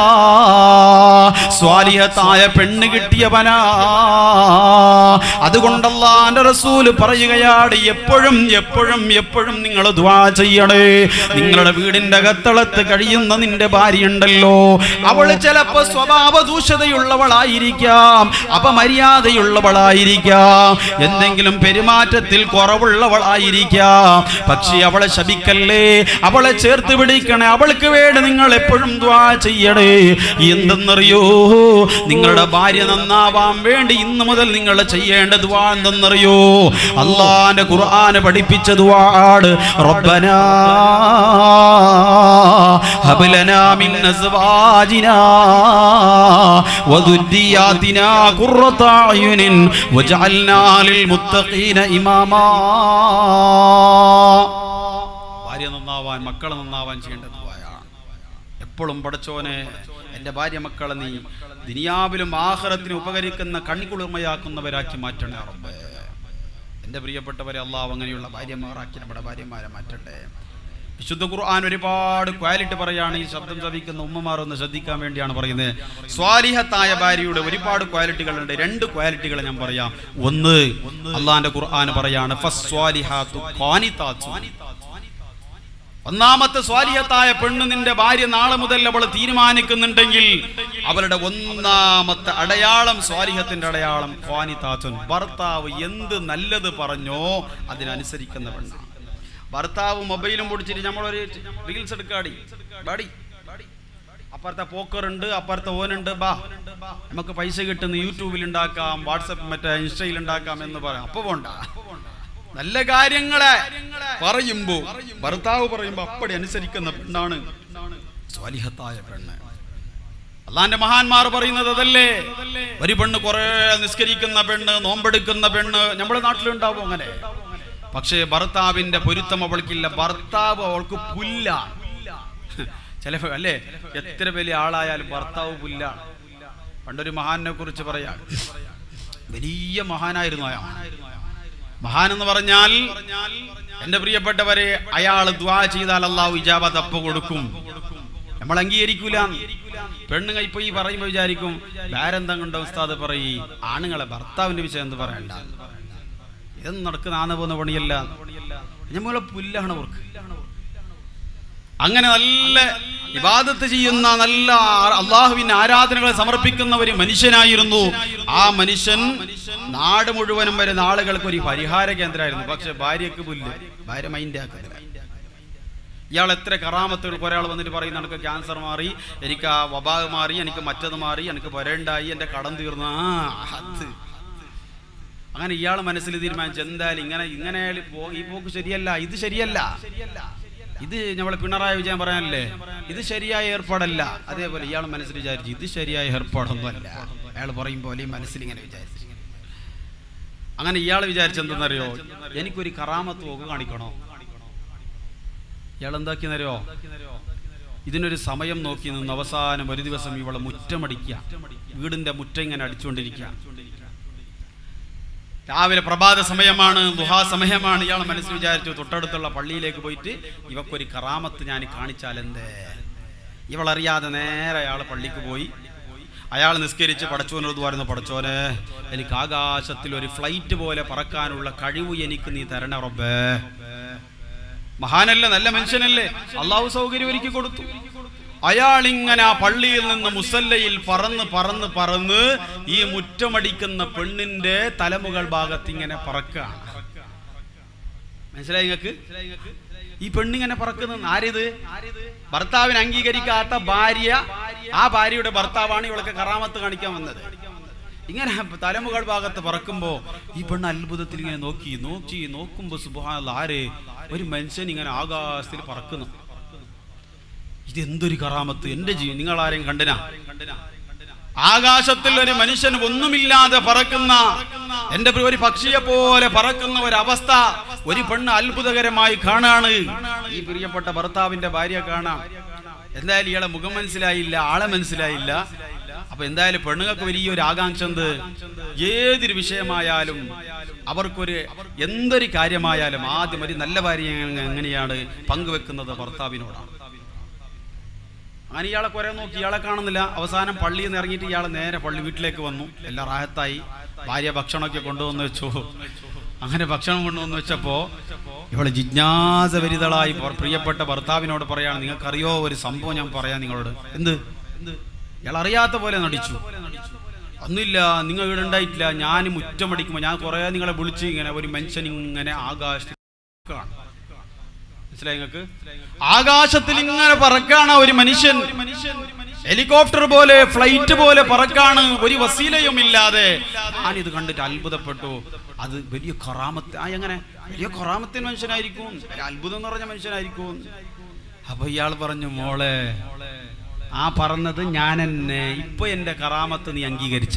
സ്വാലിഹത്തായ പെണ്ണ് കിട്ടിയവനാ അതുകൊണ്ടല്ലാന്റെ റസൂല് പറയുകയാണ് എപ്പോഴും എപ്പോഴും എപ്പോഴും നിങ്ങൾ ദ്വാ ചെയ്യണേ നിങ്ങളുടെ വീടിന്റെ അകത്തളത്ത് കഴിയുന്ന നിന്റെ ഭാര്യ ഉണ്ടല്ലോ അവള് ചിലപ്പോ സ്വഭാവ ദൂഷതയുള്ളവളായിരിക്കാം അപമര്യാദയുള്ളവളായിരിക്കാം എന്തെങ്കിലും പെരുമാറ്റത്തിൽ കുറവുള്ളവളായിരിക്കാം പക്ഷേ അവളെ ശപിക്കല്ലേ അവളെ ചേർത്ത് പിടിക്കണേ അവൾക്ക് വേണ്ടി നിങ്ങൾ എപ്പോഴും ദ്വാ ചെയ്യണേ എന്തെന്നറിയോ നിങ്ങളുടെ ഭാര്യ നന്നാവാൻ വേണ്ടി ഇന്ന് മുതൽ നിങ്ങൾ ചെയ്യേണ്ട ദ്വാ എന്തെന്നറിയോ അള്ളാന്റെ ഖുർആന് പഠിപ്പിച്ച ദ്വാട് റബ്ബനാ ഹബ്ലനാ മിൻ അസ്വാജിനാ വദുരിയാതിനാ ഖുർറത അയുനിൻ വജഅൽനാ ലിൽ മുത്തഖീന ഇമാമാ ഭാര്യ നന്നാവാൻ മക്കൾ നന്നാവാൻ ചെയ്യേണ്ട ദ്വായാണ് എപ്പോഴും പടച്ചോനെ എൻ്റെ ഭാര്യ മക്കളെ നീ ദുനിയാവിലും ആഹ്റത്തിനും ഉപകരിക്കുന്ന കണികുളിർമയാക്കുന്നവരാക്കി മാറ്റണേ റബ്ബേ എൻ്റെ പ്രിയപ്പെട്ടവരെ അള്ളാഹ് അങ്ങനെയുള്ള ഭാര്യമാരാക്കി നമ്മുടെ ഭാര്യമാരെ മാറ്റട്ടെ വിശുദ്ധ ഖുർആൻ ഒരുപാട് ക്വാലിറ്റി പറയാണ് ഈ ശബ്ദം ശ്രവിക്കുന്ന ഉമ്മമാർ ഒന്ന് ശ്രദ്ധിക്കാൻ വേണ്ടിയാണ് പറയുന്നത് സ്വാലിഹത്തായ ഭാര്യയുടെ ഒരുപാട് ക്വാലിറ്റികളുണ്ട് രണ്ട് ക്വാലിറ്റികൾ ഞാൻ പറയാം ഒന്ന് അള്ളാന്റെ ഖുർആൻ പറയാണ് ഫസ്വാലിഹാത്തു ഖാനിതാത്തു. ഒന്നാമത്തെ സ്വാലിഹത്തായ പെണ്ണ് നിന്റെ ഭാര്യ നാളെ മുതൽ അവൾ തീരുമാനിക്കുന്നുണ്ടെങ്കിൽ അവളുടെ ഒന്നാമത്തെ അടയാളം സ്വാലിഹത്തിന്റെ അടയാളം ഖാനിതാത്തുൻ ഭർത്താവ് എന്ത് നല്ലത് പറഞ്ഞോ അതിനനുസരിക്കുന്ന പെണ്ണാണ് ഭർത്താവ് മൊബൈലും പൊടിച്ചിട്ട് നമ്മളൊരു റീൽസ് എടുക്കാടി ബാടി അപ്പുറത്തെ പോക്കറുണ്ട് അപ്പുറത്തെ ഓനുണ്ട് ബാ നമുക്ക് പൈസ കിട്ടുന്ന യൂട്യൂബിൽ ഉണ്ടാക്കാം വാട്സപ്പ് മറ്റേ ഇൻസ്റ്റയിൽ ഉണ്ടാക്കാം എന്ന് പറയാം അപ്പൊ പോണ്ട നല്ല കാര്യങ്ങളെ പറയുമ്പോ ഭർത്താവ് പറയുമ്പോ അപ്പടി അനുസരിക്കുന്ന പെണ്ണാണ് സ്വാലിഹത്തായ പെണ്ണ് അള്ളാന്റെ മഹാന്മാർ പറയുന്നത് അതല്ലേ ഒരു പെണ്ണ് കുറെ നിസ്കരിക്കുന്ന പെണ്ണ് നോമ്പെടുക്കുന്ന പെണ്ണ് നമ്മുടെ നാട്ടിലുണ്ടാവും അങ്ങനെ പക്ഷേ ഭർത്താവിന്റെ പൊരുത്തം അവൾക്കില്ല ഭർത്താവ് അവൾക്ക് പുല്ല ചില അല്ലേ എത്ര വലിയ ആളായാലും ഭർത്താവ് പുല്ലാണ് പണ്ടൊരു മഹാനെ കുറിച്ച് പറയാം വലിയ മഹാനായിരുന്നു അയാൾ മഹാൻ എന്ന് പറഞ്ഞാൽ എന്റെ പ്രിയപ്പെട്ടവരെ അയാൾ ദ്വാ ചെയ്താൽ അള്ളാഹു ഇജാബത്ത് അപ്പ് കൊടുക്കും നമ്മൾ അംഗീകരിക്കൂല പെണ്ണുങ്ങൾ ഇപ്പൊ ഈ പറയുമ്പോ വിചാരിക്കും വേറെന്താ കണ്ടോ ഉസ്താദ് പറയി ആണുങ്ങളെ ഭർത്താവിന്റെ വിഷയം എന്ത് പറയണ്ട ഇതൊന്നും നടക്കുന്ന ആന പോകുന്ന പണിയല്ല നമ്മളെ പുല്ലാണ് അവർക്ക് അങ്ങനെ നല്ല ഇബാദത്ത് ചെയ്യുന്ന നല്ല അള്ളാഹുവിന് ആരാധനകളെ സമർപ്പിക്കുന്ന ഒരു മനുഷ്യനായിരുന്നു ആ മനുഷ്യൻ നാട് മുഴുവനും വരുന്ന ആളുകൾക്ക് ഒരു പരിഹാര കേന്ദ്രമായിരുന്നു പക്ഷെ ഭാര്യക്ക് പുല്ല് ഭാര്യ മൈൻഡ് ആക്കുന്നില്ല ഇയാൾ എത്ര കറാമത്തുകൾ ഒരാൾ വന്നിട്ട് പറയുന്ന എനിക്ക് ക്യാൻസർ മാറി എനിക്ക് ആ വബാഗ് മാറി എനിക്ക് മറ്റത് മാറി എനിക്ക് വരണ്ടായി എൻ്റെ കടം തീർന്നു ആ അത് അങ്ങനെ ഇയാൾ മനസ്സിൽ തീരുമാനിച്ചു എന്തായാലും ഇങ്ങനെ ഇങ്ങനെ പോ- ഈ പോക്ക് ശരിയല്ല ഇത് ശരിയല്ല ഇത് നമ്മളെ പിണറായി വിജയൻ പറയാനല്ലേ ഇത് ശരിയായ ഏർപ്പാടല്ല അതേപോലെ ഇയാൾ മനസ്സിൽ വിചാരിച്ചു ഇത് ശരിയായ ഏർപ്പാടൊന്നുമല്ല അയാൾ പറയും പോലെ മനസ്സിൽ ഇങ്ങനെ വിചാരിച്ചു അങ്ങനെ ഇയാൾ വിചാരിച്ചെന്തെന്നറിയോ എനിക്കൊരു കറാമത്ത് പോക്ക് കാണിക്കണോ ഇയാൾ എന്താക്കിയെന്നറിയോ ഇതിനൊരു സമയം നോക്കി നിന്ന് അവസാനം ഒരു ദിവസം ഇവളെ മുറ്റമടിക്കുക വീടിന്റെ മുറ്റം ഇങ്ങനെ അടിച്ചുകൊണ്ടിരിക്കുക രാവിലെ പ്രഭാത സമയമാണ് ദുഹാ സമയമാണ് ഇയാൾ മനസ്സിൽ വിചാരിച്ചു തൊട്ടടുത്തുള്ള പള്ളിയിലേക്ക് പോയിട്ട് ഇവക്കൊരു കറാമത്ത് ഞാൻ കാണിച്ചാൽ എന്തേ ഇവളറിയാതെ നേരെ അയാൾ പള്ളിക്ക് പോയി അയാൾ നിസ്കരിച്ച് പടച്ചോനോട് പറയുന്നു പടച്ചോനെ എനിക്ക് ആകാശത്തിൽ ഒരു ഫ്ലൈറ്റ് പോലെ പറക്കാനുള്ള കഴിവ് എനിക്ക് നീ തരണ റബ്ബേ മഹാനല്ല നല്ല മനുഷ്യനല്ലേ അള്ളാഹു സൗകര്യം ഒരുക്കി കൊടുത്തു അയാൾ ഇങ്ങനെ ആ പള്ളിയിൽ നിന്ന് മുസല്ലയിൽ പറന്ന് പറന്ന് പറന്ന് ഈ മുറ്റമടിക്കുന്ന പെണ്ണിന്റെ തലമുകൾ ഭാഗത്ത് ഇങ്ങനെ പറക്കാണ് മനസ്സിലായി നിങ്ങൾക്ക് ഈ പെണ്ണിങ്ങനെ പറക്കുന്നത് ആരിത് ഭർത്താവിന് അംഗീകരിക്കാത്ത ഭാര്യ ആ ഭാര്യയുടെ ഭർത്താവാണ് ഇവൾക്ക് കറാമത്ത് കാണിക്കാൻ വന്നത് ഇങ്ങനെ തലമുകൾ ഭാഗത്ത് പറക്കുമ്പോ ഈ പെണ്ണ് അത്ഭുതത്തിൽ ഇങ്ങനെ നോക്കി നോക്കി നോക്കുമ്പോ സുബാനുള്ള ആര് ഒരു മനുഷ്യൻ ഇങ്ങനെ ആകാശത്തിൽ പറക്കുന്നു ഇത് എന്തൊരു കറാമത്ത് എന്റെ ജീവൻ നിങ്ങൾ ആരെയും കണ്ടിനാ ആകാശത്തിൽ ഒരു മനുഷ്യൻ ഒന്നുമില്ലാതെ പറക്കുന്ന എന്റെ പ്രിയ ഒരു പക്ഷിയെ പോലെ പറക്കുന്ന ഒരു അവസ്ഥ ഒരു പെണ്ണ് അത്ഭുതകരമായി കാണാണ് ഈ പ്രിയപ്പെട്ട ഭർത്താവിന്റെ ഭാര്യ കാണാം എന്തായാലും ഇയാളെ മുഖം മനസ്സിലായില്ല ആളെ മനസ്സിലായില്ല അപ്പൊ എന്തായാലും പെണ്ണുങ്ങൾക്ക് വലിയൊരു ആകാംക്ഷ എന്ത് ഏതൊരു വിഷയമായാലും അവർക്കൊരു എന്തൊരു കാര്യമായാലും ആദ്യം ഒരു നല്ല ഭാര്യ എങ്ങനെയാണ് പങ്കുവെക്കുന്നത് ഭർത്താവിനോടാണ് അങ്ങനെ ഇയാളെ കുറെ നോക്കി ഇയാളെ കാണുന്നില്ല അവസാനം പള്ളിയിൽ നിന്ന് ഇറങ്ങിയിട്ട് ഇയാൾ നേരെ പള്ളി വീട്ടിലേക്ക് വന്നു എല്ലാം റാഹത്തായി ഭാര്യ ഭക്ഷണമൊക്കെ കൊണ്ടുവന്ന് വെച്ചു അങ്ങനെ ഭക്ഷണം കൊണ്ടുവന്ന് വെച്ചപ്പോ ഇവള് ജിജ്ഞാസഭരിതളായി ഭർ- പ്രിയപ്പെട്ട ഭർത്താവിനോട് പറയാണ് നിങ്ങൾക്കറിയോ ഒരു സംഭവം ഞാൻ പറയാം നിങ്ങളോട് എന്ത് ഇയാൾ അറിയാത്ത പോലെ നടിച്ചു ഒന്നുമില്ല നിങ്ങൾ ഇവിടെ ഉണ്ടായിട്ടില്ല ഞാൻ മുറ്റമടിക്കുമ്പോൾ ഞാൻ കുറെ നിങ്ങളെ വിളിച്ച് ഇങ്ങനെ ഒരു മനുഷ്യൻ ഇങ്ങനെ ആകാശത്തിൽ കാണും മനസ്സിലായി നിങ്ങൾക്ക് ആകാശത്തിൽ ഇങ്ങനെ പറക്കാണ് ഒരു മനുഷ്യൻ ഹെലികോപ്റ്റർ പോലെ ഫ്ലൈറ്റ് പോലെ പറക്കാണ് ഒരു വസീലയും ഇല്ലാതെ ഞാൻ ഇത് കണ്ടിട്ട് അത്ഭുതപ്പെട്ടു അത് വലിയ ഖറാമത്ത് ആ എങ്ങനെ വലിയ ഖറാമത്തിന് മനുഷ്യനായിരിക്കും ഒരു അത്ഭുതം എന്ന് പറഞ്ഞ മനുഷ്യനായിരിക്കും അപ്പൊ ഇയാൾ പറഞ്ഞു മോളെ ആ പറഞ്ഞത് ഞാൻ എന്നെ ഇപ്പൊ എന്റെ കറാമത്ത് നീ അംഗീകരിച്ച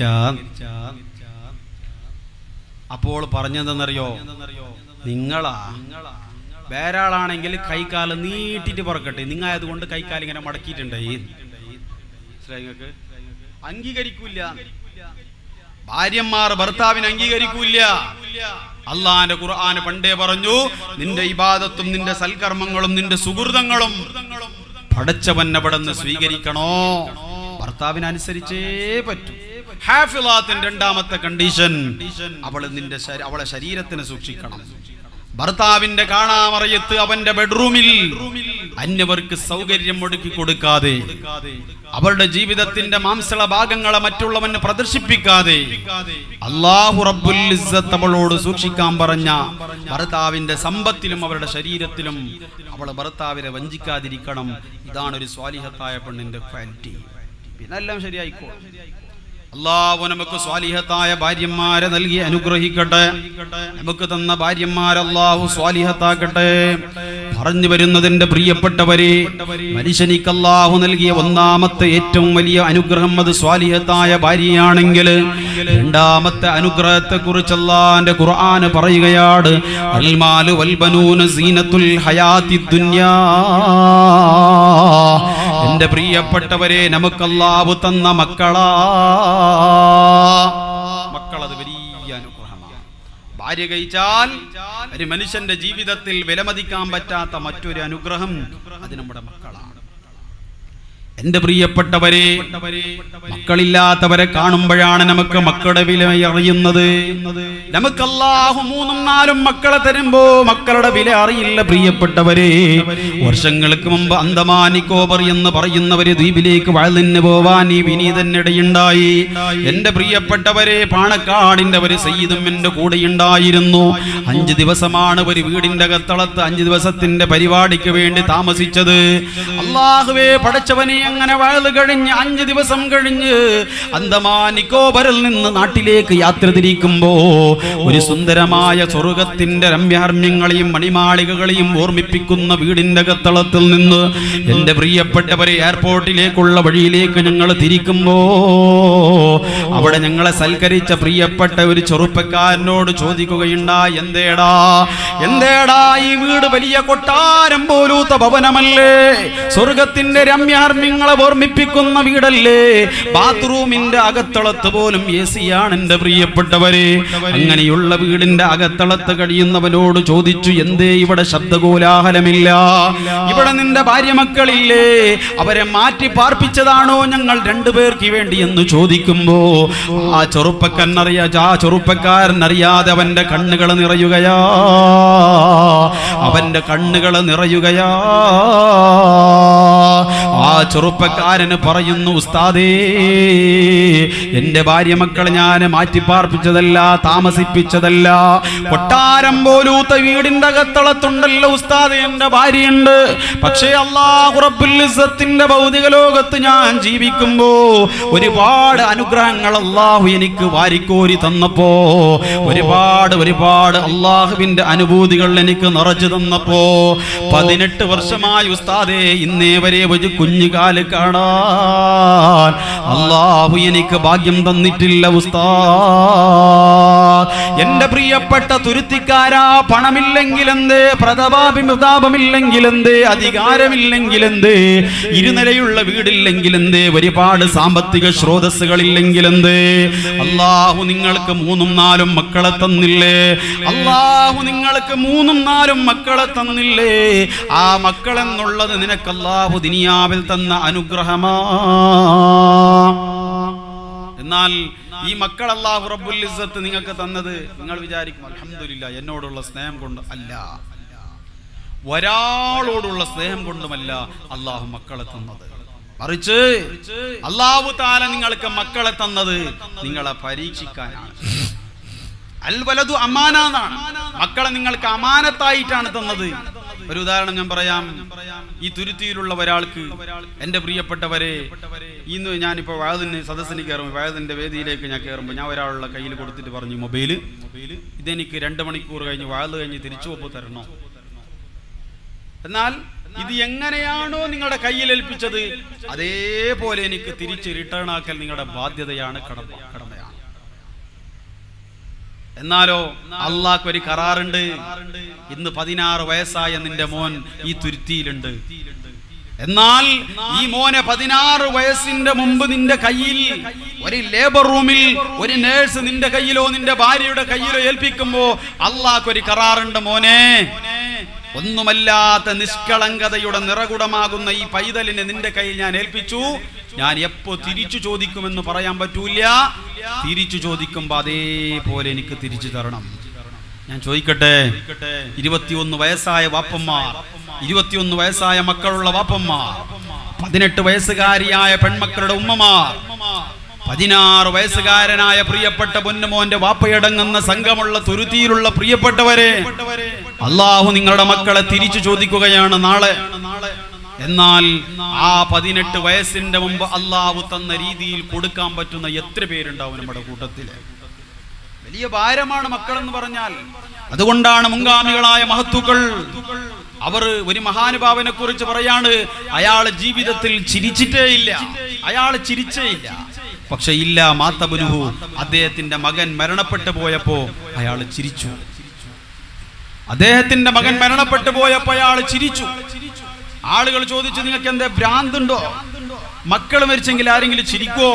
അപ്പോൾ പറഞ്ഞതെന്നറിയോ നിങ്ങളാ വേറെ ആളാണെങ്കിൽ കൈക്കാല് നീട്ടിട്ട് പറക്കട്ടെ നിങ്ങൾ ആയതുകൊണ്ട് കൈക്കാൽ ഇങ്ങനെ മടക്കിയിട്ടുണ്ട് നിങ്ങൾക്ക് അംഗീകരിക്കൂല ഭാര്യന്മാർ ഭർത്താവിന് അംഗീകരിക്കൂല അള്ളാന്റെ ഖുർആന് പണ്ടേ പറഞ്ഞു നിന്റെ ഇബാദത്തും നിന്റെ സൽക്കർമ്മങ്ങളും നിന്റെ സുഹൃതങ്ങളും പടച്ചവൻ അവിടുന്ന് സ്വീകരിക്കണോ ഭർത്താവിനനുസരിച്ചേ പറ്റൂ ഹാഫിളാത്തിന്റെ രണ്ടാമത്തെ കണ്ടീഷൻ അവള് നിന്റെ ശരീ- അവളെ ശരീരത്തിന് സൂക്ഷിക്കണം ഭർത്താവിന്റെ കാണാമറയത്ത് അവന്റെ ബെഡ്റൂമിൽ അന്യവർക്ക് സൗകര്യം ഒടുക്കി കൊടുക്കാതെ അവളുടെ ജീവിതത്തിന്റെ മാംസള ഭാഗങ്ങളെ മറ്റുള്ളവന് പ്രദർശിപ്പിക്കാതെ അള്ളാഹു റബ്ബുൽ ഇസ്സത്ത് അവളോട് സൂക്ഷിക്കാൻ പറഞ്ഞ ഭർത്താവിന്റെ സമ്പത്തിലും അവരുടെ ശരീരത്തിലും അവൾ ഭർത്താവിനെ വഞ്ചിക്കാതിരിക്കണം ഇതാണ് ഒരു സ്വാലിഹത്തായ പെണ്ണിന്റെ ക്വാലിറ്റി പിന്നെ എല്ലാം ശരിയായിക്കോ അള്ളാഹു നമുക്ക് സ്വാലിഹത്തായ ഭാര്യന്മാരെ നൽകി അനുഗ്രഹിക്കട്ടെ നമുക്ക് തന്ന ഭാര്യന്മാരെ അള്ളാഹു സ്വാലിഹത്താക്കട്ടെ പറഞ്ഞു വരുന്നതിന്റെ പ്രിയപ്പെട്ടവരെ മനുഷ്യനിക്ക് അള്ളാഹു നൽകിയ ഒന്നാമത്തെ ഏറ്റവും വലിയ അനുഗ്രഹം അത് സ്വാലിഹത്തായ ഭാര്യയാണെങ്കിൽ രണ്ടാമത്തെ അനുഗ്രഹത്തെ കുറിച്ച് അള്ളാന്റെ ഖുർആന് പറയുകയാണ് അൽമാലു വൽബനൂന സീനത്തുൽ ഹയാത്തി ദുന്യാ എന്റെ പ്രിയപ്പെട്ടവരെ നമുക്ക് അള്ളാഹു തന്ന മക്കളാ മക്കളത് വലിയ അനുഗ്രഹമാണ് ഭാര്യ കഴിച്ചാൽ ഒരു മനുഷ്യന്റെ ജീവിതത്തിൽ വിലമതിക്കാൻ പറ്റാത്ത മറ്റൊരു അനുഗ്രഹം അത് നമ്മുടെ മക്കളാണ് എന്റെ പ്രിയപ്പെട്ടവരെ മക്കളില്ലാത്തവരെ കാണുമ്പോഴാണ് നമുക്ക് മക്കളുടെ വില അറിയുന്നത് നമുക്ക് അല്ലാഹു മൂന്നും നാലും മക്കളെ തരുമ്പോ മക്കളുടെ വില അറിയില്ല പ്രിയപ്പെട്ടവരെ വർഷങ്ങൾക്ക് മുമ്പ് അന്തമാൻ നിക്കോബർ എന്ന് പറയുന്നവര് ദ്വീപിലേക്ക് വഴുതിന് പോവാൻ ഈ വിനീതനിടയുണ്ടായി എന്റെ പ്രിയപ്പെട്ടവരെ പാണക്കാടിന്റെ ഒരു സയ്യിദും എന്റെ കൂടെയുണ്ടായിരുന്നു അഞ്ച് ദിവസമാണ് ഒരു വീടിന്റെ അകത്തളത്ത് അഞ്ച് ദിവസത്തിന്റെ പരിപാടിക്ക് വേണ്ടി താമസിച്ചത് അള്ളാഹുവേ പടച്ചവനെ അങ്ങനെ വയത് കഴിഞ്ഞ് അഞ്ച് ദിവസം കഴിഞ്ഞ് അന്തമാൻ നിക്കോബറിൽ നിന്ന് നാട്ടിലേക്ക് യാത്ര തിരിക്കുമ്പോ ഒരു സുന്ദരമായ സ്വർഗത്തിന്റെ രമ്യാർമ്യങ്ങളെയും മണിമാളികകളെയും ഓർമ്മിപ്പിക്കുന്ന വീടിന്റെ കത്തളത്തിൽ നിന്ന് എന്റെ പ്രിയപ്പെട്ടവരെ എയർപോർട്ടിലേക്കുള്ള വഴിയിലേക്ക് ഞങ്ങൾ തിരിക്കുമ്പോ അവിടെ ഞങ്ങളെ സൽക്കരിച്ച പ്രിയപ്പെട്ട ഒരു ചെറുപ്പക്കാരനോട് ചോദിക്കുകയുണ്ടാ എന്തേടാ എന്തേടാ ഈ വീട് വലിയ കൊട്ടാരം പോലൂത്ത ഭവനമല്ലേ സ്വർഗത്തിന്റെ രമ്യാർമ്യങ്ങളെ ഓർമ്മിപ്പിക്കുന്ന വീടല്ലേ ബാത്റൂമിന്റെ അകത്തളത്ത് പോലും എ സിയാണ് എന്റെ പ്രിയപ്പെട്ടവരെ അങ്ങനെയുള്ള വീടിന്റെ അകത്തളത്ത് കഴിയുന്നവനോട് ചോദിച്ചു എന്തേ ഇവിടെ ശബ്ദകോലാഹലമില്ല ഇവിടെ നിന്റെ ഭാര്യ മക്കളില്ലേ അവരെ മാറ്റി പാർപ്പിച്ചതാണോ ഞങ്ങൾ രണ്ടുപേർക്ക് വേണ്ടി എന്ന് ചോദിക്കുമ്പോ ആ ചെറുപ്പക്കാരൻ അറിയാ ആ ചെറുപ്പക്കാരൻ അറിയാതെ അവന്റെ കണ്ണുകൾ നിറയുകയാ അവന്റെ കണ്ണുകൾ നിറയുകയാ ആ ചെറുപ്പക്കാരന് പറയുന്നു ഉസ്താദേ എന്റെ ഭാര്യ മക്കളെ ഞാൻ മാറ്റിപ്പാർപ്പിച്ചതല്ല താമസിപ്പിച്ചതല്ല കൊട്ടാരം പോലൂത്ത വീടിന്റെ അകത്തളത്തുണ്ടല്ലോ ഉസ്താദ് എന്റെ ഭാര്യയുണ്ട് പക്ഷേ അള്ളാഹു റബ്ബുൽ ഇസ്സത്തിന്റെ ഭൗതിക ലോകത്ത് ഞാൻ ജീവിക്കുമ്പോ ഒരുപാട് അനുഗ്രഹങ്ങൾ അള്ളാഹു എനിക്ക് വാരിക്കോരി തന്നപ്പോ ഒരുപാട് ഒരുപാട് അള്ളാഹുവിന്റെ അനുഭൂതികൾ എനിക്ക് നിറച്ചു തന്നപ്പോ പതിനെട്ട് വർഷമായി ഉസ്താദേ ഇന്നേ വരെ ഒരു കുഞ്ഞുകാല് കാണാൻ അള്ളാഹു എനിക്ക് ഭാഗ്യം തന്നിട്ടില്ല ഉസ്താദ് എന്റെ പ്രിയപ്പെട്ട തുരുത്തിക്കാരാ പണമില്ലെങ്കിലെന്തേ പ്രതാപാഭിമുതാപമില്ലെങ്കിലെന്തേ അധികാരമില്ലെങ്കിലെന്തേ ഇരുനിലയുള്ള വീടില്ലെങ്കിലെന്തേ ഒരുപാട് സാമ്പത്തിക സ്രോതസ്സുകളില്ലെങ്കിലെന്തേ അള്ളാഹു നിങ്ങൾക്ക് മൂന്നും നാലും മക്കളെ തന്നില്ലേ അള്ളാഹു നിങ്ങൾക്ക് മൂന്നും നാലും മക്കളെ തന്നില്ലേ ആ മക്കളെന്നുള്ളത് നിനക്ക് അള്ളാഹു ദിനിയാവിൽ തന്ന അനുഗ്രഹമാ എന്നാൽ ഈ മക്കൾ അള്ളാഹു റബ്ബുൽ ഇസ്സത്ത് നിങ്ങൾക്ക് തന്നത് നിങ്ങൾ വിചാരിക്കും അൽഹംദുലില്ല എന്നോടുള്ള സ്നേഹം കൊണ്ട് അല്ല ഒരാളോടുള്ള സ്നേഹം കൊണ്ടുമല്ല അള്ളാഹു മക്കളെ തന്നത് മറിച്ച് അള്ളാഹു താല നിങ്ങൾക്ക് മക്കളെ തന്നത് നിങ്ങളെ പരീക്ഷിക്കാനാണ് അൽ വലതു അമാനാന്നാണ് മക്കളെ നിങ്ങൾക്ക് അമാനത്തായിട്ടാണ് തന്നത് ഒരു ഉദാഹരണം ഞാൻ പറയാം ഈ തുരുത്തിയിലുള്ള ഒരാൾക്ക് എന്റെ പ്രിയപ്പെട്ടവരെ ഇന്ന് ഞാനിപ്പോ വയതിന് സദസ്സിന് കയറുമ്പോൾ വയതിന്റെ വേദിയിലേക്ക് ഞാൻ കയറുമ്പോൾ ഞാൻ ഒരാളുടെ കയ്യിൽ കൊടുത്തിട്ട് പറഞ്ഞു മൊബൈല് ഇതെനിക്ക് രണ്ട് മണിക്കൂർ കഴിഞ്ഞ് വയത് കഴിഞ്ഞ് തിരിച്ചു പോകുമ്പോൾ തരണോ എന്നാൽ ഇത് എങ്ങനെയാണോ നിങ്ങളുടെ കയ്യിൽ ഏൽപ്പിച്ചത് അതേപോലെ എനിക്ക് തിരിച്ച് റിട്ടേൺ ആക്കൽ നിങ്ങളുടെ ബാധ്യതയാണ് കടമ കടമയാണ് എന്നാലോ അള്ളാഹ് ഒരു കരാറുണ്ട് ഇന്ന് പതിനാറ് വയസ്സായ നിന്റെ മോൻ ഈ തുരുത്തിയിലുണ്ട് എന്നാൽ ഈ മോനെ പതിനാറ് വയസ്സിന്റെ മുമ്പ് നിന്റെ കയ്യിൽ ഒരു ലേബർ റൂമിൽ ഒരു നേഴ്സ് നിന്റെ കയ്യിലോ നിന്റെ ഭാര്യയുടെ കയ്യിലോ ഏൽപ്പിക്കുമ്പോ അള്ളാഹ് ഒരു കരാറുണ്ട് മോനെ ഒന്നുമല്ലാത്ത നിഷ്കളങ്കതയുടെ നിറകുടമാകുന്ന ഈ പൈതലിനെ നിന്റെ കയ്യിൽ ഞാൻ ഏൽപ്പിച്ചു ഞാൻ എപ്പോ തിരിച്ചു ചോദിക്കുമെന്ന് പറയാൻ പറ്റൂല തിരിച്ചു ചോദിക്കുമ്പോ അതേപോലെ എനിക്ക് തിരിച്ചു തരണം ഞാൻ ചോദിക്കട്ടെ ഇരുപത്തിയൊന്ന് വയസ്സായ വാപ്പന്മാർ ഇരുപത്തിയൊന്ന് വയസ്സായ മക്കളുള്ള വാപ്പന്മാർ പതിനെട്ട് വയസ്സുകാരിയായ പെൺമക്കളുടെ ഉമ്മമാർ പതിനാറ് വയസ്സുകാരനായ പ്രിയപ്പെട്ട പൊന്നുമോന്റെ വാപ്പയടങ്ങുന്ന സംഘമുള്ള തുരുത്തിയിലുള്ള പ്രിയപ്പെട്ടവരെ അള്ളാഹു നിങ്ങളുടെ മക്കളെ തിരിച്ചു ചോദിക്കുകയാണ് നാളെ എന്നാൽ ആ പതിനെട്ട് വയസ്സിന്റെ മുമ്പ് അള്ളാഹു തന്ന രീതിയിൽ കൊടുക്കാൻ പറ്റുന്ന എത്ര പേരുണ്ടാവും നമ്മുടെ കൂട്ടത്തില് വലിയ ഭാരമാണ് മക്കളെന്ന് പറഞ്ഞാൽ അതുകൊണ്ടാണ് മുൻഗാമികളായ മഹത്തുക്കൾ അവർ ഒരു മഹാനുഭാവനെ കുറിച്ച് പറയാണ് അയാൾ ജീവിതത്തിൽ ചിരിച്ചിട്ടേ ഇല്ല അയാൾ ചിരിച്ചേ ഇല്ല പക്ഷെ ഇല്ല മാത്തബുനുഹു അദ്ദേഹത്തിന്റെ മകൻ മരണപ്പെട്ടു പോയപ്പോ അയാൾ ചിരിച്ചു അദ്ദേഹത്തിന്റെ മകൻ മരണപ്പെട്ടു പോയപ്പോ അയാൾ ചിരിച്ചു ആളുകൾ ചോദിച്ചു നിങ്ങൾക്ക് എന്താ ഭ്രാന്തുണ്ടോ മക്കൾ മരിച്ചെങ്കിൽ ആരെങ്കിലും ചിരിക്കോ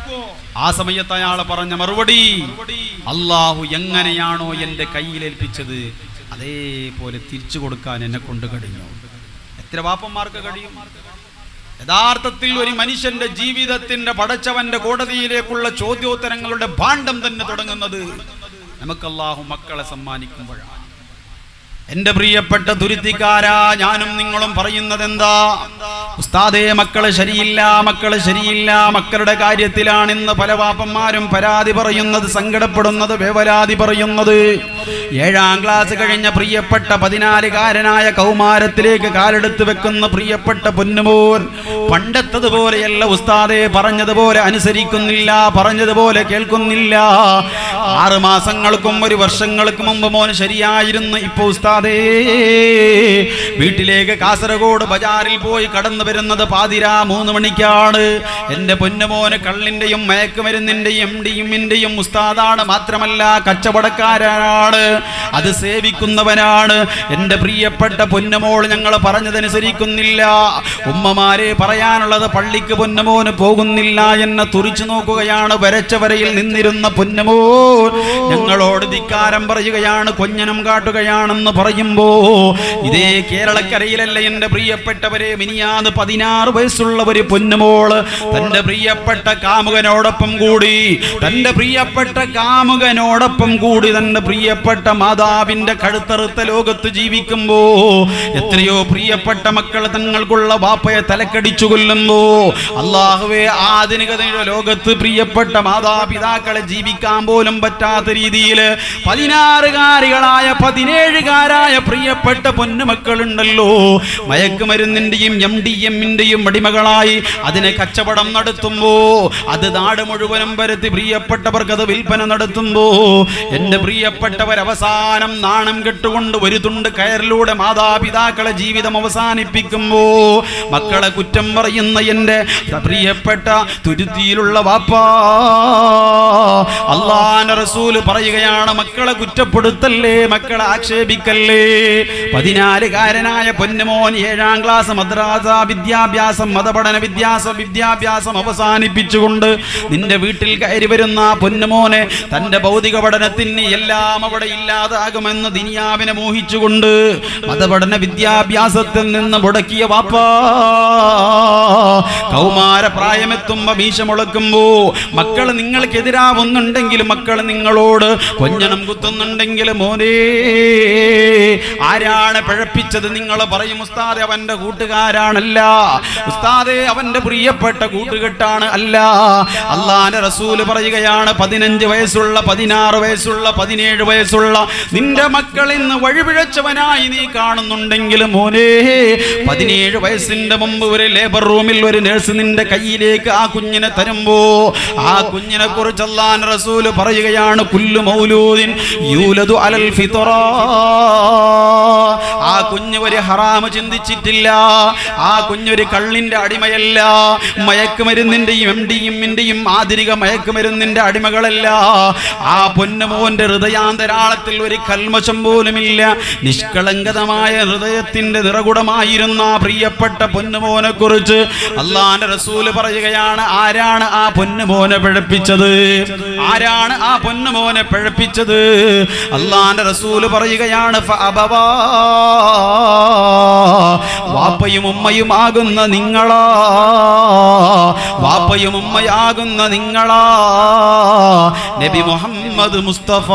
ആ സമയത്ത് അയാൾ പറഞ്ഞ മറുപടി അള്ളാഹു എങ്ങനെയാണോ എന്റെ കയ്യിലേൽപ്പിച്ചത് അതേപോലെ തിരിച്ചു കൊടുക്കാൻ എന്നെ കൊണ്ട് കഴിഞ്ഞു എത്ര വാപ്പന്മാർക്ക് കഴിയും യഥാർത്ഥത്തിൽ ഒരു മനുഷ്യന്റെ ജീവിതത്തിന്റെ പടച്ചവന്റെ കോടതിയിലേക്കുള്ള ചോദ്യോത്തരങ്ങളുടെ ഭാണ്ഡം തന്നെ തുടങ്ങുന്നത് നമുക്ക് അള്ളാഹു മക്കളെ സമ്മാനിക്കുമ്പോഴാണ് എന്റെ പ്രിയപ്പെട്ട തുരുത്തിക്കാരാ ഞാനും നിങ്ങളും പറയുന്നത് എന്താ ഉസ്താദേ മക്കള് ശരിയില്ല മക്കള് ശരിയില്ല മക്കളുടെ കാര്യത്തിലാണ് ഇന്ന് പല വാപ്പന്മാരും പരാതി പറയുന്നത് സങ്കടപ്പെടുന്നത് വേവലാതി പറയുന്നത് ഏഴാം ക്ലാസ് കഴിഞ്ഞ പ്രിയപ്പെട്ട പതിനാലുകാരനായ കൗമാരത്തിലേക്ക് കാലെടുത്ത് വെക്കുന്ന പ്രിയപ്പെട്ട പൊന്നുമോൻ പണ്ടത്തതുപോലെയല്ല ഉസ്താദെ പറഞ്ഞതുപോലെ അനുസരിക്കുന്നില്ല പറഞ്ഞതുപോലെ കേൾക്കുന്നില്ല ആറ് മാസങ്ങൾക്കും ഒരു വർഷങ്ങൾക്ക് മുമ്പ് മോൻ ശരിയായിരുന്നു ഇപ്പൊ ഉസ്താദേ വീട്ടിലേക്ക് കാസർഗോഡ് ബജാറിൽ പോയി കടന്നു വരുന്നത് പാതിര മൂന്ന് മണിക്കാണ് എന്റെ പൊന്നുമോന് കള്ളിന്റെയും മയക്കുമരുന്നിന്റെയും എം ഡിയും ഉസ്താദാണ് മാത്രമല്ല കച്ചവടക്കാരനാണ് അത് സേവിക്കുന്നവനാണ് എന്റെ പ്രിയപ്പെട്ട പൊന്നുമോൾ ഞങ്ങൾ പറഞ്ഞതനുസരിക്കുന്നില്ല ഉമ്മമാരെ പറയാനുള്ളത് പള്ളിക്ക് പൊന്നുമോന് പോകുന്നില്ല എന്നെ തുറിച്ചു നോക്കുകയാണ് വരച്ച വരയിൽ നിന്നിരുന്ന പൊന്നുമോൻ ഞങ്ങളോട് ധിക്കാരം പറയുകയാണ് കൊഞ്ഞനം കാട്ടുകയാണെന്ന് പറയുമ്പോ ഇതേ കേരളക്കരയിലല്ല എന്റെ പ്രിയപ്പെട്ടവരെ മിനിയാന്ന് പതിനാറ് വയസ്സുള്ള ഒരു പൊന്നുമോള് തന്റെ പ്രിയപ്പെട്ട കാമുകനോടൊപ്പം കൂടി തന്റെ പ്രിയപ്പെട്ട കാമുകനോടൊപ്പം കൂടി തന്റെ പ്രിയപ്പെട്ട മാതാവിന്റെ കഴുത്തറുത്ത ലോകത്ത് ജീവിക്കുമ്പോ എത്രയോ പ്രിയപ്പെട്ട മക്കൾ തങ്ങൾക്കുള്ള വാപ്പയെ തലക്കടിച്ചു കൊല്ലുന്നു അള്ളാഹുവെ ആധുനികതയുടെ ലോകത്ത് പ്രിയപ്പെട്ട മാതാപിതാക്കളെ ജീവിക്കാൻ പോലും പറ്റാത്ത രീതിയിൽ പതിനാറുകാരികളായ പതിനേഴുകാരായ പ്രിയപ്പെട്ട പൊന്നുമക്കളുണ്ടല്ലോ മയക്കുമരുന്നിന്റെയും എം ഡി എമ്മിന്റെയും അടിമകളായി അതിനെ കച്ചവടം നടത്തുമ്പോ അത് നാട് മുഴുവനും പരത്തി പ്രിയപ്പെട്ടവർക്ക് അത് വിൽപ്പന നടത്തുമ്പോ എന്റെ പ്രിയപ്പെട്ടവർ അവസാനം നാണം കെട്ടുകൊണ്ട് ഒരു തുണ്ട് കയറിലൂടെ മാതാപിതാക്കളെ ജീവിതം അവസാനിപ്പിക്കുമ്പോ മക്കളെ കുറ്റം പറയുന്ന എന്റെ പ്രിയപ്പെട്ട തുരുത്തിയിലുള്ള വാപ്പാ അള്ളാന്റെ റസൂല് പറയുകയാണ് മക്കളെ കുറ്റപ്പെടുത്തല്ലേ മക്കളെ ആക്ഷേപിക്കല്ലേ പതിനാലുകാരനായ പൊന്നുമോൻ ഏഴാം ക്ലാസ് മദ്രാസ വിദ്യാഭ്യാസം മതപഠന വിദ്യാസ വിദ്യാഭ്യാസം അവസാനിപ്പിച്ചുകൊണ്ട് നിന്റെ വീട്ടിൽ കയറി വരുന്ന ആ പൊന്നുമോനെ തന്റെ ഭൗതിക പഠനത്തിന് എല്ലാം അവിടെ ഇല്ലാതാകുമെന്ന് ദിനിയാവിനെ മോഹിച്ചുകൊണ്ട് മതപഠന വിദ്യാഭ്യാസത്തിൽ നിന്ന് മുടക്കിയ വാപ്പാ കൗമാര പ്രായമെത്തുമ്പോ മീശ മുളക്കുമ്പോ മക്കൾ നിങ്ങൾക്കെതിരാവുന്നുണ്ടെങ്കിൽ മക്കൾ നിങ്ങളോട് കൊഞ്ഞണം കുത്തുന്നുണ്ടെങ്കിൽ മോനേ ആരാണ് പിഴപ്പിച്ചത് നിങ്ങൾ പറയും ഉസ്താദെ അവന്റെ കൂട്ടുകാരാണല്ല ഉസ്താദെ അവന്റെ പ്രിയപ്പെട്ട കൂട്ടുകെട്ടാണ് അല്ല അള്ളാന്റെ റസൂല് പറയുകയാണ് പതിനഞ്ച് വയസ്സുള്ള പതിനാറ് വയസ്സുള്ള പതിനേഴ് വയസ്സുള്ള നിന്റെ മക്കൾ ഇന്ന് വഴിപിഴച്ചവനായി നീ കാണുന്നുണ്ടെങ്കിൽ മോനെ പതിനേഴ് വയസ്സിന്റെ മുമ്പ് ഒരു ലേബർ റൂമിൽ ഒരു നേഴ്സ് നിന്റെ കയ്യിലേക്ക് ആ കുഞ്ഞിനെ തരുമ്പോ ആ കുഞ്ഞിനെ കുറിച്ച് അള്ളാൻ റസൂല് പറയുകയാണ് കുല്ലു മൗലൂദിൻ യൂലദു അലൽ ഫിത്ര ആ കുഞ്ഞ് ഒരു ഹറാമ് ചിന്തിച്ചിട്ടില്ല ആ കുഞ്ഞൊരു കള്ളിന്റെ അടിമയല്ല മയക്കുമരുന്നിന്റെയും എം ഡിയും ആധുനിക മയക്കുമരുന്നിന്റെ അടിമകളല്ല ആ പൊന്നുമോന്റെ ഹൃദയാന്തരാളത്തിൽ ഒരു കൽമശം പോലുമില്ല നിഷ്കളങ്കതമായ ഹൃദയത്തിന്റെ നിറകുടമായിരുന്ന ആ പ്രിയപ്പെട്ട പൊന്നുമോനെ കുറിച്ച് അള്ളാന്റെ റസൂല് പറയുകയാണ് ആരാണ് ആ പൊന്നുമോനെ പിഴപ്പിച്ചത് ആരാണ് ആ പൊന്നുമോനെ പിഴപ്പിച്ചത് അള്ളാന്റെ റസൂല് പറയുകയാണ് ഫഅബവാ. വാപ്പയും ഉമ്മയും ആകുന്ന നിങ്ങളാ വാപ്പയും ഉമ്മയാകുന്ന നിങ്ങളാ നബി മുഹമ്മദ് മുസ്തഫ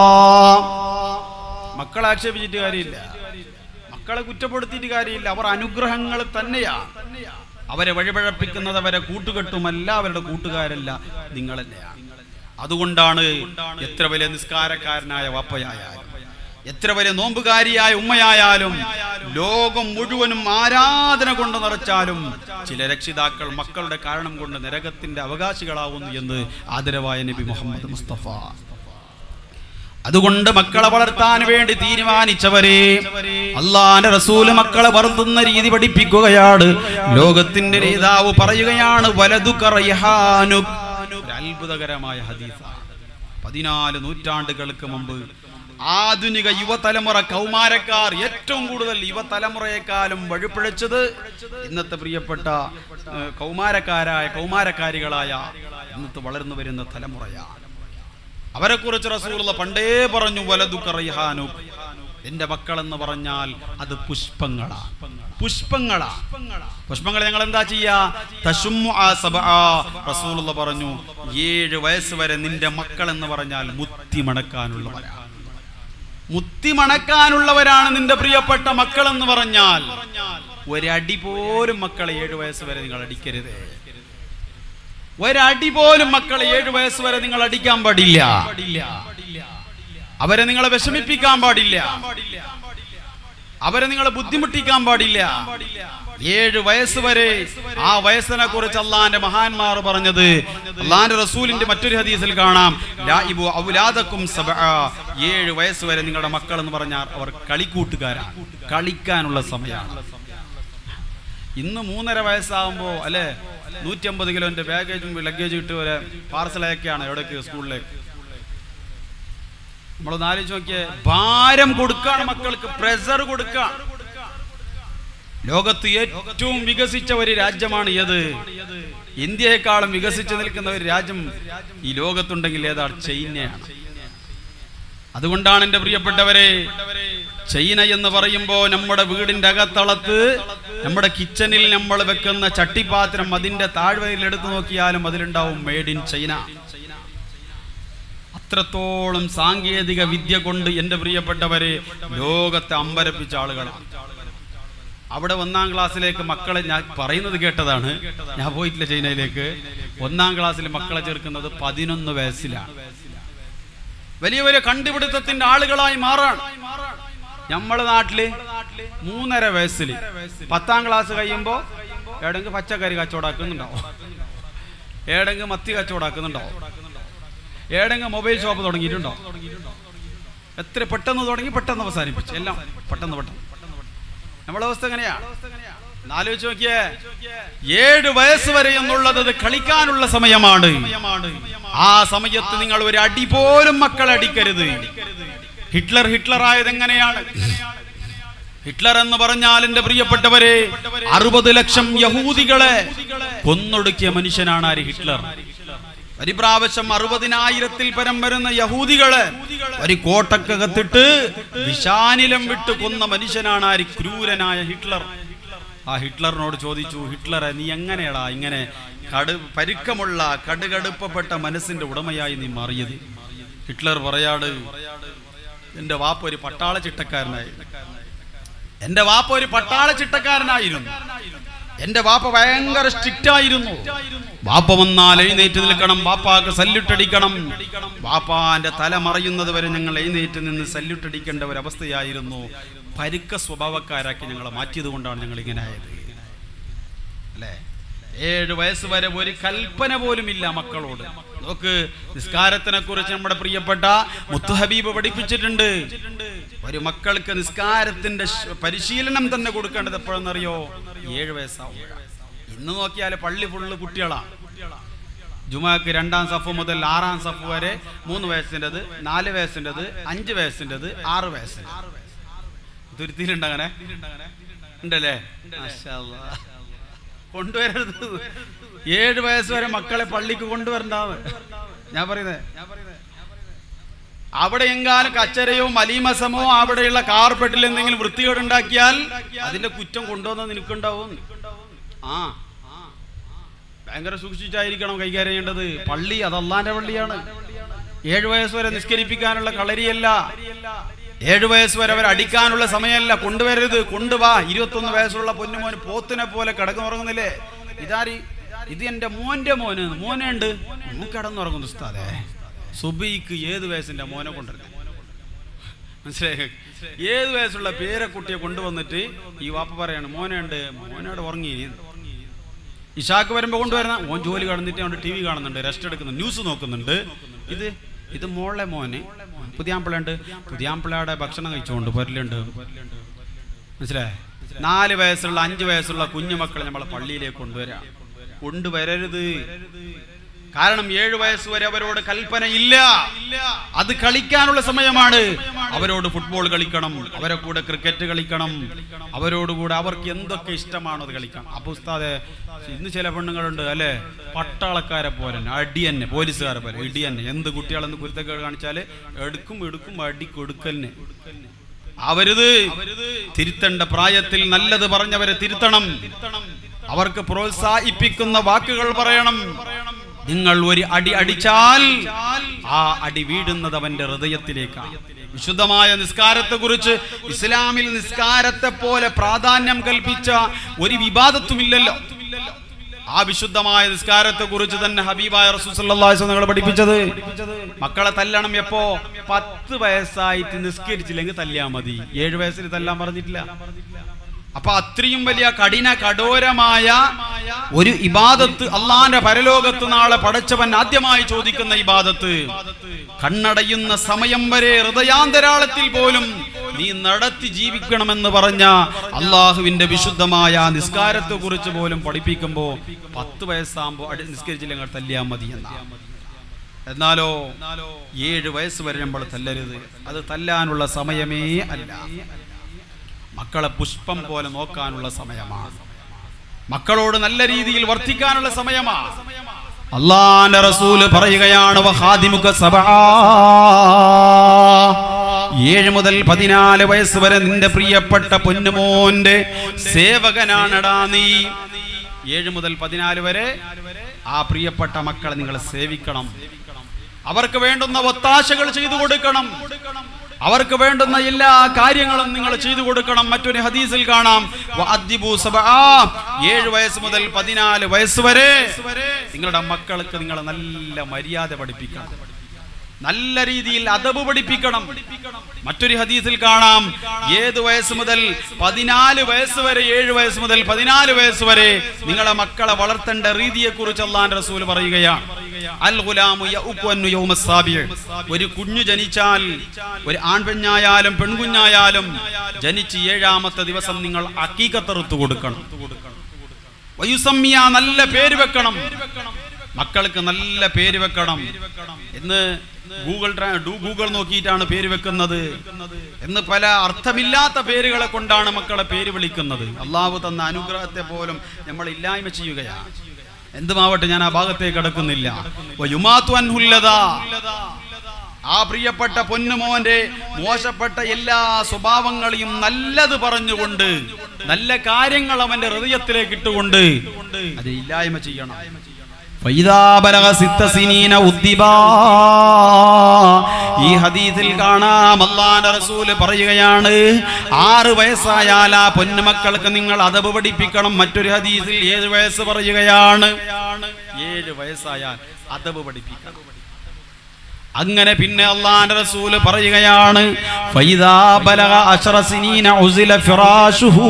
മക്കളെ ആക്ഷേപിച്ചിട്ട് കാര്യമില്ല മക്കളെ കുറ്റപ്പെടുത്തിയിട്ട് കാര്യമില്ല അവർ അനുഗ്രഹങ്ങൾ തന്നെയാ അവരെ വഴിപഴപ്പിക്കുന്നത് അവരെ കൂട്ടുകെട്ടുമല്ല അവരുടെ കൂട്ടുകാരല്ല നിങ്ങൾ തന്നെയാണ് അതുകൊണ്ടാണ് എത്ര വലിയ നിസ്കാരക്കാരനായ വാപ്പയായാലും എത്ര വലിയ നോമ്പുകാരിയായ ഉമ്മയായാലും ലോകം മുഴുവനും ആരാധന കൊണ്ട് നിറച്ചാലും ചില രക്ഷിതാക്കൾ മക്കളുടെ കാരണം കൊണ്ട് നരകത്തിന്റെ അവകാശികളാവുന്നു എന്ന് ആദരവായ നബി മുഹമ്മദ് മുസ്തഫ അതുകൊണ്ട് മക്കളെ വളർത്താൻ വേണ്ടി തീരുമാനിച്ചവരെ അള്ളാന്റെ റസൂല് മക്കളെ വളർത്തുന്ന രീതി പഠിപ്പിക്കുകയാണ് ലോകത്തിന്റെ നേതാവ് പറയുകയാണ് വലതു കറയഹാനു ഒരു അത്ഭുതകരമായ ഹദീസ പതിനാല് നൂറ്റാണ്ടുകൾക്ക് മുമ്പ് ആധുനിക യുവതലമുറ കൗമാരക്കാർ ഏറ്റവും കൂടുതൽ യുവതലമുറയെക്കാളും വഴിപ്പിഴച്ചത് ഇന്നത്തെ പ്രിയപ്പെട്ട ഏഹ്, കൗമാരക്കാരായ കൗമാരക്കാരികളായ ഇന്നത്തെ വളർന്നു വരുന്ന തലമുറയാണ് അവരെ കുറിച്ച് റസൂലുള്ള പണ്ടേ പറഞ്ഞു വലതുക്കറിഹാനു എന്റെ മക്കൾ എന്ന് പറഞ്ഞാൽ അത് പുഷ്പങ്ങളാ പുഷ്പങ്ങളാ പുഷ്പങ്ങൾ ഞങ്ങൾ എന്താ ചെയ്യാ തശുമ്മു ആ സബആ. റസൂലുള്ള പറഞ്ഞു ഏഴ് വയസ്സ് വരെ നിന്റെ മക്കൾ എന്ന് പറഞ്ഞാൽ മുത്തി മണക്കാനുള്ളവരാണ് മുത്തി മണക്കാനുള്ളവരാണ് നിന്റെ പ്രിയപ്പെട്ട മക്കൾ എന്ന് പറഞ്ഞാൽ ഒരടി പോലും മക്കളെ ഏഴ് വയസ്സ് വരെ നിങ്ങൾ അടിക്കരുതേ ഒരടി പോലും മക്കളെ ഏഴു വയസ്സ് വരെ നിങ്ങൾ അടിക്കാൻ പാടില്ല അവരെ നിങ്ങളെ വിഷമിപ്പിക്കാൻ പാടില്ല അവരെ നിങ്ങളെ ബുദ്ധിമുട്ടിക്കാൻ പാടില്ല ഏഴ് വയസ്സ് വരെ ആ വയസ്സിനെ കുറിച്ച് അള്ളാന്റെ മഹാന്മാർ പറഞ്ഞത് അള്ളാന്റെ റസൂലിന്റെ മറ്റൊരു ഹദീസിൽ കാണാം ലായിബു ഔലാദക്കും സബഅ. ഏഴ് വയസ്സ് വരെ നിങ്ങളുടെ മക്കൾ എന്ന് പറഞ്ഞാൽ അവർ കളിക്കൂട്ടുകാരാണ് കളിക്കാനുള്ള സമയമാണ് ഇന്ന് മൂന്നര വയസ്സാകുമ്പോ അല്ലെ നൂറ്റമ്പത് കിലോന്റെ ബാഗേജും ലഗേജും ഇട്ട് വരെ പാർസലൊക്കെയാണ് എവിടേക്ക് സ്കൂളിലേക്ക് നമ്മളൊന്ന് ആലോചിച്ച് നോക്കിയേ ഭാരം കൊടുക്കാണ് മക്കൾക്ക് പ്രഷർ കൊടുക്കാൻ ലോകത്ത് ഏറ്റവും വികസിച്ച ഒരു രാജ്യമാണ് ഏത് ഇന്ത്യയെക്കാളും വികസിച്ചു നിൽക്കുന്ന ഒരു രാജ്യം ഈ ലോകത്തുണ്ടെങ്കിൽ ഏതാണ് ചൈനയാണ് അതുകൊണ്ടാണ് എൻ്റെ പ്രിയപ്പെട്ടവരെ ചൈന എന്ന് പറയുമ്പോൾ നമ്മുടെ വീടിന്റെ അകത്തളത്ത് നമ്മുടെ കിച്ചണിൽ നമ്മൾ വെക്കുന്ന ചട്ടിപ്പാത്രം അതിന്റെ താഴ്വരയിൽ എടുത്തു നോക്കിയാലും അതിലുണ്ടാവും മെയ്ഡ് ഇൻ ചൈന അത്രത്തോളം സാങ്കേതിക വിദ്യ കൊണ്ട് എൻ്റെ പ്രിയപ്പെട്ടവരെ ലോകത്തെ അമ്പരപ്പിച്ച ആളുകളാണ് അവിടെ ഒന്നാം ക്ലാസ്സിലേക്ക് മക്കളെ ഞാൻ പറയുന്നത് കേട്ടതാണ് ഞാൻ പോയിട്ടില്ല ചൈനയിലേക്ക് ഒന്നാം ക്ലാസ്സിൽ മക്കളെ ചേർക്കുന്നത് പതിനൊന്ന് വയസ്സിലാണ് വലിയ വലിയ കണ്ടുപിടുത്തത്തിന്റെ ആളുകളായി മാറാണ് നമ്മളെ നാട്ടില് മൂന്നര വയസ്സിൽ പത്താം ക്ലാസ് കഴിയുമ്പോ ഏടെങ്കിൽ പച്ചക്കറി കച്ചവടാക്കുന്നുണ്ടാവും ഏടെങ്കിൽ മത്തി കച്ചവടാക്കുന്നുണ്ടാവും ഏടെങ്കിൽ മൊബൈൽ ഷോപ്പ് തുടങ്ങിയിട്ടുണ്ടോ എത്ര പെട്ടെന്ന് തുടങ്ങി പെട്ടെന്ന് അവസാനിപ്പിച്ചു എല്ലാം പെട്ടെന്ന് പെട്ടെന്ന് നമ്മളെ അവസ്ഥ എങ്ങനെയാണ് ആലോചിച്ച് നോക്കിയേ ഏഴ് വയസ്സ് വരെ എന്നുള്ളത് അത് കളിക്കാനുള്ള സമയമാണ് ആ സമയത്ത് നിങ്ങൾ ഒരു അടി പോലും മക്കളെ അടിക്കരുത് ഹിറ്റ്ലർ ഹിറ്റ്ലർ ആയത് എങ്ങനെയാണ് ഹിറ്റ്ലർ എന്ന് പറഞ്ഞാൽ എന്റെ പ്രിയപ്പെട്ടവരെ അറുപത് ലക്ഷം യഹൂദികളെ കൊന്നൊടുക്കിയ മനുഷ്യനാണ് ആര് ഹിറ്റ്ലർ ഒരു പ്രാവശ്യം അറുപതിനായിരത്തിൽ പരം വരുന്ന യഹൂദികളെ ഒരു കോട്ടക്കകത്തിട്ട് വിഷാനിലം വിട്ട് കൊന്ന മനുഷ്യനാണ് ആര് ക്രൂരനായ ഹിറ്റ്ലർ ആ ഹിറ്റ്ലറിനോട് ചോദിച്ചു ഹിറ്റ്ലറെ നീ എങ്ങനെയാടാ ഇങ്ങനെ കടു പരുക്കമുള്ള കടുകടുപ്പപ്പെട്ട മനസ്സിന്റെ ഉടമയായി നീ മാറിയത് ഹിറ്റ്ലർ പറയാട് എന്റെ വാപ്പ ഒരു പട്ടാള ചിട്ടക്കാരനായിരുന്നു എന്റെ വാപ്പ ഒരു പട്ടാള ചിട്ടക്കാരനായിരുന്നു എന്റെ വാപ്പ ഭയങ്കര സ്ട്രിക്റ്റ് ആയിരുന്നു വാപ്പ വന്നാൽ എഴുന്നേറ്റ് നിൽക്കണം വാപ്പാക്ക് സല്യൂട്ട് അടിക്കണം വാപ്പാന്റെ തല മറയുന്നത് വരെ ഞങ്ങൾ എഴുന്നേറ്റ് നിന്ന് സല്യൂട്ട് അടിക്കേണ്ട ഒരു അവസ്ഥയായിരുന്നു പരുക്ക സ്വഭാവക്കാരാക്കി ഞങ്ങളെ മാറ്റിയത് കൊണ്ടാണ് ഞങ്ങൾ ഇങ്ങനെ ആയത് അല്ലേ ഏഴ് വയസ്സ് വരെ ഒരു കൽപ്പന പോലും ഇല്ല മക്കളോട് നോക്ക് നിസ്കാരത്തിനെ കുറിച്ച് നമ്മുടെ പ്രിയപ്പെട്ട മുത്തുഹബീബ് പഠിപ്പിച്ചിട്ടുണ്ട് ഒരു മക്കൾക്ക് നിസ്കാരത്തിന്റെ ശ്- പരിശീലനം തന്നെ കൊടുക്കേണ്ടത് എപ്പോഴെന്നറിയോ ഏഴ് വയസ്സാവും ഇന്ന് നോക്കിയാൽ പള്ളി ഫുള്ള് കുട്ടികളാണ് ജുമാക്ക് രണ്ടാം സഫ് മുതൽ ആറാം സഫ് വരെ മൂന്ന് വയസ്സിൻ്റെത് നാല് വയസ്സിൻ്റെത് അഞ്ച് വയസ്സിൻ്റെത് ആറ് വയസ്സിൻ്റെ തുരുത്തിയിലുണ്ട് അങ്ങനെ ഉണ്ടല്ലേ മാഷാ അല്ലാ. കൊണ്ടുവരരുത് ഏഴ് വയസ്സ് വരെ മക്കളെ പള്ളിക്ക് കൊണ്ടുവരണ്ടാന്ന് ഞാൻ പറയുന്നത് അവിടെ എങ്കാലും കച്ചരയോ മലീമസമോ അവിടെയുള്ള കാർപ്പെട്ടിൽ എന്തെങ്കിലും വൃത്തികേട് ഉണ്ടാക്കിയാൽ അതിന്റെ കുറ്റം കൊണ്ടുവന്ന് നിനക്കുണ്ടാവും ആ ഭയങ്കര സൂക്ഷിച്ചായിരിക്കണം കൈകാര്യം ചെയ്യേണ്ടത് പള്ളി അത് അള്ളാന്റെ പള്ളിയാണ് ഏഴു വയസ്സ് വരെ നിസ്കരിപ്പിക്കാനുള്ള കളരിയല്ല ഏഴു വയസ്സ് വരെ അവർ അടിക്കാനുള്ള സമയമല്ല കൊണ്ടുവരരുത് കൊണ്ടുവാ ഇരുപത്തൊന്ന് വയസ്സുള്ള പൊന്നുമോന് പോത്തിനെ പോലെ കിടന്നുറങ്ങുന്നില്ലേ ഇതാരി ഇത് എന്റെ മോന്റെ മോന് മോനെ ഉണ്ട് മോൻ കിടന്നുറങ്ങുന്നു ഉസ്താദേ സുബൈക്ക് ഏത് വയസ്സിന്റെ മോനെ കൊണ്ടുവരുന്നത് മനസ്സിലായി ഏത് വയസ്സുള്ള പേരക്കുട്ടിയെ കൊണ്ടുവന്നിട്ട് ഈ വാപ്പ പറയാണ് മോനെ ഉണ്ട് മോനോട് ഉറങ്ങി ഇഷാക്ക് വരുമ്പോൾ കൊണ്ടുവരുന്ന ഓൻ ജോലി കാണുന്നിട്ട് അവൻ്റെ ടി വി കാണുന്നുണ്ട് റെസ്റ്റ് എടുക്കുന്നുണ്ട് ന്യൂസ് നോക്കുന്നുണ്ട് ഇത് ഇത് മോളെ മോന് പുതിയാമ്പിളുണ്ട് പുതിയാമ്പിളയുടെ ഭക്ഷണം കഴിച്ചുകൊണ്ട് പൊരലുണ്ട് മനസ്സിലായേ നാല് വയസ്സുള്ള അഞ്ച് വയസ്സുള്ള കുഞ്ഞുമക്കളെ നമ്മളെ പള്ളിയിലേക്ക് കൊണ്ടുവരാം കൊണ്ടുവരരുത് കാരണം ഏഴു വയസ്സ് വരെ അവരോട് കൽപ്പന ഇല്ല അത് കളിക്കാനുള്ള സമയമാണ് അവരോട് ഫുട്ബോൾ കളിക്കണം അവരെ കൂടെ ക്രിക്കറ്റ് കളിക്കണം അവരോട് കൂടെ അവർക്ക് എന്തൊക്കെ ഇഷ്ടമാണോ അത് കളിക്കണം അപ്പൊ ഉസ്താദെ ഇന്ന് ചില പെണ്ണുങ്ങളുണ്ട് അല്ലെ പട്ടാളക്കാരെ പോലെ അടി തന്നെ പോലീസുകാരെ പോലെ ഇടി തന്നെ എന്ത് കുട്ടികളെന്ന് കുരുത്തക്കേട് കാണിച്ചാല് എടുക്കും എടുക്കും അടി കൊടുക്കലിന് അവരുത് തിരുത്തേണ്ട പ്രായത്തിൽ നല്ലത് പറഞ്ഞവരെ തിരുത്തണം അവർക്ക് പ്രോത്സാഹിപ്പിക്കുന്ന വാക്കുകൾ പറയണം നിങ്ങൾ ഒരു അടി അടിച്ചാൽ ആ അടി വീഴുന്നത് അവന്റെ ഹൃദയത്തിലേക്കാണ് വിശുദ്ധമായ നിസ്കാരത്തെ കുറിച്ച് ഇസ്ലാമിൽ നിസ്കാരത്തെ പോലെ പ്രാധാന്യം കൽപ്പിച്ച ഒരു വിവാദത്തുമില്ലല്ലോ ആ വിശുദ്ധമായ നിസ്കാരത്തെ കുറിച്ച് തന്നെ ഹബീബായ റസൂൽ നിങ്ങൾ പഠിപ്പിച്ചത് മക്കളെ തല്ലണം എപ്പോ പത്ത് വയസ്സായിട്ട് നിസ്കരിച്ചില്ലെങ്കിൽ തല്ലിയാ മതി ഏഴു വയസ്സിൽ തല്ലാൻ പറഞ്ഞിട്ടില്ല അപ്പൊ അത്രയും വലിയ കഠിന കഠോരമായ ഒരു ഇബാദത്ത് അള്ളാന്റെ പരലോകത്ത് നാളെ പടച്ചവൻ ആദ്യമായി ചോദിക്കുന്ന ഇബാദത്ത് കണ്ണടയുന്ന സമയം വരെ ഹൃദയാന്തരാളത്തിൽ പോലും നീ നടത്തി ജീവിക്കണമെന്ന് പറഞ്ഞ അള്ളാഹുവിന്റെ വിശുദ്ധമായ നിസ്കാരത്തെ കുറിച്ച് പോലും പഠിപ്പിക്കുമ്പോ പത്ത് വയസ്സാകുമ്പോ അടി നിസ്കരിച്ചില്ലെങ്കിൽ തല്ലിയാ മതി എന്നാണ് എന്നാലോ ഏഴ് വയസ്സ് വരെ നമ്മൾ തല്ലരുത് അത് തല്ലാനുള്ള സമയമേ അല്ല മക്കളെ പുഷ്പം പോലെ നോക്കാനുള്ള സമയമാണ് മക്കളോട് നല്ല രീതിയിൽ വർത്തിക്കാനുള്ള സമയമാണ് അള്ളാന്റെ റസൂല് പറയുകയാണ് വഹാദിമുഖ സഭ ഏഴ് മുതൽ പതിനാല് വയസ്സ് വരെ നിന്റെ പ്രിയപ്പെട്ട പൊന്നുമോന്റെ സേവകനാണടാ നീ ഏഴ് മുതൽ പതിനാല് വരെ ആ പ്രിയപ്പെട്ട മക്കളെ നിങ്ങൾ സേവിക്കണം അവർക്ക് വേണ്ടുന്ന ഒത്താശകൾ ചെയ്തു കൊടുക്കണം അവർക്ക് വേണ്ടുന്ന എല്ലാ കാര്യങ്ങളും നിങ്ങൾ ചെയ്തു കൊടുക്കണം മറ്റൊരു ഹദീസിൽ കാണാം വഅദ്ദിബു സബആ. ഏഴ് വയസ്സ് മുതൽ പതിനാല് വയസ്സ് വരെ നിങ്ങളുടെ മക്കൾക്ക് നിങ്ങൾ നല്ല മര്യാദ പഠിപ്പിക്കണം നല്ല രീതിയിൽ അതബ് പഠിപ്പിക്കണം മറ്റൊരു ഹദീസിൽ കാണാം ഏത് വയസ്സ് മുതൽ പതിനാല് വയസ്സ് വരെ ഏഴ് വയസ്സ് മുതൽ പതിനാല് വയസ്സ് വരെ നിങ്ങളെ മക്കളെ വളർത്തേണ്ട രീതിയെ കുറിച്ച് അള്ളാൻ റസൂൽ പറയുകയാണ് അൽ ഗുലാമു യഉഖു അന്നു യൗമ സാബിഅ. ഒരു കുഞ്ഞു ജനിച്ചാൽ ഒരു ആൺപെഞ്ഞായാലും പെൺകുഞ്ഞായാലും ജനിച്ച് ഏഴാമത്തെ ദിവസം നിങ്ങൾ അക്കീക്കത്തെറുത്തു കൊടുക്കണം വയുസമ്മിയ നല്ല പേര് വെക്കണം മക്കൾക്ക് നല്ല പേര് വെക്കണം എന്ന് ഗൂഗിൾ ട്രാ- ഡു- ഗൂഗിൾ നോക്കിയിട്ടാണ് പേര് വെക്കുന്നത് എന്ന് പല അർത്ഥമില്ലാത്ത പേരുകളെ കൊണ്ടാണ് മക്കളെ പേര് വിളിക്കുന്നത് അള്ളാഹു തന്ന അനുഗ്രഹത്തെ പോലും നമ്മൾ ഇല്ലായ്മ ചെയ്യുകയാണ് എന്തുമാവട്ടെ ഞാൻ ആ ഭാഗത്തേക്ക് കടക്കുന്നില്ല വയുമാത്തു അൻഹുല്ലതാ. ആ പ്രിയപ്പെട്ട പൊന്നുമോന്റെ മോശപ്പെട്ട എല്ലാ സ്വഭാവങ്ങളെയും നല്ലത് പറഞ്ഞുകൊണ്ട് നല്ല കാര്യങ്ങൾ അവന്റെ ഹൃദയത്തിലേക്ക് ഇട്ടുകൊണ്ട് അത് ഇല്ലായ്മ ചെയ്യണം ഫൈദാ ബലഗ സിത്ത സിനീന ഉദ്ദിബാ. ഈ ഹദീസിൽ കാണാം അള്ളാന്റെ റസൂല് പറയുകയാണ് ആറ് വയസ്സായാൽ ആ പൊന്നുമക്കൾക്ക് നിങ്ങൾ അതവ് പഠിപ്പിക്കണം മറ്റൊരു ഹദീസിൽ ഏഴ് വയസ്സ് പറയുകയാണ് ഏഴ് വയസ്സായാൽ അതവ് പഠിപ്പിക്കണം അങ്ങനെ പിന്നെ അള്ളാന്റെ റസൂല് പറയുകയാണ് ഫൈദാ ബലഗ അശ്റ സിനീന ഉസില ഫിറാശുഹു.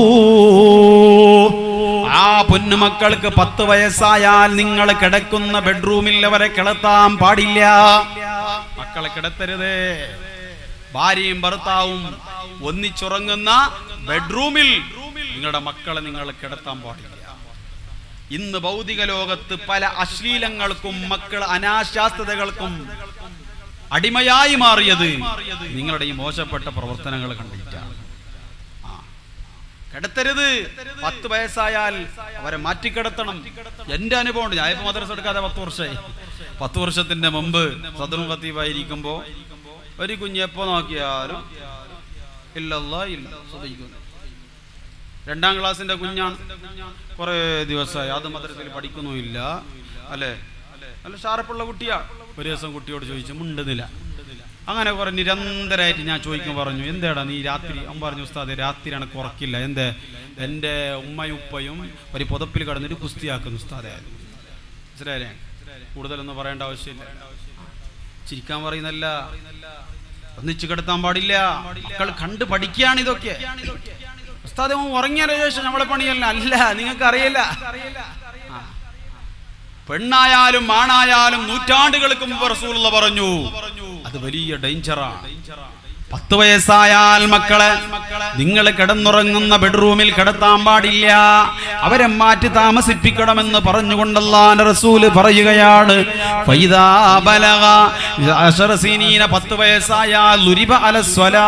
ആ പൊന്നുമക്കൾക്ക് പത്ത് വയസ്സായാൽ നിങ്ങൾ കിടക്കുന്ന ബെഡ്റൂമിൽ അവരെ കിടത്താൻ പാടില്ല മക്കളെ കിടത്തരുത് ഭാര്യയും ഭർത്താവും ഒന്നിച്ചുറങ്ങുന്ന ബെഡ്റൂമിൽ നിങ്ങളുടെ മക്കളെ നിങ്ങൾ കിടത്താൻ പാടില്ല ഇന്ന് ഭൗതിക ലോകത്ത് പല അശ്ലീലങ്ങൾക്കും മക്കൾ അനാശാസ്ത്രതകൾക്കും അടിമയായി മാറിയത് നിങ്ങളുടെ ഈ മോശപ്പെട്ട പ്രവർത്തനങ്ങൾ കണ്ടിട്ടാണ് ആ. കിടത്തരുത് പത്ത് വയസ്സായാൽ അവരെ മാറ്റിക്കിടത്തണം എന്റെ അനുഭവം ഉണ്ട് ഞാൻ ഇപ്പൊ മദ്രസ എടുക്കാതെ പത്ത് വർഷമായി പത്ത് വർഷത്തിന്റെ മുമ്പ് സദറും ഖത്തീബായിരിക്കുമ്പോ ഒരു കുഞ്ഞ് എപ്പോ നോക്കിയാലും ഇല്ലല്ലാ ഇല്ല ശ്രദ്ധിക്കുന്നു രണ്ടാം ക്ലാസ്സിന്റെ കുഞ്ഞാണ് കുറെ ദിവസമായി അത് മദ്രസയിൽ പഠിക്കുന്നുമില്ല അല്ലേ നല്ല ഷാർപ്പുള്ള കുട്ടിയാ ഒരു ദിവസം കുട്ടിയോട് ചോദിച്ചു മുണ്ടുന്നില്ല അങ്ങനെ കുറെ നിരന്തരമായിട്ട് ഞാൻ ചോദിക്കും പറഞ്ഞു എന്തേടാ നീ രാത്രി അവൻ പറഞ്ഞു ഉസ്താദെ രാത്രി എനക്ക് ഉറക്കില്ല എന്തേ എൻ്റെ ഉമ്മയും ഉപ്പയും ഒരു പുതപ്പിൽ കിടന്നിട്ട് കുസ്തിയാക്കുന്നു ഉസ്താദെ മനസ്സിലായേ കൂടുതലൊന്നും പറയേണ്ട ആവശ്യമില്ല ചിരിക്കാൻ പറയുന്നല്ല ഒന്നിച്ചു കിടത്താൻ പാടില്ല മക്കൾ കണ്ട് പഠിക്കുകയാണ് ഇതൊക്കെ ഉസ്താദ് അവൻ ഉറങ്ങിയതിന് ശേഷം നമ്മളെ പണിയല്ല അല്ല നിങ്ങൾക്ക് അറിയില്ല ആ. പെണ്ണായാലും ആണായാലും നൂറ്റാണ്ടുകൾക്ക് മുമ്പ് റസൂലുള്ള പറഞ്ഞു അത് വലിയ ഡേഞ്ചറാണ് പത്ത് വയസ്സായാൽ മക്കളെ നിങ്ങൾ കിടന്നുറങ്ങുന്ന ബെഡ്റൂമിൽ കിടത്താൻ പാടില്ല അവരെ മാറ്റി താമസിപ്പിക്കണമെന്ന് പറഞ്ഞുകൊണ്ടല്ലാൻ റസൂല് പറയുകയാണ് ഫൈദാ ബലഗ അശറ സിനീന പത്ത് വയസ്സായാൽ ലുരിബ അലസ്വലാ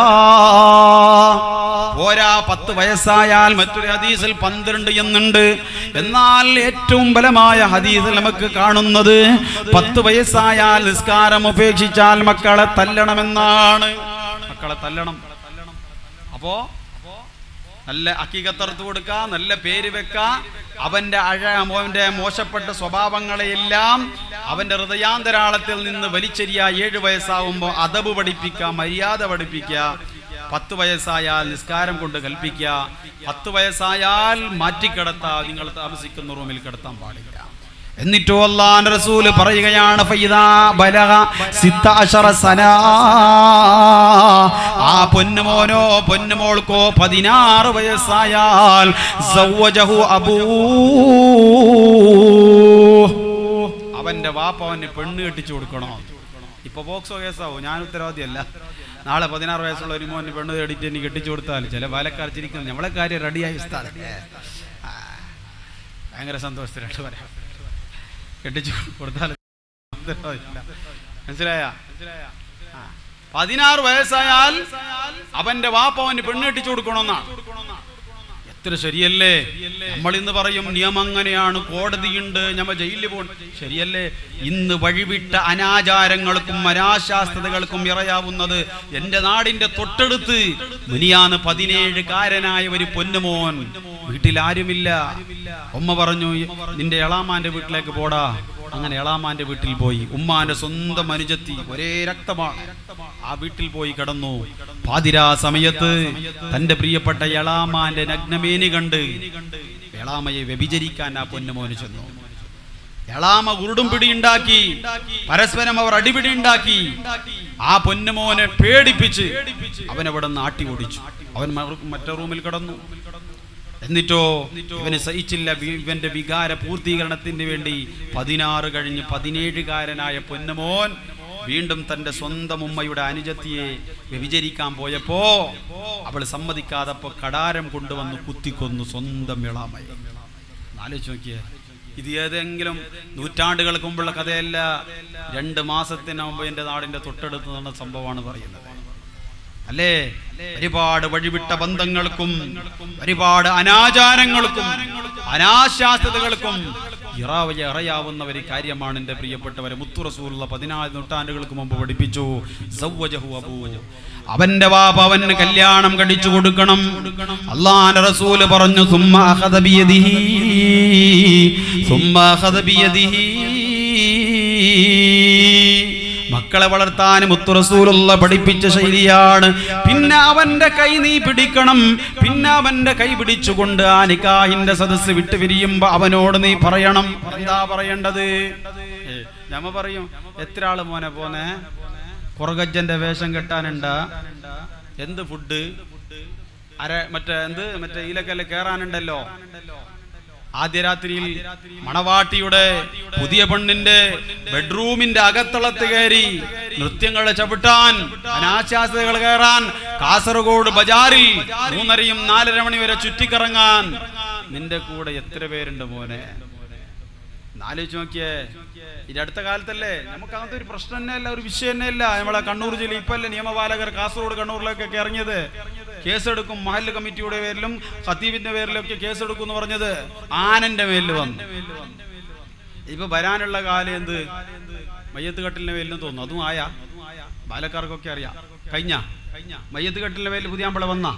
പോരാ പത്ത് വയസ്സായാൽ മറ്റൊരു ഹദീസിൽ പന്ത്രണ്ട് എന്നുണ്ട് എന്നാൽ ഏറ്റവും ബലമായ ഹദീസിൽ നമുക്ക് കാണുന്നത് പത്ത് വയസ്സായാൽ നിസ്കാരം ഉപേക്ഷിച്ചാൽ മക്കളെ തല്ലണമെന്നാണ് മക്കളെ തല്ലണം അപ്പോ നല്ല അക്കികത്തറുത്ത് കൊടുക്ക നല്ല പേര് വെക്ക അവന്റെ അഴ അവന്റെ മോശപ്പെട്ട സ്വഭാവങ്ങളെയെല്ലാം അവന്റെ ഹൃദയാന്തരാളത്തിൽ നിന്ന് വലിച്ചെറിയ ഏഴ് വയസ്സാവുമ്പോൾ അതബ് പഠിപ്പിക്കുക മര്യാദ പഠിപ്പിക്കുക പത്ത് വയസ്സായാൽ നിസ്കാരം കൊണ്ട് കൽപ്പിക്കുക പത്ത് വയസ്സായാൽ മാറ്റിക്കിടത്താ നിങ്ങൾ താമസിക്കുന്ന റൂമിൽ കിടത്താൻ പാടില്ല എന്നിട്ടോ അള്ളാന്റെ റസൂല് പറയുകയാണ് ഫൈദാ ബലഗ സിത്ത അശറ സനാ. ആ പൊന്നുമോനോ പൊന്നുമോൾക്കോ പതിനാറ് വയസ്സായാൽ സവ്വജഹു അബൂ അവന്റെ വാപ്പ അവന് പെണ്ണ് കെട്ടിച്ചു കൊടുക്കണോ ഇപ്പൊ ബോക്സോ കേസാവോ ഞാൻ ഉത്തരവാദിയല്ല നാളെ പതിനാറ് വയസ്സുള്ള ഒരു മോന് പെണ്ണ് തേടിയിട്ട് എനിക്ക് കെട്ടിച്ചു കൊടുത്താൽ ചില ബാലക്കാർ ചിരിക്കുന്നു നമ്മളെ കാര്യം റെഡിയായി ഉസ്താദ്. ആ, ഭയങ്കര സന്തോഷത്തിലായിട്ട് പറയാം കെട്ടിച്ചു കൊടുത്താൽ ഉത്തരവാദിയില്ല. മനസ്സിലായ പതിനാറ് വയസ്സായാൽ അവന്റെ വാപ്പ അവന് പെണ്ണ് കെട്ടിച്ചു കൊടുക്കണമെന്നാണ് എത്ര ശരിയല്ലേ നമ്മൾ ഇന്ന് പറയും നിയമം അങ്ങനെയാണ് കോടതിയുണ്ട് ഞമ്മ ജയിലിൽ പോകണം ശരിയല്ലേ ഇന്ന് വഴിവിട്ട അനാചാരങ്ങൾക്കും അനാശാസ്ത്രതകൾക്കും ഇറയാവുന്നത് എന്റെ നാടിന്റെ തൊട്ടടുത്ത് മുനിയാന്ന് പതിനേഴുകാരനായ ഒരു പൊന്നുമോൻ വീട്ടിൽ ആരുമില്ല ഉമ്മ പറഞ്ഞു നിന്റെ എളാമാന്റെ വീട്ടിലേക്ക് പോടാ അങ്ങനെ എളാമാന്റെ വീട്ടിൽ പോയി ഉമ്മാന്റെ സ്വന്തം അനുജത്തി ഒരേ രക്തമാണ് ആ വീട്ടിൽ പോയി കിടന്നു പാതിരാ സമയത്ത് തന്റെ പ്രിയപ്പെട്ട എളാമാന്റെ നഗ്നമേനി കണ്ട് എളാമയെ വ്യഭിചരിക്കാൻ ആ പൊന്നുമോന് ചെന്നു എളാമ ഉരുടും പിടിയുണ്ടാക്കി പരസ്പരം അവർ അടിപിടി ഉണ്ടാക്കി ആ പൊന്നുമോനെ പേടിപ്പിച്ച് അവൻ അവിടെ നിന്ന് ആട്ടി ഓടിച്ചു അവൻ മറു- മറ്റേ റൂമിൽ കിടന്നു എന്നിട്ടോ ഇവന് സഹിച്ചില്ല വി- ഇവന്റെ വികാര പൂർത്തീകരണത്തിന് വേണ്ടി പതിനാറ് കഴിഞ്ഞ് പതിനേഴുകാരനായ പൊന്നുമോൻ വീണ്ടും തന്റെ സ്വന്തം ഉമ്മയുടെ അനുജത്തിയെ വ്യഭിചരിക്കാൻ പോയപ്പോ അവൾ സമ്മതിക്കാതപ്പോ കടാരം കൊണ്ടുവന്ന് കുത്തിക്കൊന്നു സ്വന്തം ഇളാമയെ ആലോചിച്ച് നോക്കിയേ ഇത് ഏതെങ്കിലും നൂറ്റാണ്ടുകൾക്ക് മുമ്പുള്ള കഥയല്ല രണ്ട് മാസത്തിന് മുമ്പ് എൻ്റെ നാടിന്റെ തൊട്ടടുത്ത് നടന്ന സംഭവമാണ് പറയുന്നത് അല്ലേ ഒരുപാട് വഴിവിട്ട ബന്ധങ്ങൾക്കും ഒരുപാട് അനാചാരങ്ങൾക്കും അനാശാസ്ത്രതകൾക്കും ഇറാവയ അറിയാവുന്ന ഒരു കാര്യമാണ് എൻ്റെ പ്രിയപ്പെട്ടവരെ മുത്തുറസൂലുള്ള പതിനാല് നൂറ്റാണ്ടുകൾക്ക് മുമ്പ് പഠിപ്പിച്ചു സവ്വജഹു അബൂ. അവന്റെ വാപ്പ അവന് കല്യാണം കഴിച്ചു കൊടുക്കണം അള്ളാന്റെ റസൂല് പറഞ്ഞു സുമ്മ അഖദ ബിയദിഹി സുമ്മ അഖദ ബിയദിഹി മക്കളെ വളർത്താൻ മുത്തുറസൂലുള്ള പഠിപ്പിച്ച ശൈലിയാണ് പിന്നെ അവന്റെ കൈ നീ പിടിക്കണം പിന്നെ അവന്റെ കൈ പിടിച്ചുകൊണ്ട് ആ നിക്കാഹിന്റെ സദസ്സ് വിട്ടു പിരിയുമ്പോ അവനോട് നീ പറയണം എന്താ പറയേണ്ടത് ഏ, ഞമ്മ പറയും എത്ര ആള് മോനെ പോന്നെ കുറഗജ്ജന്റെ വേഷം കെട്ടാനുണ്ടാ എന്ത് ഫുഡ് അര മറ്റേ എന്ത് മറ്റേ ഇതിലൊക്കെ കേറാനുണ്ടല്ലോ ആദ്യ രാത്രിയിൽ മണവാട്ടിയുടെ പുതിയ പെണ്ണിന്റെ ബെഡ്റൂമിന്റെ അകത്തളത്ത് കയറി നൃത്യങ്ങളെ ചവിട്ടാൻ അനാശാസ്യതകൾ കയറാൻ കാസർഗോഡ് ബജാറിൽ മൂന്നരയും നാലര മണി വരെ ചുറ്റിക്കറങ്ങാൻ നിന്റെ കൂടെ എത്ര പേരുണ്ട് മോനെ ആലോചിച്ച് നോക്കിയേ ഇത് അടുത്ത കാലത്തല്ലേ നമുക്ക് അങ്ങനത്തെ ഒരു പ്രശ്നം തന്നെ അല്ല ഒരു വിഷയം തന്നെ അല്ല നമ്മളെ കണ്ണൂർ ജില്ല ഇപ്പല്ലേ നിയമപാലകർ കാസർഗോഡ് കണ്ണൂരിലേക്കൊക്കെ ഇറങ്ങിയത് കേസെടുക്കും മഹല്ല് കമ്മിറ്റിയുടെ പേരിലും ഖത്തീബിന്റെ പേരിലൊക്കെ കേസെടുക്കും എന്ന് പറഞ്ഞത് ആനന്റെ മേലിൽ വന്നു ഇപ്പൊ വരാനുള്ള കാലം എന്ത് മയ്യത്ത് കട്ടിലിന്റെ പേരിലും തോന്നുന്നു അതും ആയ ബാലക്കാർക്കൊക്കെ അറിയാം കഴിഞ്ഞ മയ്യത്ത് കട്ടിലിന്റെ പേരിൽ പുതിയ അമ്പള വന്ന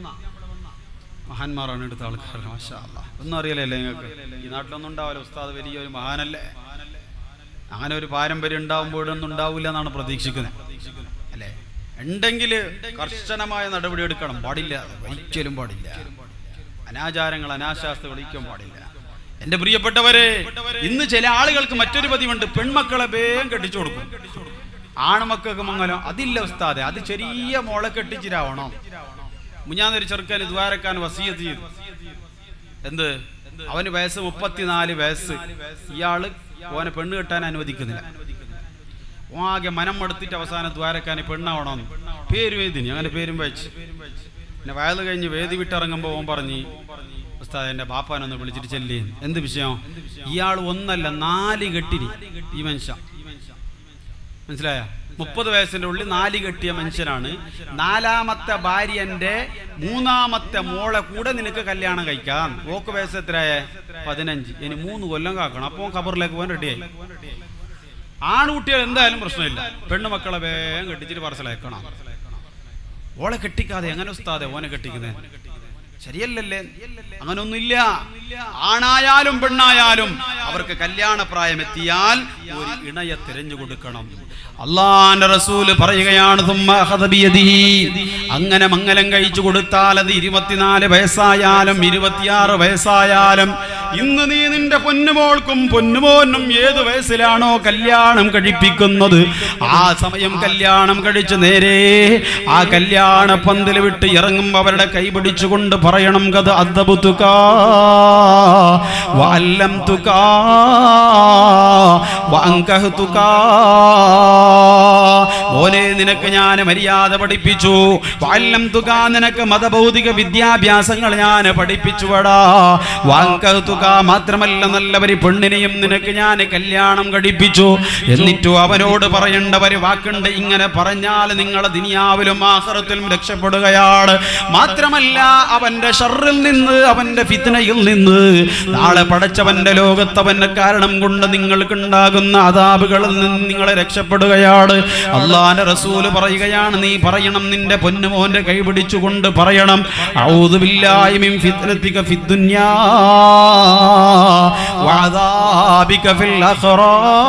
മഹാന്മാരാണ് എടുത്ത ആൾക്കാർ മാഷാ അല്ലാ. ഒന്നും അറിയില്ലല്ലേ നിങ്ങൾക്ക് ഈ നാട്ടിലൊന്നും ഉണ്ടാവില്ല ഉസ്താദ് വലിയൊരു മഹാനല്ലേ അങ്ങനെ ഒരു പാരമ്പര്യം ഉണ്ടാവുമ്പോഴൊന്നും ഉണ്ടാവില്ല എന്നാണ് പ്രതീക്ഷിക്കുന്നത് അല്ലേ ഉണ്ടെങ്കിൽ കർശനമായ നടപടി എടുക്കണം പാടില്ല ഒരിക്കലും പാടില്ല അനാചാരങ്ങൾ അനാശാസ്ത്രങ്ങൾ ഒരിക്കലും പാടില്ല എന്റെ പ്രിയപ്പെട്ടവരെ ഇന്ന് ചില ആളുകൾക്ക് മറ്റൊരു പതിവുണ്ട് പെൺമക്കളെ വേഗം കെട്ടിച്ചു കൊടുക്കും ആണുമക്കൾക്ക് മംഗലം അതില്ല ഉസ്താദെ അത് ചെറിയ മോളെ കെട്ടിച്ചിരാവണം മുഞ്ഞാന്നൊരു ചെറുക്കന് ദ്വാരക്കാൻ വസീയത്ത് ചെയ്തു എന്ത് അവന് വയസ്സ് മുപ്പത്തിനാല് വയസ്സ് ഇയാള് ഓനെ പെണ്ണ് കെട്ടാൻ അനുവദിക്കുന്നില്ല ഓൻ ആകെ മനം എടുത്തിട്ട് അവസാനം ദ്വാരക്കാൻ പെണ്ണാവണമെന്ന് പേര് വേദിനി അങ്ങനെ പേരും വായിച്ച് പിന്നെ വയല് കഴിഞ്ഞ് വേദി വിട്ടിറങ്ങുമ്പോൾ ഓൻ പറഞ്ഞ് ഉസ്താദ് എന്റെ ബാപ്പാനൊന്ന് വിളിച്ചിട്ട് ചെല്ലി എന്ത് വിഷയം ഇയാൾ ഒന്നല്ല നാല് കെട്ടിനി ഈ മനുഷ്യ മനസ്സിലായ മുപ്പത് വയസ്സിന്റെ ഉള്ളിൽ നാല് കെട്ടിയ മനുഷ്യനാണ് നാലാമത്തെ ഭാര്യന്റെ മൂന്നാമത്തെ മോളെ കൂടെ നിനക്ക് കല്യാണം കഴിക്കാം ഓക്ക് വയസ്സ് എത്രയായ പതിനഞ്ച് ഇനി മൂന്ന് കൊല്ലം കാക്കണം അപ്പോൾ ഖബറിലേക്ക് പോകാൻ റെഡിയായി ആൺകുട്ടികൾ എന്തായാലും പ്രശ്നമില്ല പെണ്ണുമക്കളെ വേഗം കെട്ടിച്ചിട്ട് പറസലേക്കണം ഓളെ കെട്ടിക്കാതെ എങ്ങനെ ഉസ്താദെ ഓനെ കെട്ടിക്കുന്നത് ശരിയല്ലല്ലേ അങ്ങനൊന്നുമില്ല ആണായാലും പെണ്ണായാലും അവർക്ക് കല്യാണപ്രായം എത്തിയാൽ ഒരു ഇണയെ തിരഞ്ഞു കൊടുക്കണം അള്ളാന്റെ റസൂല് പറയുകയാണ് "തുമ്മ അഖദ ബിയദിഹി." അങ്ങനെ മംഗലം കഴിച്ചു കൊടുത്താൽ അത് ഇരുപത്തിനാല് വയസ്സായാലും ഇരുപത്തിയാറ് വയസ്സായാലും ഇന്ന് നീ നിന്റെ പൊന്നുമോൾക്കും പൊന്നുമോനും ഏത് വയസ്സിലാണോ കല്യാണം കഴിപ്പിക്കുന്നത് ആ സമയം കല്യാണം കഴിച്ച് നേരെ ആ കല്യാണ പന്തൽ വിട്ട് ഇറങ്ങും അവരുടെ കൈ പിടിച്ചുകൊണ്ട് പറയണം കഥ അദ്ദബുത്തുകാ വല്ലം തുകാ വങ്കഹ്തുകാ മോനെ നിനക്ക് ഞാൻ മര്യാദ പഠിപ്പിച്ചു വല്ലം തുകാ നിനക്ക് മതഭൗതിക വിദ്യാഭ്യാസങ്ങൾ ഞാൻ പഠിപ്പിച്ചുവടാ വാങ്കഹ്തുക മാത്രമല്ല നല്ലവരി പെണ്ണിനെയും നിനക്ക് ഞാൻ കല്യാണം കഴിപ്പിച്ചു എന്നിട്ടു അവനോട് പറയേണ്ട ഒരു വാക്കുണ്ട് ഇങ്ങനെ പറഞ്ഞാൽ നിങ്ങളെ ദിനിയാവിലും ആഹ്റത്തിലും രക്ഷപ്പെടുകയാണ് മാത്രമല്ല അവന്റെ ഷറിൽ നിന്ന് അവന്റെ ഫിത്നയിൽ നിന്ന് നാളെ പടച്ചവന്റെ ലോകത്തവന്റെ കാരണം കൊണ്ട് നിങ്ങൾക്ക് ഉണ്ടാകുന്ന അതാപുകളിൽ നിന്ന് നിങ്ങളെ രക്ഷപ്പെടുകയാണ് അള്ളാന്റെ റസൂല് പറയുകയാണ് നീ പറയണം നിന്റെ പൊന്നുമോന്റെ കൈ പിടിച്ചുകൊണ്ട് പറയണം ഔദു ബില്ലാഹി മിൻ ഫിത്നതിക ഫിദ്ദുന്യാ വഅദാബിക ഫിൽ ആഖിറാ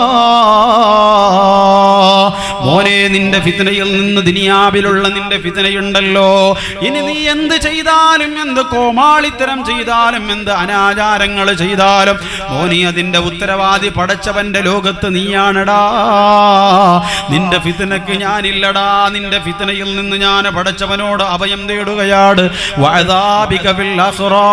മോനെ നിന്റെ ഫിത്നയിൽ നിന്ന് ദുനിയാവിലുള്ള നിന്റെ ഫിത്നയുണ്ടല്ലോ ഇനി നീ എന്ത് ചെയ്താലും എന്ത് കോമാളിത്തരം ചെയ്താലും എന്ത് അനാചാരങ്ങൾ ചെയ്താലും മോനി അതിന്റെ ഉത്തരവാദി പടച്ചവന്റെ ലോകത്ത് നീയാണടാ നിന്റെ ഫിത്നക്ക് ഞാനില്ലടാ നിന്റെ ഫിത്നയിൽ നിന്ന് ഞാൻ പടച്ചവനോട് അഭയം തേടുകയാണ് വഅദാബിക ഫിൽ ആഖിറാ.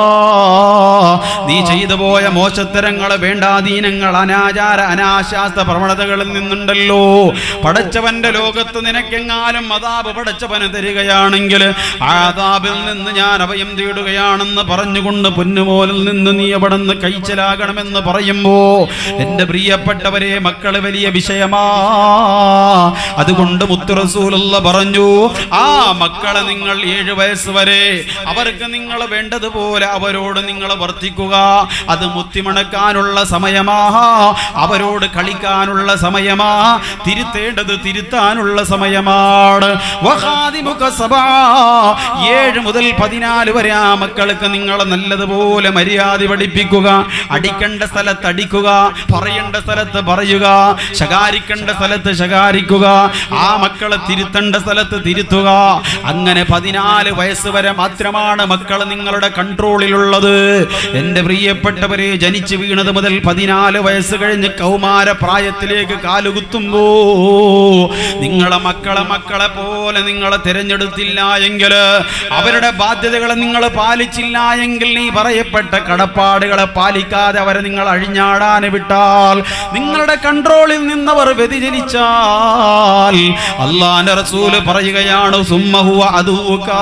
നീ ചെയ്തു പോയ മോശത്തരങ്ങൾ വേണ്ടാധീനങ്ങൾ അനാചാര അനാശാസ്ത്ര പ്രവണതകളിൽ നിന്നുണ്ടല്ലോ പടച്ചവന്റെ ലോകത്ത് നിനക്കെങ്ങാനും അതാപ് പടച്ചവന് തരികയാണെങ്കിൽ ആദാബിൽ നിന്ന് ഞാൻ അഭയം തേടുകയാണെന്ന് പറഞ്ഞുകൊണ്ട് പൊന്നുമോലിൽ നിന്ന് നീ അവിടെ നിന്ന് കഴിച്ചലാകണമെന്ന് പറയുമ്പോ എന്റെ പ്രിയപ്പെട്ടവരെ മക്കള് വലിയ വിഷയമാ അതുകൊണ്ട് മുത്തുറസൂലുള്ള പറഞ്ഞു ആ മക്കളെ നിങ്ങൾ ഏഴ് വയസ്സ് വരെ അവർക്ക് നിങ്ങൾ വേണ്ടതുപോലെ അവരോട് നിങ്ങൾ വർത്തിക്കുക അത് മുത്തിമണക്കാനുള്ള സമയമാ അവരോട് കളിക്കാനുള്ള സമയമാ തിരുത്തേണ്ടത് തിരുത്താനുള്ള സമയമാണ് വഹാദിമുഖ സഭ ഏഴ് മുതൽ പതിനാല് വരെ ആ മക്കൾക്ക് നിങ്ങൾ നല്ലതുപോലെ മര്യാദ പഠിപ്പിക്കുക അടിക്കേണ്ട സ്ഥലത്ത് അടിക്കുക പറയേണ്ട സ്ഥലത്ത് പറയുക ശകാരിക്കേണ്ട സ്ഥലത്ത് ശകാരിക്കുക ആ മക്കളെ തിരുത്തേണ്ട സ്ഥലത്ത് തിരുത്തുക അങ്ങനെ പതിനാല് വയസ്സ് വരെ മാത്രമാണ് മക്കൾ നിങ്ങളുടെ കൺട്രോളിലുള്ളത് എന്റെ പ്രിയപ്പെട്ടവരെ ജനിച്ചു വീണത് മുതൽ പതിനാല് വയസ്സ് കഴിഞ്ഞ് കൗമാര പ്രായത്തിലേക്ക് കാലുകുത്തുമ്പോ നിങ്ങളെ മക്കളെ മക്കളെ പോലെ നിങ്ങളെ തിരഞ്ഞെടുത്തില്ല എങ്കിൽ അവരുടെ ബാധ്യതകളെ നിങ്ങൾ പാലിച്ചില്ല എങ്കിൽ നീ പറയപ്പെട്ട കടപ്പാടുകളെ പാലിക്കാതെ അവരെ നിങ്ങൾ അഴിഞ്ഞാടാൻ വിട്ടാൽ നിങ്ങളുടെ കൺട്രോളിൽ നിന്നവർ വ്യതിചലിച്ചാൽ അള്ളാന്റെ റസൂല് പറയുകയാണ് സുമ്മഹുവ അതൂക്കാ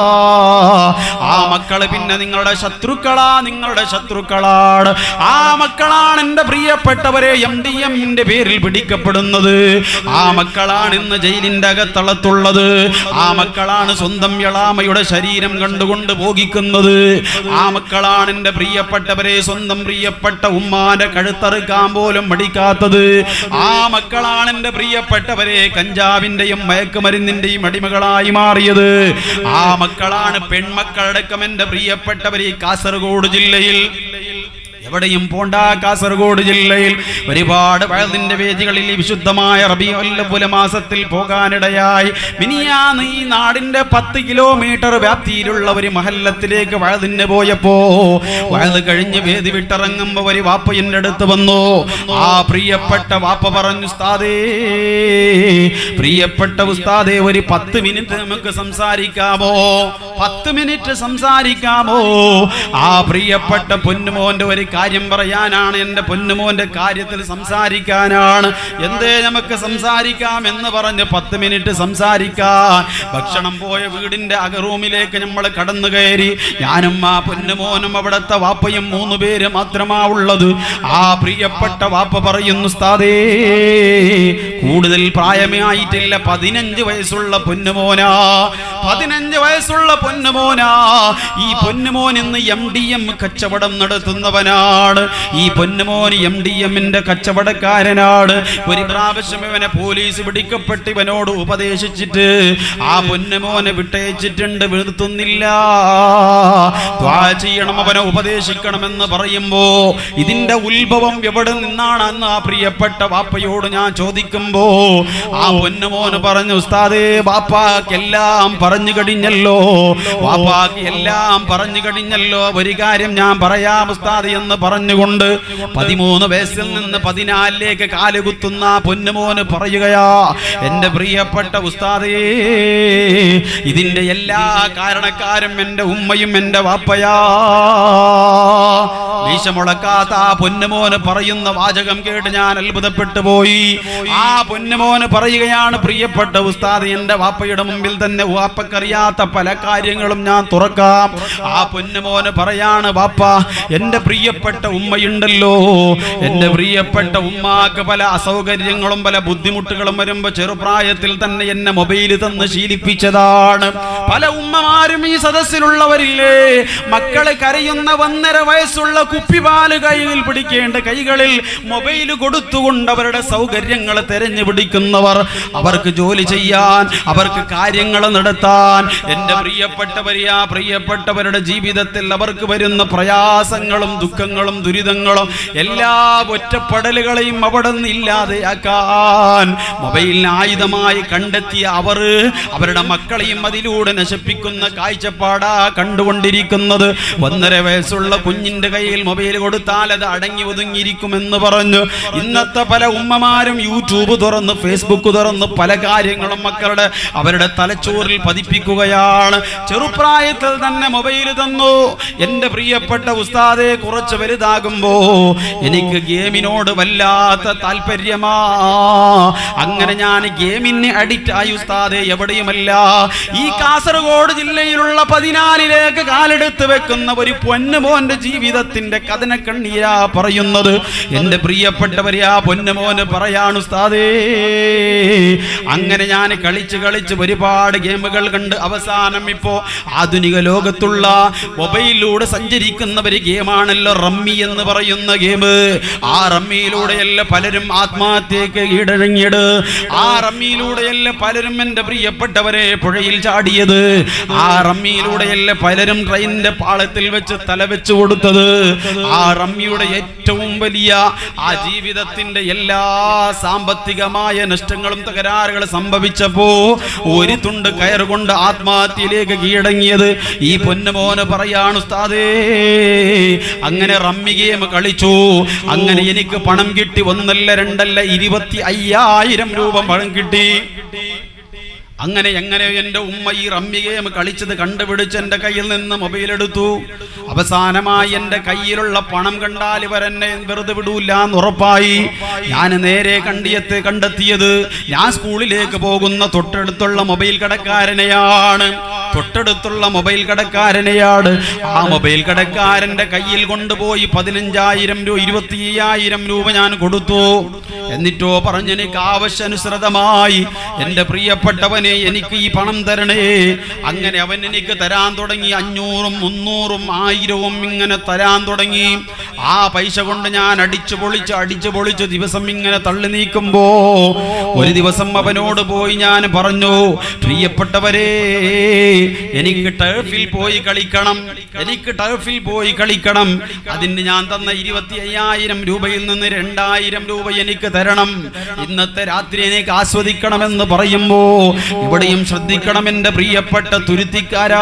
ആ മക്കള് പിന്നെ നിങ്ങളുടെ ശത്രുക്കളാ നിങ്ങളുടെ ശത്രുക്കളാണ് ആ മക്കളാണ് എന്റെ പ്രിയപ്പെട്ടവരെ എം ഡി എമ്മിന്റെ പേരിൽ പിടിക്കപ്പെടുന്നത് ആ മക്കളാണ് ഇന്ന് ജയിലിന്റെ അകത്തളത്തുള്ളത് ആ മക്കളാണ് സ്വന്തം എളാമയുടെ ശരീരം കണ്ടുകൊണ്ട് ഭോഗിക്കുന്നത് ആ മക്കളാണ് എന്റെ പ്രിയപ്പെട്ടവരെ സ്വന്തം പ്രിയപ്പെട്ട ഉമ്മാന്റെ കഴുത്തറുക്കാൻ പോലും മടിക്കാത്തത് ആ മക്കളാണ് എന്റെ പ്രിയപ്പെട്ടവരെ കഞ്ചാവിന്റെയും മയക്കുമരുന്നിന്റെയും അടിമകളായി മാറിയത് ആ മക്കളാണ് പെൺമക്കളടക്കം എന്റെ പ്രിയപ്പെട്ടവരെ കാസർഗോഡ് ജില്ലയിൽ എവിടെയും പോണ്ട കാസർഗോഡ് ജില്ലയിൽ ഒരുപാട് വയലിന്റെ വേദികളിൽ ഈ വിശുദ്ധമായ റബിയുൽ മാസത്തിൽ പോകാനിടയായി മിനിയാന്ന് ഈ നാടിന്റെ പത്ത് കിലോമീറ്റർ വ്യാപ്തിയിലുള്ള ഒരു മഹല്ലത്തിലേക്ക് വയലിന് പോയപ്പോ വയൽ കഴിഞ്ഞ് വേദി വിട്ടിറങ്ങുമ്പോ ഒരു വാപ്പ എന്റെ അടുത്ത് വന്നു ആ പ്രിയപ്പെട്ട വാപ്പ പറഞ്ഞു ഉസ്താദേ പ്രിയപ്പെട്ട ഉസ്താദേ ഒരു പത്ത് മിനിറ്റ് നമുക്ക് സംസാരിക്കാമോ പത്ത് മിനിറ്റ് സംസാരിക്കാമോ ആ പ്രിയപ്പെട്ട പൊന്നുമോന്റെ ഒരു കാര്യം പറയാനാണ് എൻ്റെ പൊന്നുമോന്റെ കാര്യത്തിൽ സംസാരിക്കാനാണ് എന്തേ നമുക്ക് സംസാരിക്കാം എന്ന് പറഞ്ഞ് പത്ത് മിനിറ്റ് സംസാരിക്കാൻ ഭക്ഷണം പോയ വീടിന്റെ അകറൂമിലേക്ക് നമ്മൾ കടന്നു കയറി ഞാനും ആ പൊന്നുമോനും അവിടുത്തെ വാപ്പയും മൂന്ന് പേര് മാത്രമാ ഉള്ളത് ആ പ്രിയപ്പെട്ട വാപ്പ പറയുന്നു സ്ഥാതേ കൂടുതൽ പ്രായമേ ആയിട്ടില്ല പതിനഞ്ച് വയസ്സുള്ള പൊന്നുമോനാ പതിനഞ്ച് വയസ്സുള്ള പൊന്നുമോനാ ഈ പൊന്നുമോൻ ഇന്ന് എം ഡി എം കച്ചവടം നടത്തുന്നവനാണ് ഈ പൊന്നുമോൻ എം ഡി എമ്മിന്റെ കച്ചവടക്കാരനാണ് ഒരു പ്രാവശ്യം ഇവനെ പോലീസ് പിടിക്കപ്പെട്ട് ഇവനോട് ഉപദേശിച്ചിട്ട് ആ പൊന്നുമോനെ വിട്ടയച്ചിട്ടുണ്ട് നിർത്തുന്നില്ല ദ്വാ ചെയ്യണം അവനെ ഉപദേശിക്കണമെന്ന് പറയുമ്പോ ഇതിന്റെ ഉത്ഭവം എവിടെ നിന്നാണെന്ന് ആ പ്രിയപ്പെട്ട വാപ്പയോട് ഞാൻ ചോദിക്കുമ്പോ ആ പൊന്നുമോന് പറഞ്ഞു ഉസ്താദേ വാപ്പാക്ക് എല്ലാം പറഞ്ഞു കഴിഞ്ഞല്ലോ വാപ്പാക്ക് എല്ലാം പറഞ്ഞു കഴിഞ്ഞല്ലോ ഒരു കാര്യം ഞാൻ പറയാം ഉസ്താദ് എന്ന് പറഞ്ഞുകൊണ്ട് പതിമൂന്ന് വയസ്സിൽ നിന്ന് പതിനാലിലേക്ക് കാലുകുത്തുന്ന ആ പൊന്നുമോന് പറയുകയാ എന്റെ പ്രിയപ്പെട്ട ഉസ്താദേ ഇതിന്റെ എല്ലാ കാരണക്കാരും എന്റെ ഉമ്മയും എന്റെ വാപ്പയാ മീശ മുളക്കാത്ത ആ പൊന്നുമോന് പറയുന്ന വാചകം കേട്ട് ഞാൻ അത്ഭുതപ്പെട്ടു പോയി ആ പൊന്നുമോന് പറയുകയാണ് പ്രിയപ്പെട്ട ഉസ്താദ് എന്റെ വാപ്പയുടെ മുമ്പിൽ തന്നെ വാപ്പക്കറിയാത്ത പല കാര്യങ്ങളും ഞാൻ തുറക്കാം ആ പൊന്നുമോന് പറയാണ് വാപ്പ എന്റെ പ്രിയപ്പെട്ട ഉമ്മയുണ്ടല്ലോ എന്റെ പ്രിയപ്പെട്ട ഉമ്മാക്ക് പല അസൗകര്യങ്ങളും പല ബുദ്ധിമുട്ടുകളും വരുമ്പോ ചെറുപ്രായത്തിൽ തന്നെ എന്നെ മൊബൈൽ തന്ന് ശീലിപ്പിച്ചതാണ് പല ഉമ്മമാരും ഈ സദസ്സിലുള്ളവരില്ലേ മക്കള് കരയുന്ന ഒന്നര വയസ്സുള്ള കുപ്പിപാല് കയ്യിൽ പിടിക്കേണ്ട കൈകളിൽ മൊബൈൽ കൊടുത്തുകൊണ്ട് അവരുടെ സൗകര്യങ്ങൾ തെരഞ്ഞു പിടിക്കുന്നവർ അവർക്ക് ജോലി ചെയ്യാൻ അവർക്ക് കാര്യങ്ങൾ നടത്താൻ എൻ്റെ പ്രിയപ്പെട്ടവരെ ആ പ്രിയപ്പെട്ടവരുടെ ജീവിതത്തിൽ അവർക്ക് വരുന്ന പ്രയാസങ്ങളും ദുഃഖങ്ങളും ദുരിതങ്ങളും എല്ലാ ഒറ്റപ്പെടലുകളെയും അവിടെ നിന്ന് ഇല്ലാതെയാക്കാൻ മൊബൈലിന് ആയുധമായി കണ്ടെത്തിയ അവർ അവരുടെ മക്കളെയും അതിലൂടെ നശിപ്പിക്കുന്ന കാഴ്ചപ്പാടാ കണ്ടുകൊണ്ടിരിക്കുന്നത് ഒന്നര വയസ്സുള്ള കുഞ്ഞിന്റെ കയ്യിൽ മൊബൈൽ കൊടുത്താൽ അത് അടങ്ങി ഒതുങ്ങിയിരിക്കുമെന്ന് പറഞ്ഞു ഇന്നത്തെ പല ഉമ്മമാരും യൂട്യൂബ് തുറന്ന് ഫേസ്ബുക്ക് തുറന്ന് പല കാര്യങ്ങളും മക്കളുടെ അവരുടെ തലച്ചോറിൽ പതിപ്പിക്കുകയാണ് ചെറുപ്രായത്തിൽ തന്നെ മൊബൈൽ തന്നു എൻ്റെ പ്രിയപ്പെട്ട ഉസ്താദെ കുറച്ച് വലുതാകുമ്പോ എനിക്ക് ഗെയിമിനോട് വല്ലാത്ത താല്പര്യമാ അങ്ങനെ ഞാൻ ഗെയിമിന് അഡിക്റ്റ് ആയി ഉസ്താദെ എവിടെയുമല്ല ഈ കാസർഗോഡ് ജില്ലയിലുള്ള പതിനാലിലേക്ക് കാലെടുത്ത് വെക്കുന്ന ഒരു പൊന്നുമോന്റെ ജീവിതത്തിന്റെ കഥന കണ്ണീരാ പറയുന്നത് എൻ്റെ പ്രിയപ്പെട്ടവരെ ആ പൊന്നുമോന് പറയാണ് ഉസ്താദേ അങ്ങനെ ഞാൻ കളിച്ച് കളിച്ച് ഒരുപാട് ഗെയിമുകൾ കണ്ട് അവസാനം ഇപ്പോ ആധുനിക ലോകത്തുള്ള മൊബൈലിലൂടെ സഞ്ചരിക്കുന്ന ഒരു ഗെയിമാണല്ലോ റമ്മി എന്ന് പറയുന്ന ഗെയിം ആ റമ്മിയിലൂടെയല്ല പലരും ആത്മഹത്യക്ക് കീഴടങ്ങിയത് ആ റമ്മിയിലൂടെയല്ല പലരും എൻ്റെ പ്രിയപ്പെട്ടവരെ പുഴയിൽ ചാടിയത് ആ റമ്മിയിലൂടെയല്ല പലരും ട്രെയിനിന്റെ പാളത്തിൽ വെച്ച് തല വെച്ച് കൊടുത്തത് ആ റമ്മിയുടെ ഏറ്റവും വലിയ ആ ജീവിതത്തിന്റെ എല്ലാ സാമ്പത്തികമായ നഷ്ടങ്ങളും തകരാറുകളും സംഭവിച്ചപ്പോ ഒരു തുണ്ട് കയറുകൊണ്ട് ആത്മഹത്യയിലേക്ക് കീഴടങ്ങിയത് ഈ പൊന്നുമോന് പറയാണ് ഉസ്താദേ അങ്ങനെ റമ്മി ഗെയിം കളിച്ചു അങ്ങനെ എനിക്ക് പണം കിട്ടി ഒന്നല്ല രണ്ടല്ല ഇരുപത്തി അയ്യായിരം രൂപ പണം കിട്ടി അങ്ങനെ എങ്ങനെ എൻ്റെ ഉമ്മ ഈ റമ്മി ഗെയിം കളിച്ചത് കണ്ടുപിടിച്ച് എൻ്റെ കയ്യിൽ നിന്ന് മൊബൈൽ എടുത്തു അവസാനമായി എൻ്റെ കയ്യിലുള്ള പണം കണ്ടാൽ ഇവരെന്നെ വെറുതെ വിടൂല എന്ന് ഉറപ്പായി ഞാൻ നേരെ കണ്ടിയത്ത് കണ്ടെത്തിയത് ഞാൻ സ്കൂളിലേക്ക് പോകുന്ന തൊട്ടടുത്തുള്ള മൊബൈൽ കടക്കാരനെയാണ് തൊട്ടടുത്തുള്ള മൊബൈൽ കടക്കാരനെയാണ് ആ മൊബൈൽ കടക്കാരന്റെ കയ്യിൽ കൊണ്ടുപോയി പതിനഞ്ചായിരം രൂപ ഇരുപത്തി അയ്യായിരം രൂപ ഞാൻ കൊടുത്തു എന്നിട്ടോ പറഞ്ഞെനിക്ക് ആവശ്യാനുസൃതമായി എൻ്റെ പ്രിയപ്പെട്ടവനെ എനിക്ക് ഈ പണം തരണേ അങ്ങനെ അവൻ എനിക്ക് തരാൻ തുടങ്ങി അഞ്ഞൂറും മുന്നൂറും ആയിരവും ഇങ്ങനെ തരാൻ തുടങ്ങി ആ പൈസ കൊണ്ട് ഞാൻ അടിച്ചു പൊളിച്ച് അടിച്ചു പൊളിച്ച് ദിവസം ഇങ്ങനെ തള്ളി നീക്കുമ്പോ ഒരു ദിവസം അവനോട് പോയി ഞാൻ പറഞ്ഞു പ്രിയപ്പെട്ടവരെ എനിക്ക് ടർഫിൽ പോയി കളിക്കണം എനിക്ക് ടർഫിൽ പോയി കളിക്കണം അതിന് ഞാൻ തന്ന ഇരുപത്തി അയ്യായിരം രൂപയിൽ നിന്ന് രണ്ടായിരം രൂപ എനിക്ക് തരണം ഇന്നത്തെ രാത്രി എനിക്ക് ആസ്വദിക്കണമെന്ന് പറയുമ്പോ ഇവിടെയും ശ്രദ്ധിക്കണം എന്റെ പ്രിയപ്പെട്ട തുരുത്തിക്കാരാ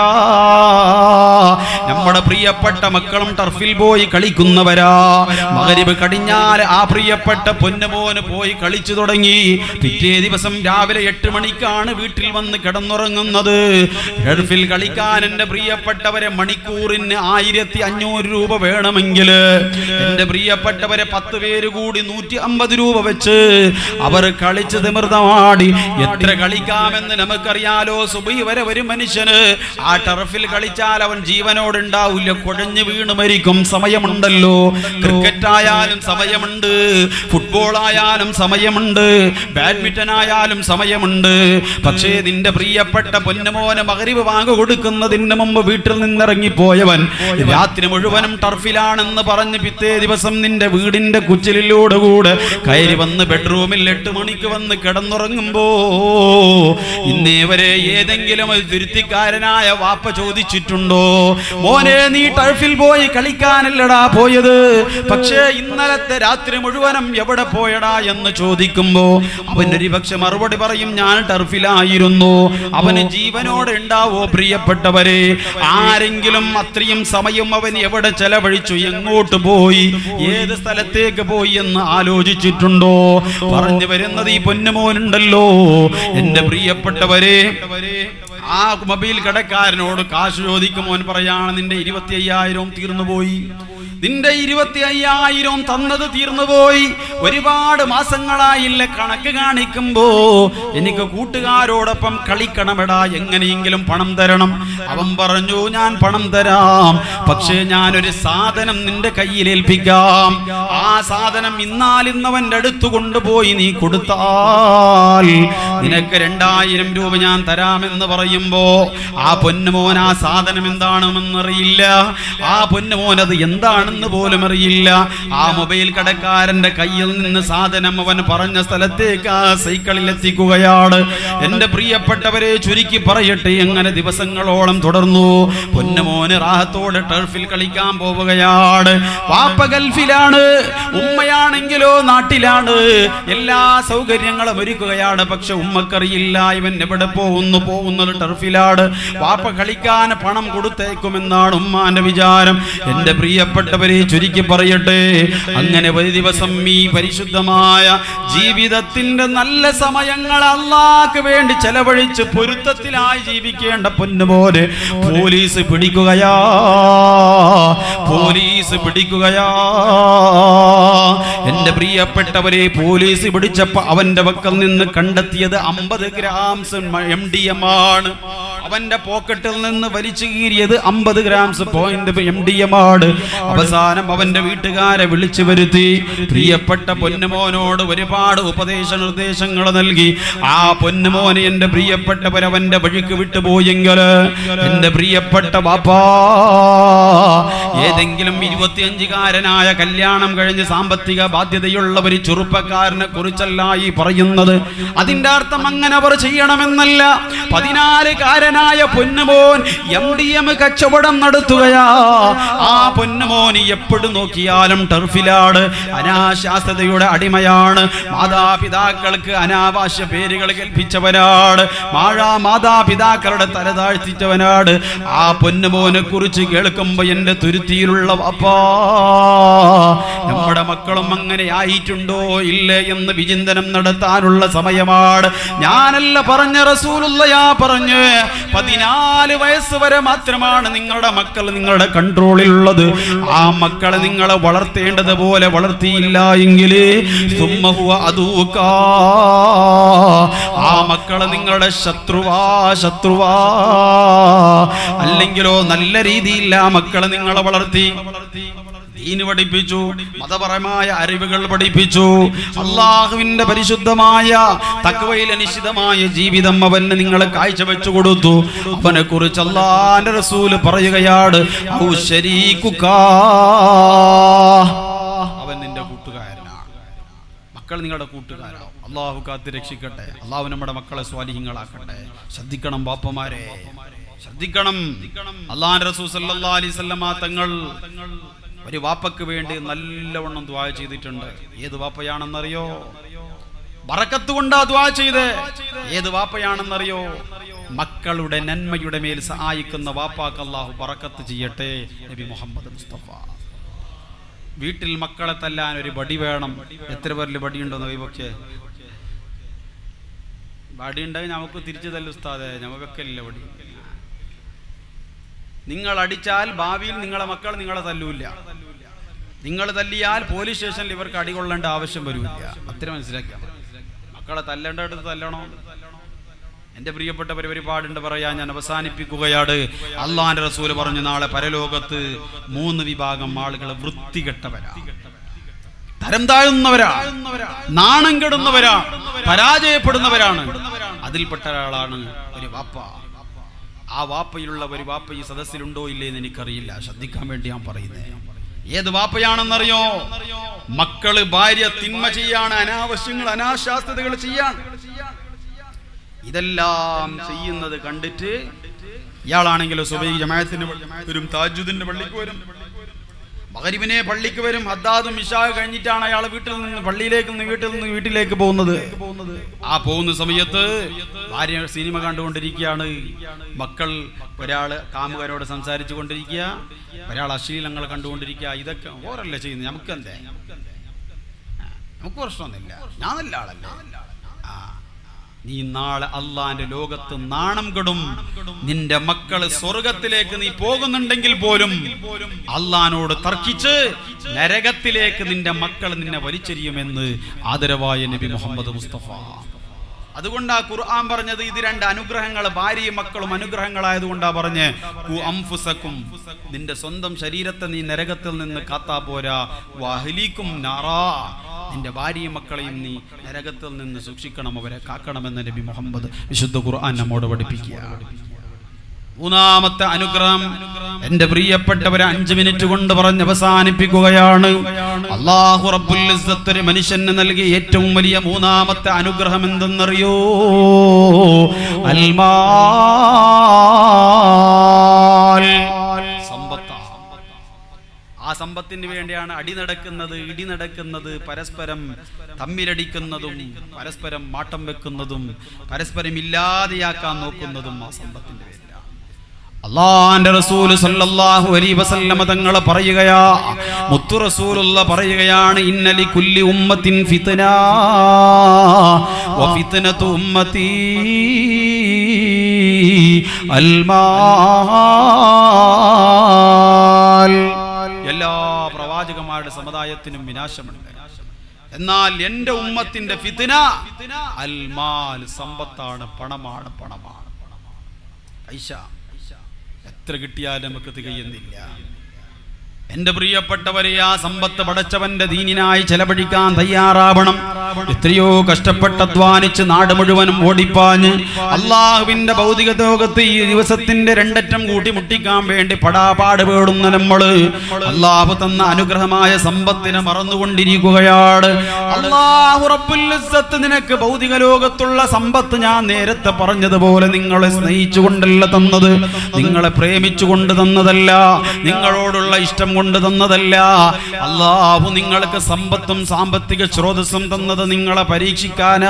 നമ്മുടെ പ്രിയപ്പെട്ട മക്കളും ടർഫിൽ പോയി കളിക്കുന്നവരാ മകരിബ് കടിഞ്ഞാൽ ആ പ്രിയപ്പെട്ട പൊന്നുമോന് പോയി കളിച്ചു തുടങ്ങി പിറ്റേ ദിവസം രാവിലെ എട്ട് മണിക്കാണ് വീട്ടിൽ വന്ന് കിടന്നുറങ്ങുന്നത് ടർഫിൽ കളിക്കാൻ എന്റെ പ്രിയപ്പെട്ടവരെ മണിക്കൂറിന് ആയിരത്തി അഞ്ഞൂറ് രൂപ വേണമെങ്കിൽ എന്റെ പ്രിയപ്പെട്ടവരെ പത്ത് പേര് കൂടി നൂറ്റി അമ്പത് രൂപ വെച്ച് അവർ കളിച്ച് തിമിർതമാടി എത്ര കളിക്കാമെന്ന് നമുക്കറിയാലോ സുബൈ വരെ ഒരു മനുഷ്യന് ആ ടർഫിൽ കളിച്ചാൽ അവൻ ജീവനോടുണ്ടാവില്ല കുഴഞ്ഞു വീണ് മരിക്കും സമയമുണ്ടല്ലോ ക്രിക്കറ്റ് ആയാലും സമയമുണ്ട് ഫുട്ബോൾ ഫുട്ബോൾ ആയാലും സമയമുണ്ട് ബാഡ്മിന്റൺ ആയാലും സമയമുണ്ട് പക്ഷേ നിന്റെ പ്രിയപ്പെട്ട പൊന്നുമോന് മകരിവ് വാങ്ങു കൊടുക്കുന്നതിന് മുമ്പ് വീട്ടിൽ നിന്നിറങ്ങിപ്പോയവൻ രാത്രി മുഴുവനും ടർഫിലാണെന്ന് പറഞ്ഞ് പിറ്റേ ദിവസം നിന്റെ വീടിന്റെ കുച്ചിലിലൂടെ കൂടെ കയറി വന്ന് ബെഡ്റൂമിൽ എട്ട് മണിക്ക് വന്ന് കിടന്നുറങ്ങുമ്പോ ഇന്നേ വരെ ഏതെങ്കിലും ഒരു തിരുത്തിക്കാരനായ വാപ്പ ചോദിച്ചിട്ടുണ്ടോ മോനെ നീ ടർഫിൽ പോയി കളിക്കാനല്ലടാ പോയത് പക്ഷേ ഇന്നലത്തെ രാത്രി മുഴുവനും എവിടെ പോയടാ എന്ന് ചോദിക്കുമ്പോ അവൻ ഒരു പക്ഷെ മറുപടി പറയും ഞാൻ ടർഫിലായിരുന്നു അവന് ജീവനോടെ ഉണ്ടാവോ പ്രിയപ്പെട്ടവരെ ആരെങ്കിലും അത്രയും സമയം അവൻ എവിടെ ചെലവഴിച്ചു എങ്ങോട്ട് പോയി ഏത് സ്ഥലത്തേക്ക് പോയി എന്ന് ആലോചിച്ചിട്ടുണ്ടോ പറഞ്ഞു വരുന്നത് ഈ പൊന്നുമോനുണ്ടല്ലോ എന്റെ പ്രിയപ്പെട്ടവരെ ആ മൊബൈൽ കടക്കാരനോട് കാശ് ചോദിക്കുമോൻ പറയാണ് നിന്റെ ഇരുപത്തി അയ്യായിരവും തീർന്നുപോയി നിന്റെ ഇരുപത്തി അയ്യായിരം തന്നത് തീർന്നുപോയി ഒരുപാട് മാസങ്ങളായില്ല കണക്ക് കാണിക്കുമ്പോ എനിക്ക് കൂട്ടുകാരോടൊപ്പം കളിക്കണമെടാ എങ്ങനെയെങ്കിലും പണം തരണം അവൻ പറഞ്ഞു ഞാൻ പണം തരാം പക്ഷേ ഞാനൊരു സാധനം നിന്റെ കയ്യിൽ ഏൽപ്പിക്കാം ആ സാധനം ഇന്നാലിന്നവന്റെ അടുത്ത് കൊണ്ടുപോയി നീ കൊടുത്താൽ നിനക്ക് രണ്ടായിരം രൂപ ഞാൻ തരാമെന്ന് പറയുമ്പോ ആ പൊന്നുമോൻ ആ സാധനം എന്താണെന്നറിയില്ല ആ പൊന്നുമോൻ അത് എന്താണെന്ന് പോലും അറിയില്ല ആ മൊബൈൽ കടക്കാരന്റെ കയ്യിൽ നിന്ന് സാധനം അവൻ പറഞ്ഞ സ്ഥലത്തേക്ക് ആ സൈക്കിളിൽ എത്തിക്കുകയാണ് എന്റെ പ്രിയപ്പെട്ടവരെ ചുരുക്കി പറയട്ടെ എങ്ങനെ ദിവസങ്ങളോളം തുടർന്നു പൊന്നുമോന് റാഹത്തോടെ ടർഫിൽ കളിക്കാൻ പോവുകയാണ് വാപ്പ ഗൾഫിലാണ് ഉമ്മയാണെങ്കിലോ നാട്ടിലാണ് എല്ലാ സൗകര്യങ്ങളും ഒരുക്കുകയാണ് പക്ഷെ ഉമ്മക്കറിയില്ല ഇവൻ എവിടെ പോകുന്നു പോകുന്നത് ടർഫിലാണ് വാപ്പ കളിക്കാൻ പണം കൊടുത്തേക്കുമെന്നാണ് ഉമ്മാന്റെ വിചാരം എന്റെ പ്രിയപ്പെട്ടവരെ ചുരുക്കി പറയട്ടെ അങ്ങനെ ഒരു ദിവസം ഈ പരിശുദ്ധമായ ജീവിതത്തിന്റെ നല്ല സമയങ്ങൾ അള്ളാക്ക് വേണ്ടി ചെലവഴിച്ച് പൊരുത്തത്തിലായി ജീവിക്കേണ്ട പൊന്നുപോലെ പോലീസ് പിടിക്കുകയാ പോലീസ് പിടിക്കുകയാ എന്റെ പ്രിയപ്പെട്ടവരെ പോലീസ് പിടിച്ചപ്പോ അവന്റെ പക്കൽ നിന്ന് കണ്ടെത്തിയത് അമ്പത് ഗ്രാംസ് എം ഡി എം ആണ് അവന്റെ പോക്കറ്റിൽ നിന്ന് വലിച്ചു കീറിയത് അമ്പത് grams point M D M ആണ് അവസാനം അവന്റെ വീട്ടുകാരെ വിളിച്ചു വരുത്തി പ്രിയപ്പെട്ട പൊന്നുമോനോട് ഒരുപാട് ഉപദേശ നിർദ്ദേശങ്ങൾ നൽകി ആ പൊന്നുമോനെ എന്റെ പ്രിയപ്പെട്ടവരവന്റെ വഴിക്ക് വിട്ടുപോയെങ്കിൽ എന്റെ പ്രിയപ്പെട്ട ബാപ്പാ ഏതെങ്കിലും ഇരുപത്തിയഞ്ചുകാരനായ കല്യാണം കഴിഞ്ഞ് സാമ്പത്തിക ബാധ്യതയുള്ള ഒരു ചെറുപ്പക്കാരനെ കുറിച്ചല്ല ഈ പറയുന്നത് അതിന്റെ അർത്ഥം അങ്ങനെ അവർ ചെയ്യണമെന്നല്ല പതിനാലുകാരനായ പൊന്നുമോൻ എം ഡി എം കച്ചവടം നടത്തുകയാ ആ പൊന്നുമോൻ എപ്പോഴും നോക്കിയാലും ടർഫിലാണ് അനാശാസ്ത്രതയുടെ അടിമയാണ് മാതാപിതാക്കൾക്ക് അനാവാസ്യ പേരുകൾ കേൾപ്പിച്ചവനാണ് മാഴ മാതാപിതാക്കളുടെ തല താഴ്ത്തിച്ചവനാണ് ആ പൊന്നുമോനെ കുറിച്ച് കേൾക്കുമ്പോ എന്റെ തുരുത്തിയിലുള്ള അപ്പാ നമ്മുടെ മക്കളും അങ്ങനെ ആയിട്ടുണ്ടോ ഇല്ലേ എന്ന് വിചിന്തനം നടത്താനുള്ള സമയമാണ് ഞാനല്ല പറഞ്ഞ റസൂലുള്ളയാ പറഞ്ഞ് പതിനാല് വയസ്സ് വരെ മാത്രമാണ് നിങ്ങളുടെ മക്കൾ നിങ്ങളുടെ കൺട്രോളിലുള്ളത് ആ മക്കളെ നിങ്ങളെ വളർത്തേണ്ടത് പോലെ വളർത്തിയില്ല എങ്കിൽ സുമ്മഹുവ അതൂക്കാ ആ മക്കളെ നിങ്ങളുടെ ശത്രുവാ ശത്രുവാ അല്ലെങ്കിലോ നല്ല രീതിയിൽ ആ മക്കളെ നിങ്ങളെ വളർത്തി ദീന് പഠിപ്പിച്ചു മതപരമായ അറിവുകൾ പഠിപ്പിച്ചു അള്ളാഹുവിന്റെ പരിശുദ്ധമായ തക്കവയിൽ അനിശ്ചിതമായ ജീവിതം അവന് നിങ്ങൾ കാഴ്ചവെച്ചു കൊടുത്തു അവനെ കുറിച്ച് അള്ളാന്റെ റസൂല് പറയുകയാണ് ഔ ശരീകുക്കാ. അവൻ നിന്റെ കൂട്ടുകാരനാണ് മക്കൾ നിങ്ങളുടെ കൂട്ടുകാരാവും അള്ളാഹു കാത്ത് രക്ഷിക്കട്ടെ അള്ളാഹു നമ്മുടെ മക്കളെ സ്വാലിഹ്യങ്ങളാക്കട്ടെ ശ്രദ്ധിക്കണം ബാപ്പമാരെ ശ്രദ്ധിക്കണം അള്ളാഹ് റസൂൽ സല്ലല്ലാഹു അലൈഹി വസല്ലമ തങ്ങൾ ഒരു വാപ്പക്ക് വേണ്ടി നല്ലവണ്ണം ദ്വാ ചെയ്തിട്ടുണ്ട് ഏത് വാപ്പയാണെന്നറിയോ ബറക്കത്ത് കൊണ്ടാ ദ്വാ ചെയ്ത് ഏത് വാപ്പയാണെന്നറിയോ മക്കളുടെ നന്മയുടെ മേൽ സഹായിക്കുന്ന വാപ്പാക്ക് അള്ളാഹു ബറക്കത്ത് ചെയ്യട്ടെ നബി മുഹമ്മദ് മുസ്തഫ വീട്ടിൽ മക്കളെ തല്ലാൻ ഒരു വടി വേണം എത്ര പേരിൽ വടിയുണ്ടോ പക്ഷേ വടി ഉണ്ടെങ്കിൽ നമുക്ക് തിരിച്ചു തല്ലു ഉസ്താദെ നമുക്കൊക്കെ ഇല്ല വടി നിങ്ങൾ അടിച്ചാൽ ഭാവിയിൽ നിങ്ങളെ മക്കൾ നിങ്ങളെ തല്ലൂല്ല നിങ്ങൾ തല്ലിയാൽ പോലീസ് സ്റ്റേഷനിൽ ഇവർക്ക് അടികൊള്ളേണ്ട ആവശ്യം വരില്ല അത്ര മനസ്സിലാക്കുക മക്കളെ തല്ലേണ്ടടുത്ത് തല്ലണോ എന്റെ പ്രിയപ്പെട്ടവർ ഒരുപാടുണ്ട് പറയാൻ ഞാൻ അവസാനിപ്പിക്കുകയാണ് അള്ളാന്റെ റസൂല് പറഞ്ഞു നാളെ പരലോകത്ത് മൂന്ന് വിഭാഗം ആളുകൾ വൃത്തികെട്ടവരാ തരം താഴുന്നവരാണ് നാണം കെടുന്നവരാണ് പരാജയപ്പെടുന്നവരാണ് അതിൽപ്പെട്ട ഒരാളാണ് ഒരു വാപ്പ ആ വാപ്പയിലുള്ള ഒരു വാപ്പ ഈ സദസ്സിലുണ്ടോ ഇല്ലേ എന്ന് എനിക്കറിയില്ല ശ്രദ്ധിക്കാൻ വേണ്ടി ഞാൻ പറയുന്നത് ഏത് വാപ്പയാണെന്നറിയോ മക്കള് ഭാര്യ തിന്മ ചെയ്യാണ് അനാവശ്യങ്ങൾ അനാശാസ്ത്രതകൾ ചെയ്യാണ് ഇതെല്ലാം ചെയ്യുന്നത് കണ്ടിട്ട് ഇയാളാണെങ്കിലോ സുബൈ ജമാഅത്തിന് വരും താജുദിന്റെ പള്ളിക്ക് വരും മകരിവിനെ പള്ളിക്ക് വരും ഹദ്ദാദും ഇഷാ കഴിഞ്ഞിട്ടാണ് അയാൾ വീട്ടിൽ നിന്ന് പള്ളിയിലേക്ക് നിന്ന് വീട്ടിൽ നിന്ന് വീട്ടിലേക്ക് പോകുന്നത് ആ പോകുന്ന സമയത്ത് ഭാര്യ സിനിമ കണ്ടുകൊണ്ടിരിക്കുകയാണ് മക്കൾ ഒരാള് കാമുകരോട് സംസാരിച്ചു കൊണ്ടിരിക്കുക ഒരാൾ അശ്ലീലങ്ങൾ കണ്ടുകൊണ്ടിരിക്കുക ഇതൊക്കെ ഓരല്ലേ ചെയ്യുന്നത് നമുക്ക് എന്തേ നമുക്ക് പ്രശ്നമൊന്നുമില്ല ഞാൻ നല്ല ആളല്ലേ ആ നീ നാളെ അള്ളാന്റെ ലോകത്ത് നാണം കെടും നിന്റെ മക്കള് സ്വർഗത്തിലേക്ക് നീ പോകുന്നുണ്ടെങ്കിൽ പോലും അള്ളഹാനോട് തർക്കിച്ച് നരകത്തിലേക്ക് നിന്റെ മക്കൾ നിന്നെ വലിച്ചെറിയുമെന്ന് ആദരവായ നബി മുഹമ്മദ് മുസ്തഫ അതുകൊണ്ടാ ഖുർആൻ പറഞ്ഞത് ഇത് രണ്ട് അനുഗ്രഹങ്ങൾ ഭാര്യയും മക്കളും അനുഗ്രഹങ്ങളായതുകൊണ്ടാ പറഞ്ഞ് "കു അംഫുസക്കും നിന്റെ സ്വന്തം ശരീരത്തെ നീ നരകത്തിൽ നിന്ന് കാത്താ പോരാ വഹലിക്കും നാറാ നിന്റെ ഭാര്യയും മക്കളെയും നീ നരകത്തിൽ നിന്ന് സൂക്ഷിക്കണം അവരെ കാക്കണമെന്ന് നബി മുഹമ്മദ് വിശുദ്ധ ഖുർആൻ നമ്മോട് പഠിപ്പിക്കുക മൂന്നാമത്തെ അനുഗ്രഹം എന്റെ പ്രിയപ്പെട്ടവരെ അഞ്ചു മിനിറ്റ് കൊണ്ട് പറഞ്ഞ് അവസാനിപ്പിക്കുകയാണ് അള്ളാഹു റബ്ബുൽ ഇസ്സത്ത് ഒരു മനുഷ്യന് നൽകിയ ഏറ്റവും വലിയ മൂന്നാമത്തെ അനുഗ്രഹം എന്തെന്നറിയോ അൽമാൽ സമ്പത്താ ആ സമ്പത്തിന് വേണ്ടിയാണ് അടി നടക്കുന്നത് ഇടി നടക്കുന്നത് പരസ്പരം തമ്മിലടിക്കുന്നതും പരസ്പരം മാട്ടം വെക്കുന്നതും പരസ്പരം ഇല്ലാതെയാക്കാൻ നോക്കുന്നതും ആ സമ്പത്തിന്റെ പേരിലാണ് അള്ളാന്റെ റസൂൽ സല്ലല്ലാഹു അലൈഹി വസല്ലമ തങ്ങൾ പറയുകയാ മുത്തു റസൂലുള്ള പറയുകയാണ് ഇന്നലി കുല്ലി ഉമ്മത്തിൻ ഫിത്ന വ ഫിത്നതു ഉമ്മത്തി അൽമാൽ എല്ലാ പ്രവാചകന്മാരുടെ സമുദായത്തിനും വിനാശമുണ്ട് എന്നാൽ എന്റെ ഉമ്മത്തിന്റെ ഫിത്ന അൽമാൽ സമ്പത്താണ് പണമാണ് പണമാണ് പൈസ എത്ര കിട്ടിയാലും നമുക്ക് തികയുന്നില്ല എന്റെ പ്രിയപ്പെട്ടവരെ ആ സമ്പത്ത് പടച്ചവന്റെ ദീനിനായി ചെലവഴിക്കാൻ തയ്യാറാവണം എത്രയോ കഷ്ടപ്പെട്ട് അധ്വാനിച്ച് നാട് മുഴുവനും ഓടിപ്പാഞ്ഞ് അള്ളാഹുവിന്റെ ഭൗതിക ലോകത്ത് ഈ ദിവസത്തിന്റെ രണ്ടറ്റം കൂട്ടി മുട്ടിക്കാൻ വേണ്ടി പടാപാട് പേടുന്ന നമ്മള് അള്ളാഹു തന്ന അനുഗ്രഹമായ സമ്പത്തിനെ മറന്നുകൊണ്ടിരിക്കുകയാണ് അള്ളാഹു റബ്ബുൽ ഇസ്സത്ത് നിനക്ക് ഭൗതിക ലോകത്തുള്ള സമ്പത്ത് ഞാൻ നേരത്തെ പറഞ്ഞതുപോലെ നിങ്ങളെ സ്നേഹിച്ചുകൊണ്ടല്ല തന്നത് നിങ്ങളെ പ്രേമിച്ചുകൊണ്ട് തന്നതല്ല നിങ്ങളോടുള്ള ഇഷ്ടം കൊണ്ട് തന്നതല്ല അള്ളാഹു നിങ്ങൾക്ക് സമ്പത്തും സാമ്പത്തിക സ്രോതസ്സും തന്നത് നിങ്ങളെ പരീക്ഷിക്കാനാ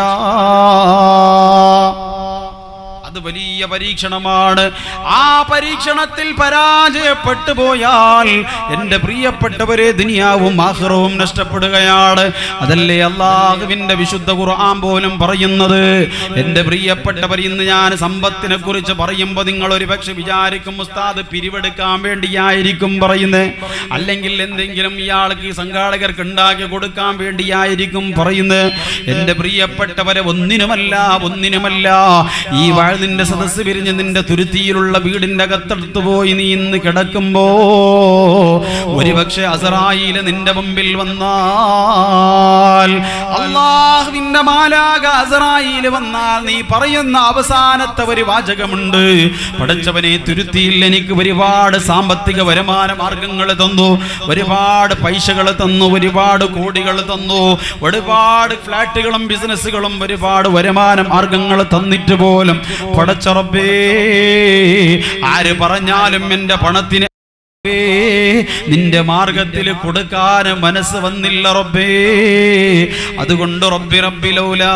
അത് വലിയ പരീക്ഷണമാണ് ആ പരീക്ഷണത്തിൽ പരാജയപ്പെട്ടു പോയാൽ എന്റെ പ്രിയപ്പെട്ടവരെ ദുനിയാവും ആഹ്റവും നഷ്ടപ്പെടുകയാണ് അതല്ലേ അള്ളാഹുവിന്റെ വിശുദ്ധ ഖുർആൻ പോലും പറയുന്നത് എന്റെ പ്രിയപ്പെട്ടവർ ഇന്ന് ഞാൻ സമ്പത്തിനെ കുറിച്ച് പറയുമ്പോൾ നിങ്ങൾ ഒരു പക്ഷെ വിചാരിക്കും ഉസ്താദ് പിരിവെടുക്കാൻ വേണ്ടിയായിരിക്കും പറയുന്നത് അല്ലെങ്കിൽ എന്തെങ്കിലും ഇയാൾക്ക് സംഘാടകർക്ക് ഉണ്ടാക്കി കൊടുക്കാൻ വേണ്ടിയായിരിക്കും പറയുന്നത് എന്റെ പ്രിയപ്പെട്ടവരെ ഒന്നിനുമല്ല ഒന്നിനുമല്ല ഈ വാഴ്ന്നിന്റെ സദസ്സ് പിരിഞ്ഞ് നിന്റെ തുരുത്തിയിലുള്ള വീടിന്റെ അകത്തെടുത്ത് പോയി നീ ഇന്ന് കിടക്കുമ്പോ ഒരുപക്ഷെ അസറായില് നിന്റെ മുമ്പിൽ വന്നാൽ അള്ളാഹുവിന്റെ മാലാക അസറായില് വന്നാൽ നീ പറയുന്ന അവസാനത്തെ ഒരു വാചകമുണ്ട് പഠിച്ചവനെ തുരുത്തിയിൽ എനിക്ക് ഒരുപാട് സാമ്പത്തിക വരുമാന മാർഗങ്ങൾ തന്നു ഒരുപാട് പൈസകൾ തന്നു ഒരുപാട് കോടികൾ തന്നു ഒരുപാട് ഫ്ലാറ്റുകളും ബിസിനസ്സുകളും ഒരുപാട് വരുമാന മാർഗങ്ങൾ തന്നിട്ട് പോലും പടച്ചറബേ ആര് പറഞ്ഞാലും എന്റെ പണത്തിന് റബ്ബേ, നിന്റെ മാർഗത്തിൽ കൊടുക്കാൻ മനസ്സ് വന്നില്ല റബ്ബേ അതുകൊണ്ട് റബ്ബി റബ്ബി ലൗലാ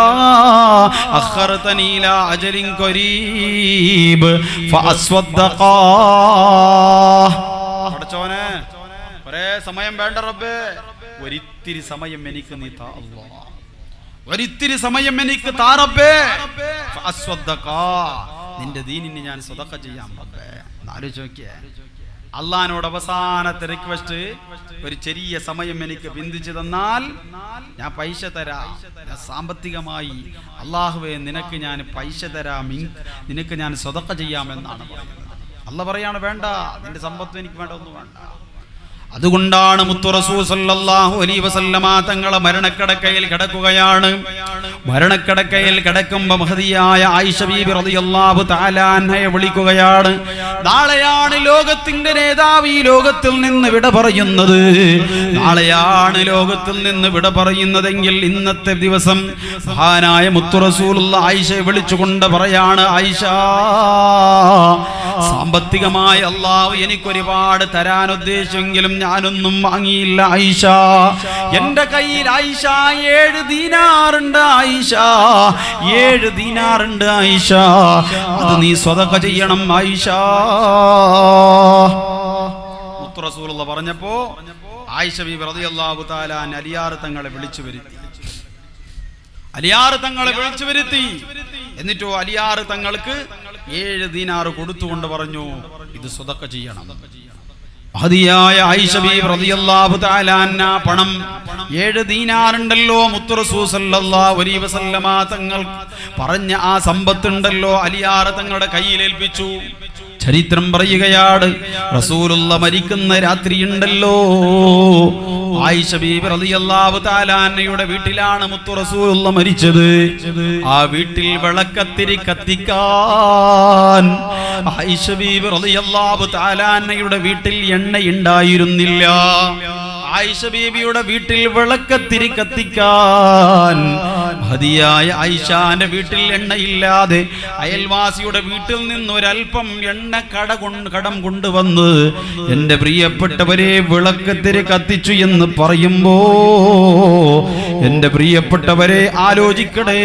അഖർതനീ ഇലാ അജലിൻ ഖരീബ് ഫഅസ്വദ്ദഖാ പടച്ചോനെ ഒരേ സമയം വേണ്ട റബ്ബേ ഒരിത്തിരി സമയം എനിക്ക് നീ താ അല്ലാ ഒരിത്തിരി സമയം എനിക്ക് താ റബ്ബേ ഫഅസ്വദ്ദഖാ നിന്റെ ദീനിന് ഞാൻ സ്വതക്ക ചെയ്യാം റബ്ബേ ആലോചിച്ച് നോക്കിയേ അള്ളഹാനോട് അവസാനത്തെ റിക്വസ്റ്റ് ഒരു ചെറിയ സമയം എനിക്ക് ബന്ധിച്ചു തന്നാൽ ഞാൻ പൈസ തരാം ഞാൻ സാമ്പത്തികമായി അള്ളാഹുവെ നിനക്ക് ഞാൻ പൈസ തരാം ഇൻ- നിനക്ക് ഞാൻ സ്വതക്ക ചെയ്യാമെന്നാണ് പറയുന്നത് അല്ല പറയാണ് വേണ്ട നിന്റെ സമ്പത്ത് എനിക്ക് വേണ്ട ഒന്നും വേണ്ട അതുകൊണ്ടാണ് മുത്തു റസൂൽ സല്ലല്ലാഹു അലൈഹി വസല്ലമ തങ്ങളെ മരണക്കടക്കയിൽ കിടക്കുകയാണ് മരണക്കടക്കയിൽ കിടക്കുമ്പോൾ മഹതിയായ ആയിഷ ബീബി റളിയല്ലാഹു തആല അൻഹയെ വിളിക്കുകയാണ് നാളെയാണ് ലോകത്തിന്റെ നേതാവ് ഈ ലോകത്തിൽ നിന്ന് വിട പറയുന്നത് നാളെയാണ് ലോകത്തിൽ നിന്ന് വിട പറയുന്നതെങ്കിൽ ഇന്നത്തെ ദിവസം മഹാനായ മുത്തു റസൂലുള്ള ആയിഷയെ വിളിച്ചുകൊണ്ട് പറയാണ് ആയിഷ സാമ്പത്തികമായി അള്ളാഹു എനിക്ക് ഒരുപാട് തരാൻ ഉദ്ദേശിച്ചെങ്കിലും ഞാനൊന്നും വാങ്ങിയില്ല ആയിഷ എന്റെ കയ്യിൽ ആയിഷ ഏഴ് ദീനാറുണ്ട് ആയിഷ ഏഴ് ദീനാറുണ്ട് ആയിഷ അത് നീ സ്വതക്ക ചെയ്യണം ആയിഷ മുത്ത് റസൂലുള്ള പറഞ്ഞപ്പോ ആയിഷ ബി റളിയല്ലാഹു തആല അലിയാർ തങ്ങളെ വിളിച്ചു വരുത്തി അലിയാർ തങ്ങളെ വിളിച്ചു വരുത്തി എന്നിട്ടോ അലിയാർ തങ്ങൾക്ക് ഏഴ് ദീനാറ് കൊടുത്തുകൊണ്ട് പറഞ്ഞു ഇത് സ്വതക്ക ചെയ്യണം മഹതിയായ ആയിഷ ബി റളിയല്ലാഹു തആല അന്ന പണം ഏഴ് ദീനാറുണ്ടല്ലോ മുത്ത് റസൂൽ സല്ലല്ലാഹു അലൈഹി വസല്ലമ തങ്ങൾ പറഞ്ഞ ആ സമ്പത്തുണ്ടല്ലോ അലിയാർ തങ്ങളുടെ കയ്യിലേൽപ്പിച്ചു ചരിത്രം പറയുകയാണ് റസൂലുള്ള മരിക്കുന്ന രാത്രിയുണ്ടല്ലോ ആയിഷ ബീബി റളിയല്ലാഹു തആലാന്നയുടെ വീട്ടിലാണ് മുത്തു റസൂലുള്ള മരിച്ചത് ആ വീട്ടിൽ വിളക്കത്തിരി കത്തിക്കാൻ ആയിഷ ബീബി റളിയല്ലാഹു തആലാന്നയുടെ വീട്ടിൽ എണ്ണയുണ്ടായിരുന്നില്ല ആയിഷ ബീബിയുടെ വീട്ടിൽ വിളക്കത്തിരി കത്തിക്കാൻ മതിയായ ആയിഷാന്റെ വീട്ടിൽ എണ്ണയില്ലാതെ അയൽവാസിയുടെ വീട്ടിൽ നിന്ന് ഒരല്പം എണ്ണ കട കൊണ്ട് കടം കൊണ്ടുവന്ന് എന്റെ പ്രിയപ്പെട്ടവരെ വിളക്കത്തിരി കത്തിച്ചു എന്ന് പറയുമ്പോ എന്റെ പ്രിയപ്പെട്ടവരെ ആലോചിക്കടേ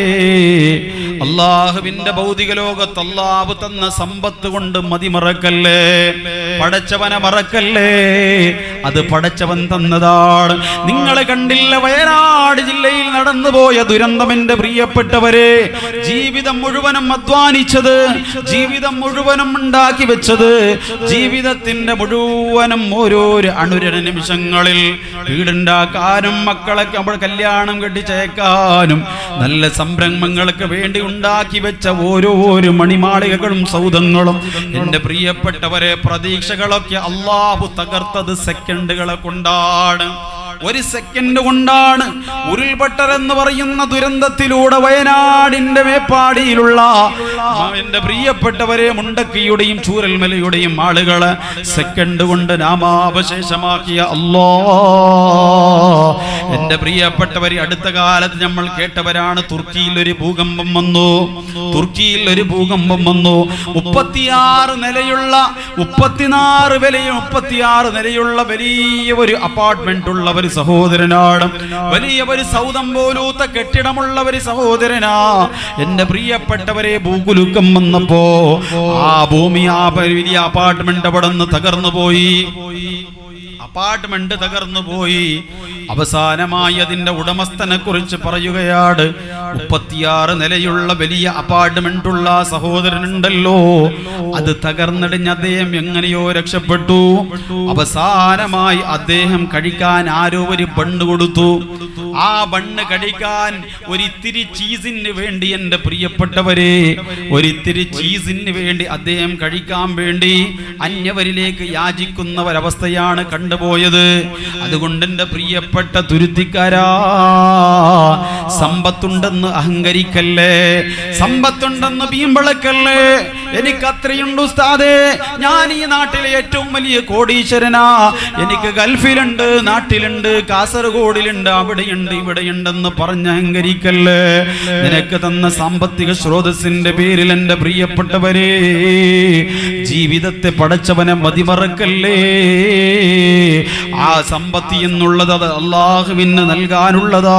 അള്ളാഹുവിന്റെ ഭൗതിക ലോകത്ത് അള്ളാഹു തന്ന സമ്പത്ത് കൊണ്ട് മതിമറക്കല്ലേ പടച്ചവനെ മറക്കല്ലേ അത് പടച്ചവൻ തന്നതാണ് നിങ്ങളെ കണ്ടില്ല വയനാട് ജില്ലയിൽ നടന്നുപോയ ദുരന്തം എന്റെ പ്രിയപ്പെട്ടവരെ ജീവിതം മുഴുവനും അധ്വാനിച്ചത് ജീവിതം മുഴുവനും ഉണ്ടാക്കി വെച്ചത് ജീവിതത്തിന്റെ മുഴുവനും ഓരോരോ അണുര നിമിഷങ്ങളിൽ വീടുണ്ടാക്കാനും മക്കളെ അവിടെ കല്യാണം കെട്ടിച്ചേക്കാനും നല്ല സംരംഭങ്ങൾക്ക് വേണ്ടി ഉണ്ടാക്കി വെച്ച ഓരോരോ മണിമാളികകളും സൗധങ്ങളും എന്റെ പ്രിയപ്പെട്ടവരെ പ്രതീക്ഷകളൊക്കെ അള്ളാഹു തകർത്തത് സെക്കൻഡുകളെ കൊണ്ടാണ് ഒരു സെക്കൻഡ് കൊണ്ടാണ് ഉരുൾപൊട്ടൽ എന്ന് പറയുന്ന ദുരന്തത്തിലൂടെ വയനാടിന്റെ മേപ്പാടിയിലുള്ള എന്റെ പ്രിയപ്പെട്ടവരെ മുണ്ടക്കിയുടെയും ചൂരൽമലയുടെയും ആളുകള് സെക്കൻഡ് കൊണ്ട് നാമാവശേഷമാക്കിയ അല്ലോ എന്റെ പ്രിയപ്പെട്ടവരെ അടുത്ത കാലത്ത് നമ്മൾ കേട്ടവരാണ് തുർക്കിയിൽ ഒരു ഭൂകമ്പം വന്നു തുർക്കിയിൽ ഒരു ഭൂകമ്പം വന്നു മുപ്പത്തിയാറ് നിലയുള്ള മുപ്പത്തിനാറ് വിലയും മുപ്പത്തിയാറ് നിലയുള്ള വലിയ ഒരു അപ്പാർട്ട്മെന്റ് ഉള്ള ഒരു സഹോദരനാണ് വലിയ ഒരു സൗദം പോലൂത്ത കെട്ടിടമുള്ള ഒരു സഹോദരനാ എന്റെ പ്രിയപ്പെട്ടവരെ ഭൂകുലുക്കം വന്നപ്പോ ആ ഭൂമി ആ വലിയ അപ്പാർട്ട്മെന്റ് അവിടെ നിന്ന് തകർന്നു പോയി അപ്പാർട്ട്മെന്റ് തകർന്നു പോയി അവസാനമായി അതിന്റെ ഉടമസ്ഥനെ കുറിച്ച് പറയുകയാണ് മുപ്പത്തിയാറ് നിലയുള്ള വലിയ അപ്പാർട്ട്മെന്റ് ഉള്ള സഹോദരനുണ്ടല്ലോ അത് തകർന്നടിഞ്ഞ് അദ്ദേഹം എങ്ങനെയോ രക്ഷപ്പെട്ടു അവസാനമായി അദ്ദേഹം കഴിക്കാൻ ആരോ ഒരു ബണ്ണ് കൊടുത്തു ആ ബണ്ണ് കഴിക്കാൻ ഒരിത്തിരി ചീസിന് വേണ്ടി എന്റെ പ്രിയപ്പെട്ടവരെ ഒരിത്തിരി ചീസിന് വേണ്ടി അദ്ദേഹം കഴിക്കാൻ വേണ്ടി അന്യവരിലേക്ക് യാചിക്കുന്ന ഒരവസ്ഥയാണ് കണ്ടുപോയത് അതുകൊണ്ട് എന്റെ പ്രിയപ്പെട്ട തുരുത്തിക്കാരാ സമ്പത്തുണ്ടെന്ന് അഹങ്കരിക്കല്ലേ സമ്പത്തുണ്ടെന്ന് വീമ്പളക്കല്ലേ എനിക്ക് അത്രയുണ്ട് ഉസ്താദേ ഞാൻ ഈ നാട്ടിലെ ഏറ്റവും വലിയ കോടീശ്വരനാ എനിക്ക് ഗൾഫിലുണ്ട് നാട്ടിലുണ്ട് കാസർഗോഡിലുണ്ട് അവിടെയുണ്ട് ഇവിടെയുണ്ടെന്ന് പറഞ്ഞ് അഹങ്കരിക്കല്ലേ നിനക്ക് തന്ന സാമ്പത്തിക സ്രോതസ്സിന്റെ പേരിൽ എന്റെ പ്രിയപ്പെട്ടവരെ ജീവിതത്തെ പടച്ചവനെ മതിമറക്കല്ലേ ആ സമ്പത്തി എന്നുള്ളത് അത് അള്ളാഹുവിന് നൽകാനുള്ളതാ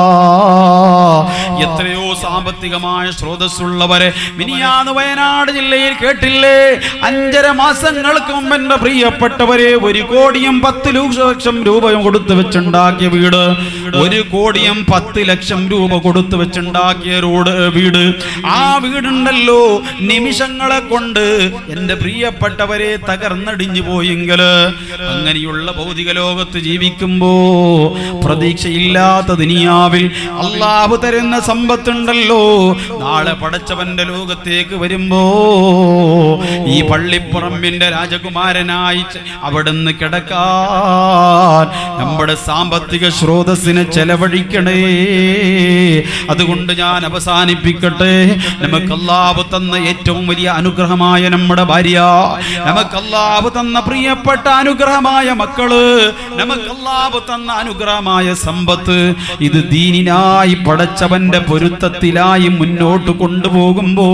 എത്രയോ സാമ്പത്തികമായ സ്രോതസ്സുള്ളവരെ മിനിയാന്ന് വയനാട് ജില്ലയിൽ കേട്ടില്ലേ അഞ്ചര മാസങ്ങൾക്ക് മുമ്പ് എന്റെ പ്രിയപ്പെട്ടവരെ ഒരു കോടിയും പത്ത് ലക്ഷം രൂപയും കൊടുത്തു വെച്ചുണ്ടാക്കിയ വീട് ഒരു കോടിയും പത്ത് ലക്ഷം രൂപ കൊടുത്തു വെച്ചുണ്ടാക്കിയ റോഡ് വീട് ആ വീടുണ്ടല്ലോ നിമിഷങ്ങളെ കൊണ്ട് എന്റെ പ്രിയപ്പെട്ടവരെ തകർന്നടിഞ്ഞു പോയെങ്കിൽ അങ്ങനെയുള്ള ഭൗതിക ലോകത്ത് ജീവിക്കുമ്പോ പ്രതീക്ഷയില്ലാത്ത ദുനിയാവിൽ അള്ളാഹു തരുന്ന സമ്പത്തുണ്ടല്ലോ നാളെ പടച്ചവന്റെ ലോകത്തേക്ക് വരുമ്പോ ഈ പള്ളിപ്പറമ്പിന്റെ രാജകുമാരനായി ച- അവിടുന്ന് കിടക്കാൻ നമ്മുടെ സാമ്പത്തിക സ്രോതസ്സിനെ ചെലവഴിക്കണേ അതുകൊണ്ട് ഞാൻ അവസാനിപ്പിക്കട്ടെ നമുക്ക് അല്ലാഹു തന്ന ഏറ്റവും വലിയ അനുഗ്രഹമായ നമ്മുടെ ഭാര്യ നമുക്ക് അല്ലാഹു തന്ന പ്രിയപ്പെട്ട അനുഗ്രഹമായ മക്കള് നമുക്ക് അല്ലാഹു തന്ന അനുഗ്രഹമായ സമ്പത്ത് ഇത് ദീനിനായി പടച്ചവന്റെ പൊരുത്തത്തിലായി മുന്നോട്ട് കൊണ്ടുപോകുമ്പോ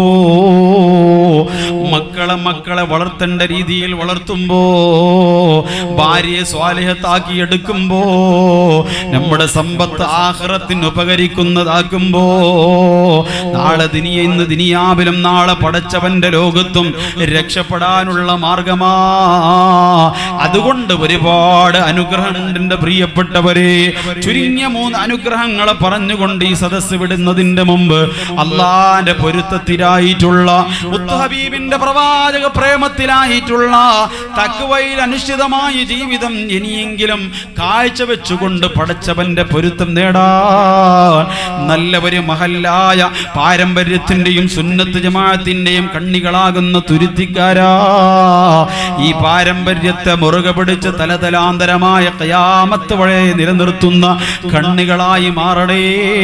മക്കളെ മക്കളെ വളർത്തേണ്ട രീതിയിൽ വളർത്തുമ്പോ ഭാര്യയെ സ്വാലിഹത്താക്കി എടുക്കുമ്പോ നമ്മുടെ സമ്പത്ത് ആഹ്റത്തിന് ഉപകരിക്കുന്നതാക്കുമ്പോ നാളെ ദിനിയ ഇന്ന് ദിനിയാവിലും നാളെ പടച്ചവന്റെ ലോകത്തും രക്ഷപ്പെടാനുള്ള മാർഗമാ അതുകൊണ്ട് ഒരുപാട് അനുഗ്രഹമുണ്ട് എന്റെ പ്രിയപ്പെട്ടവരെ ചുരുങ്ങിയ മൂന്ന് അനുഗ്രഹങ്ങളെ പറഞ്ഞുകൊണ്ട് ഈ സദസ്സ് വിടുന്നതിന്റെ മുമ്പ് അള്ളാന്റെ പൊരുത്തത്തിലായിട്ടുള്ള മുത്തഹബീബിന്റെ പ്രവാചക പ്രേമത്തിലായിട്ടുള്ള തക്കുവയിൽ അനുഷ്ഠിതമായ ജീവിതം ഇനിയെങ്കിലും കാഴ്ചവെച്ചുകൊണ്ട് പടച്ചവന്റെ പൊരുത്തം നേടാൻ നല്ല ഒരു മഹല്ലായ പാരമ്പര്യത്തിന്റെയും സുന്നത്ത് ജമാഅത്തിന്റെയും കണ്ണികളാകുന്ന തുരുത്തിക്കാരാ ഈ പാരമ്പര്യത്തെ മുറുകെ പിടിച്ച് തലതലാന്തരമായ കയാമത്ത് വഴി നിലനിർത്തുന്ന കണ്ണികളായി മാറണേ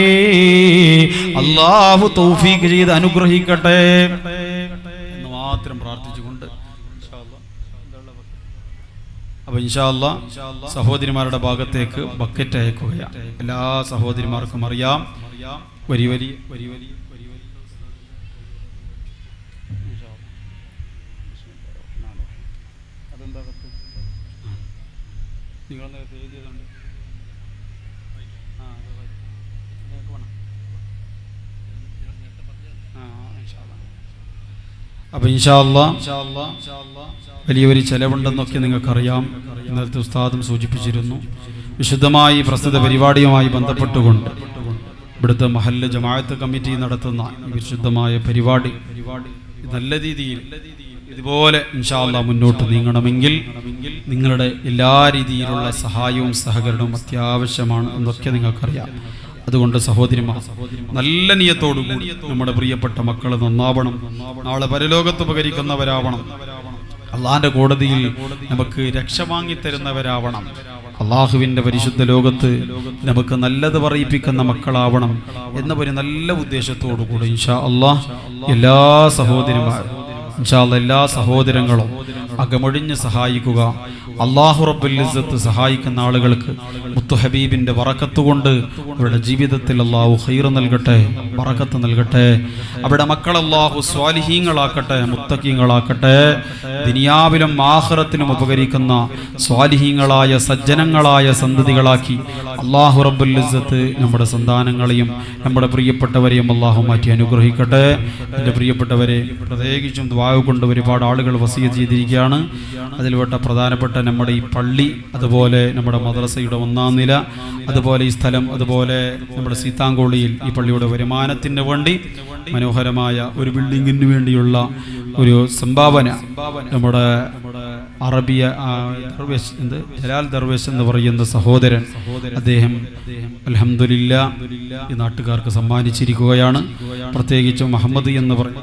അള്ളാഹു തൗഫീഖ് ചെയ്ത് അനുഗ്രഹിക്കട്ടെ എന്ന് മാത്രം പ്രാർത്ഥിച്ചുകൊണ്ട് അപ്പൊ ഇൻഷാല്ല സഹോദരിമാരുടെ ഭാഗത്തേക്ക് ബക്കറ്റ് അയക്കുകയാണ് എല്ലാ സഹോദരിമാർക്കും അറിയാം വരി വരി വരി വരി വരി വരി നിങ്ങൾ നേരത്തെ എഴുതിയതുണ്ട് ആ അത് വായി. നിങ്ങൾക്ക് വേണം ആ ഇൻഷാ അല്ലാ. അപ്പൊ ഇൻഷാല്ല വലിയ ഒരു ചെലവുണ്ടെന്നൊക്കെ നിങ്ങൾക്കറിയാം ഇന്നലത്തെ ഉസ്താദും സൂചിപ്പിച്ചിരുന്നു വിശുദ്ധമായി പ്രസ്തുത പരിപാടിയുമായി ബന്ധപ്പെട്ടുകൊണ്ട് ഇവിടുത്തെ മഹല്ല് ജമാഅത്ത് കമ്മിറ്റി നടത്തുന്ന ഈ വിശുദ്ധമായ പരിപാടി നല്ല രീതിയിൽ ഇതുപോലെ ഇൻഷാല്ല മുന്നോട്ട് നീങ്ങണമെങ്കിൽ നിങ്ങളുടെ എല്ലാ രീതിയിലുള്ള സഹായവും സഹകരണവും അത്യാവശ്യമാണ് എന്നൊക്കെ നിങ്ങൾക്കറിയാം അതുകൊണ്ട് സഹോദരിമാർ നല്ല നിയത്തോടു കൂടി നമ്മുടെ പ്രിയപ്പെട്ട മക്കൾ നന്നാവണം നാളെ പരലോകത്ത് ഉപകരിക്കുന്നവരാവണം അള്ളാന്റെ കോടതിയിൽ നമുക്ക് രക്ഷ വാങ്ങിത്തരുന്നവരാവണം അള്ളാഹുവിന്റെ പരിശുദ്ധ ലോകത്ത് നമുക്ക് നല്ലത് പറയിപ്പിക്കുന്ന മക്കളാവണം എന്ന ഒരു നല്ല ഉദ്ദേശത്തോടു കൂടി ഇൻഷാ അള്ളാഹ് എല്ലാ സഹോദരിമാരും ഇൻഷാ അല്ലാ എല്ലാ സഹോദരങ്ങളും അകമൊഴിഞ്ഞ് സഹായിക്കുക അള്ളാഹു റബ്ബുൽ ഇസ്സത്ത് സഹായിക്കുന്ന ആളുകൾക്ക് മുത്തു ഹബീബിന്റെ വറക്കത്ത് കൊണ്ട് അവരുടെ ജീവിതത്തിൽ അള്ളാഹു ഹൈർ നൽകട്ടെ വറക്കത്ത് നൽകട്ടെ അവിടെ മക്കൾ അള്ളാഹു സ്വാലിഹീങ്ങളാക്കട്ടെ മുത്തക്കീങ്ങളാക്കട്ടെ ദിനിയാവിലും ആഹ്റത്തിനും ഉപകരിക്കുന്ന സ്വാലിഹീങ്ങളായ സജ്ജനങ്ങളായ സന്തതികളാക്കി അള്ളാഹു റബ്ബുൽ ഇസ്സത്ത് നമ്മുടെ സന്താനങ്ങളെയും നമ്മുടെ പ്രിയപ്പെട്ടവരെയും അള്ളാഹു മാറ്റി അനുഗ്രഹിക്കട്ടെ എൻ്റെ പ്രിയപ്പെട്ടവരെ പ്രത്യേകിച്ചും ദ്വാവ് കൊണ്ട് ഒരുപാട് ആളുകൾ വസീയ ചെയ്തിരിക്കുകയാണ് അതിൽപ്പെട്ട പ്രധാനപ്പെട്ട നമ്മുടെ ഈ പള്ളി അതുപോലെ നമ്മുടെ മദ്രസയുടെ ഒന്നാം നില അതുപോലെ ഈ സ്ഥലം അതുപോലെ നമ്മുടെ സീതാങ്കോളിയിൽ ഈ പള്ളിയുടെ വരുമാനത്തിന് വേണ്ടി മനോഹരമായ ഒരു ബിൽഡിങ്ങിന് വേണ്ടിയുള്ള ഒരു സംഭാവന നമ്മുടെ അറബിയ ആ, ദർവേശ് എന്ത് ജലാൽ ദർവേശ് എന്ന് പറയുന്ന സഹോദരൻ അദ്ദേഹം അലഹമില്ല ഈ നാട്ടുകാർക്ക് സമ്മാനിച്ചിരിക്കുകയാണ് പ്രത്യേകിച്ചും മുഹമ്മദ് എന്ന് പറയുന്ന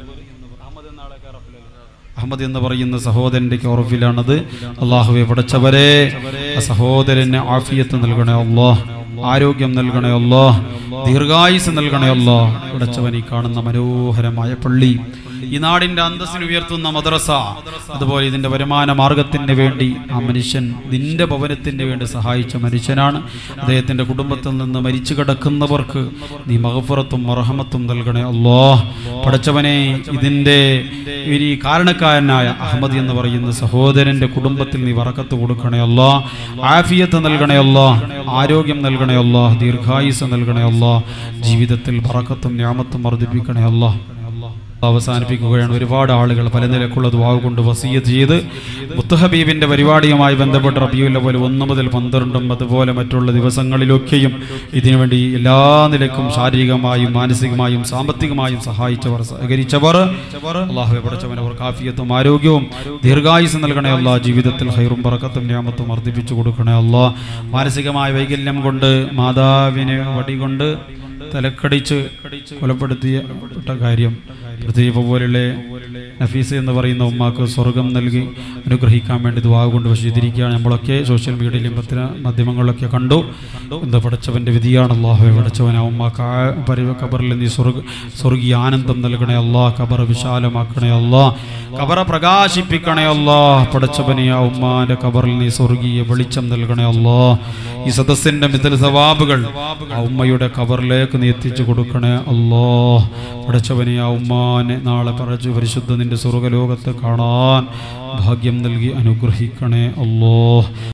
അഹമ്മദ് എന്ന് പറയുന്ന സഹോദരന്റെ ഓർഫിലാണത് അള്ളാഹുവെ പടച്ചവരെ ആ സഹോദരന് ആഫിയത്ത് നൽകണേ അള്ളാഹ് ആരോഗ്യം നൽകണേ അള്ളാഹ് ദീർഘായുസ് നൽകണേ അള്ളാഹ് പടച്ചവൻ ഈ കാണുന്ന മനോഹരമായ പള്ളി ഈ നാടിന്റെ അന്തസ്സിന് ഉയർത്തുന്ന മദ്രസ അതുപോലെ ഇതിന്റെ വരുമാന മാർഗത്തിന് വേണ്ടി ആ മനുഷ്യൻ നിന്റെ ഭവനത്തിന് വേണ്ടി സഹായിച്ച മനുഷ്യനാണ് അദ്ദേഹത്തിന്റെ കുടുംബത്തിൽ നിന്ന് മരിച്ചു കിടക്കുന്നവർക്ക് നീ മഹഫുറത്തും മറഹമത്തും നൽകണേ അള്ളാഹ് പടച്ചവനെ ഇതിന്റെ ഈ കാരണക്കാരനായ അഹമ്മദ് എന്ന് പറയുന്ന സഹോദരന്റെ കുടുംബത്തിൽ നീ വറക്കത്ത് കൊടുക്കണേ അല്ലാ ആഫിയത്ത് നൽകണേ അല്ലാ ആരോഗ്യം നൽകണേ അല്ലാ ദീർഘായുസ് നൽകണേ അല്ലാ ജീവിതത്തിൽ വറക്കത്തും ഞാമത്തും വർദ്ധിപ്പിക്കണേ അല്ലാ അവസാനിപ്പിക്കുകയാണ് ഒരുപാട് ആളുകൾ പല നിലക്കുള്ള ദ്വാവ് കൊണ്ട് വസീയത്ത് ചെയ്ത് മുത്തഹബീബിന്റെ പരിപാടിയുമായി ബന്ധപ്പെട്ട് റബിയുല്ല പോലെ ഒന്ന് മുതൽ പന്ത്രണ്ടും അതുപോലെ മറ്റുള്ള ദിവസങ്ങളിലൊക്കെയും ഇതിനുവേണ്ടി എല്ലാ നിലക്കും ശാരീരികമായും മാനസികമായും സാമ്പത്തികമായും സഹായിച്ചവർ സഹകരിച്ചവർ അള്ളാഹു പഠിച്ചവൻ അവർ കാഫിയത്തും ആരോഗ്യവും ദീർഘായുസ് നൽകണേ അല്ലാ ജീവിതത്തിൽ ഹൈറും പറക്കത്തും ഞാമത്തും വർദ്ധിപ്പിച്ചു കൊടുക്കണേ അല്ലാ മാനസികമായ വൈകല്യം കൊണ്ട് മാതാവിനെ വടികൊണ്ട് തലക്കടിച്ച് കൊലപ്പെടുത്തിയ പെട്ട കാര്യം പ്രത്യേക പോലുള്ള നഫീസ് എന്ന് പറയുന്ന ഉമ്മാക്ക് സ്വർഗം നൽകി അനുഗ്രഹിക്കാൻ വേണ്ടി ദുവാ കൊണ്ട് വശീകരിക്കുകയാണ് നമ്മളൊക്കെ സോഷ്യൽ മീഡിയയിലും പത്ര മാധ്യമങ്ങളിലൊക്കെ കണ്ടു എന്താ പഠിച്ചവൻ്റെ വിധിയാണ് അള്ളാഹുവെ പഠിച്ചവൻ ആ ഉമ്മാക്ക് ആ പരി ഖബറിൽ നീ സ്വർഗ സ്വർഗീയ ആനന്ദം നൽകണേ അല്ലാ ഖബർ വിശാലമാക്കണേ അല്ലാ ഖബറ പ്രകാശിപ്പിക്കണേ അല്ലാ പഠിച്ചവനെ ആ ഉമ്മാന്റെ ഖബറിൽ നീ സ്വർഗീയ വെളിച്ചം നൽകണേ അല്ലാ ഈ സദസ്സിന്റെ മിതൽ സവാബുകൾ ആ ഉമ്മയുടെ ഖബറിലേക്ക് നീ എത്തിച്ചു കൊടുക്കണേ അല്ലാ പഠിച്ചവനെ ആ ഉമ്മാനെ നാളെ പറച്ചു പരിശുദ്ധ നിന്റെ സ്വർഗലോകത്ത് കാണാൻ ഭാഗ്യം നൽകി അനുഗ്രഹിക്കണേ അല്ലോ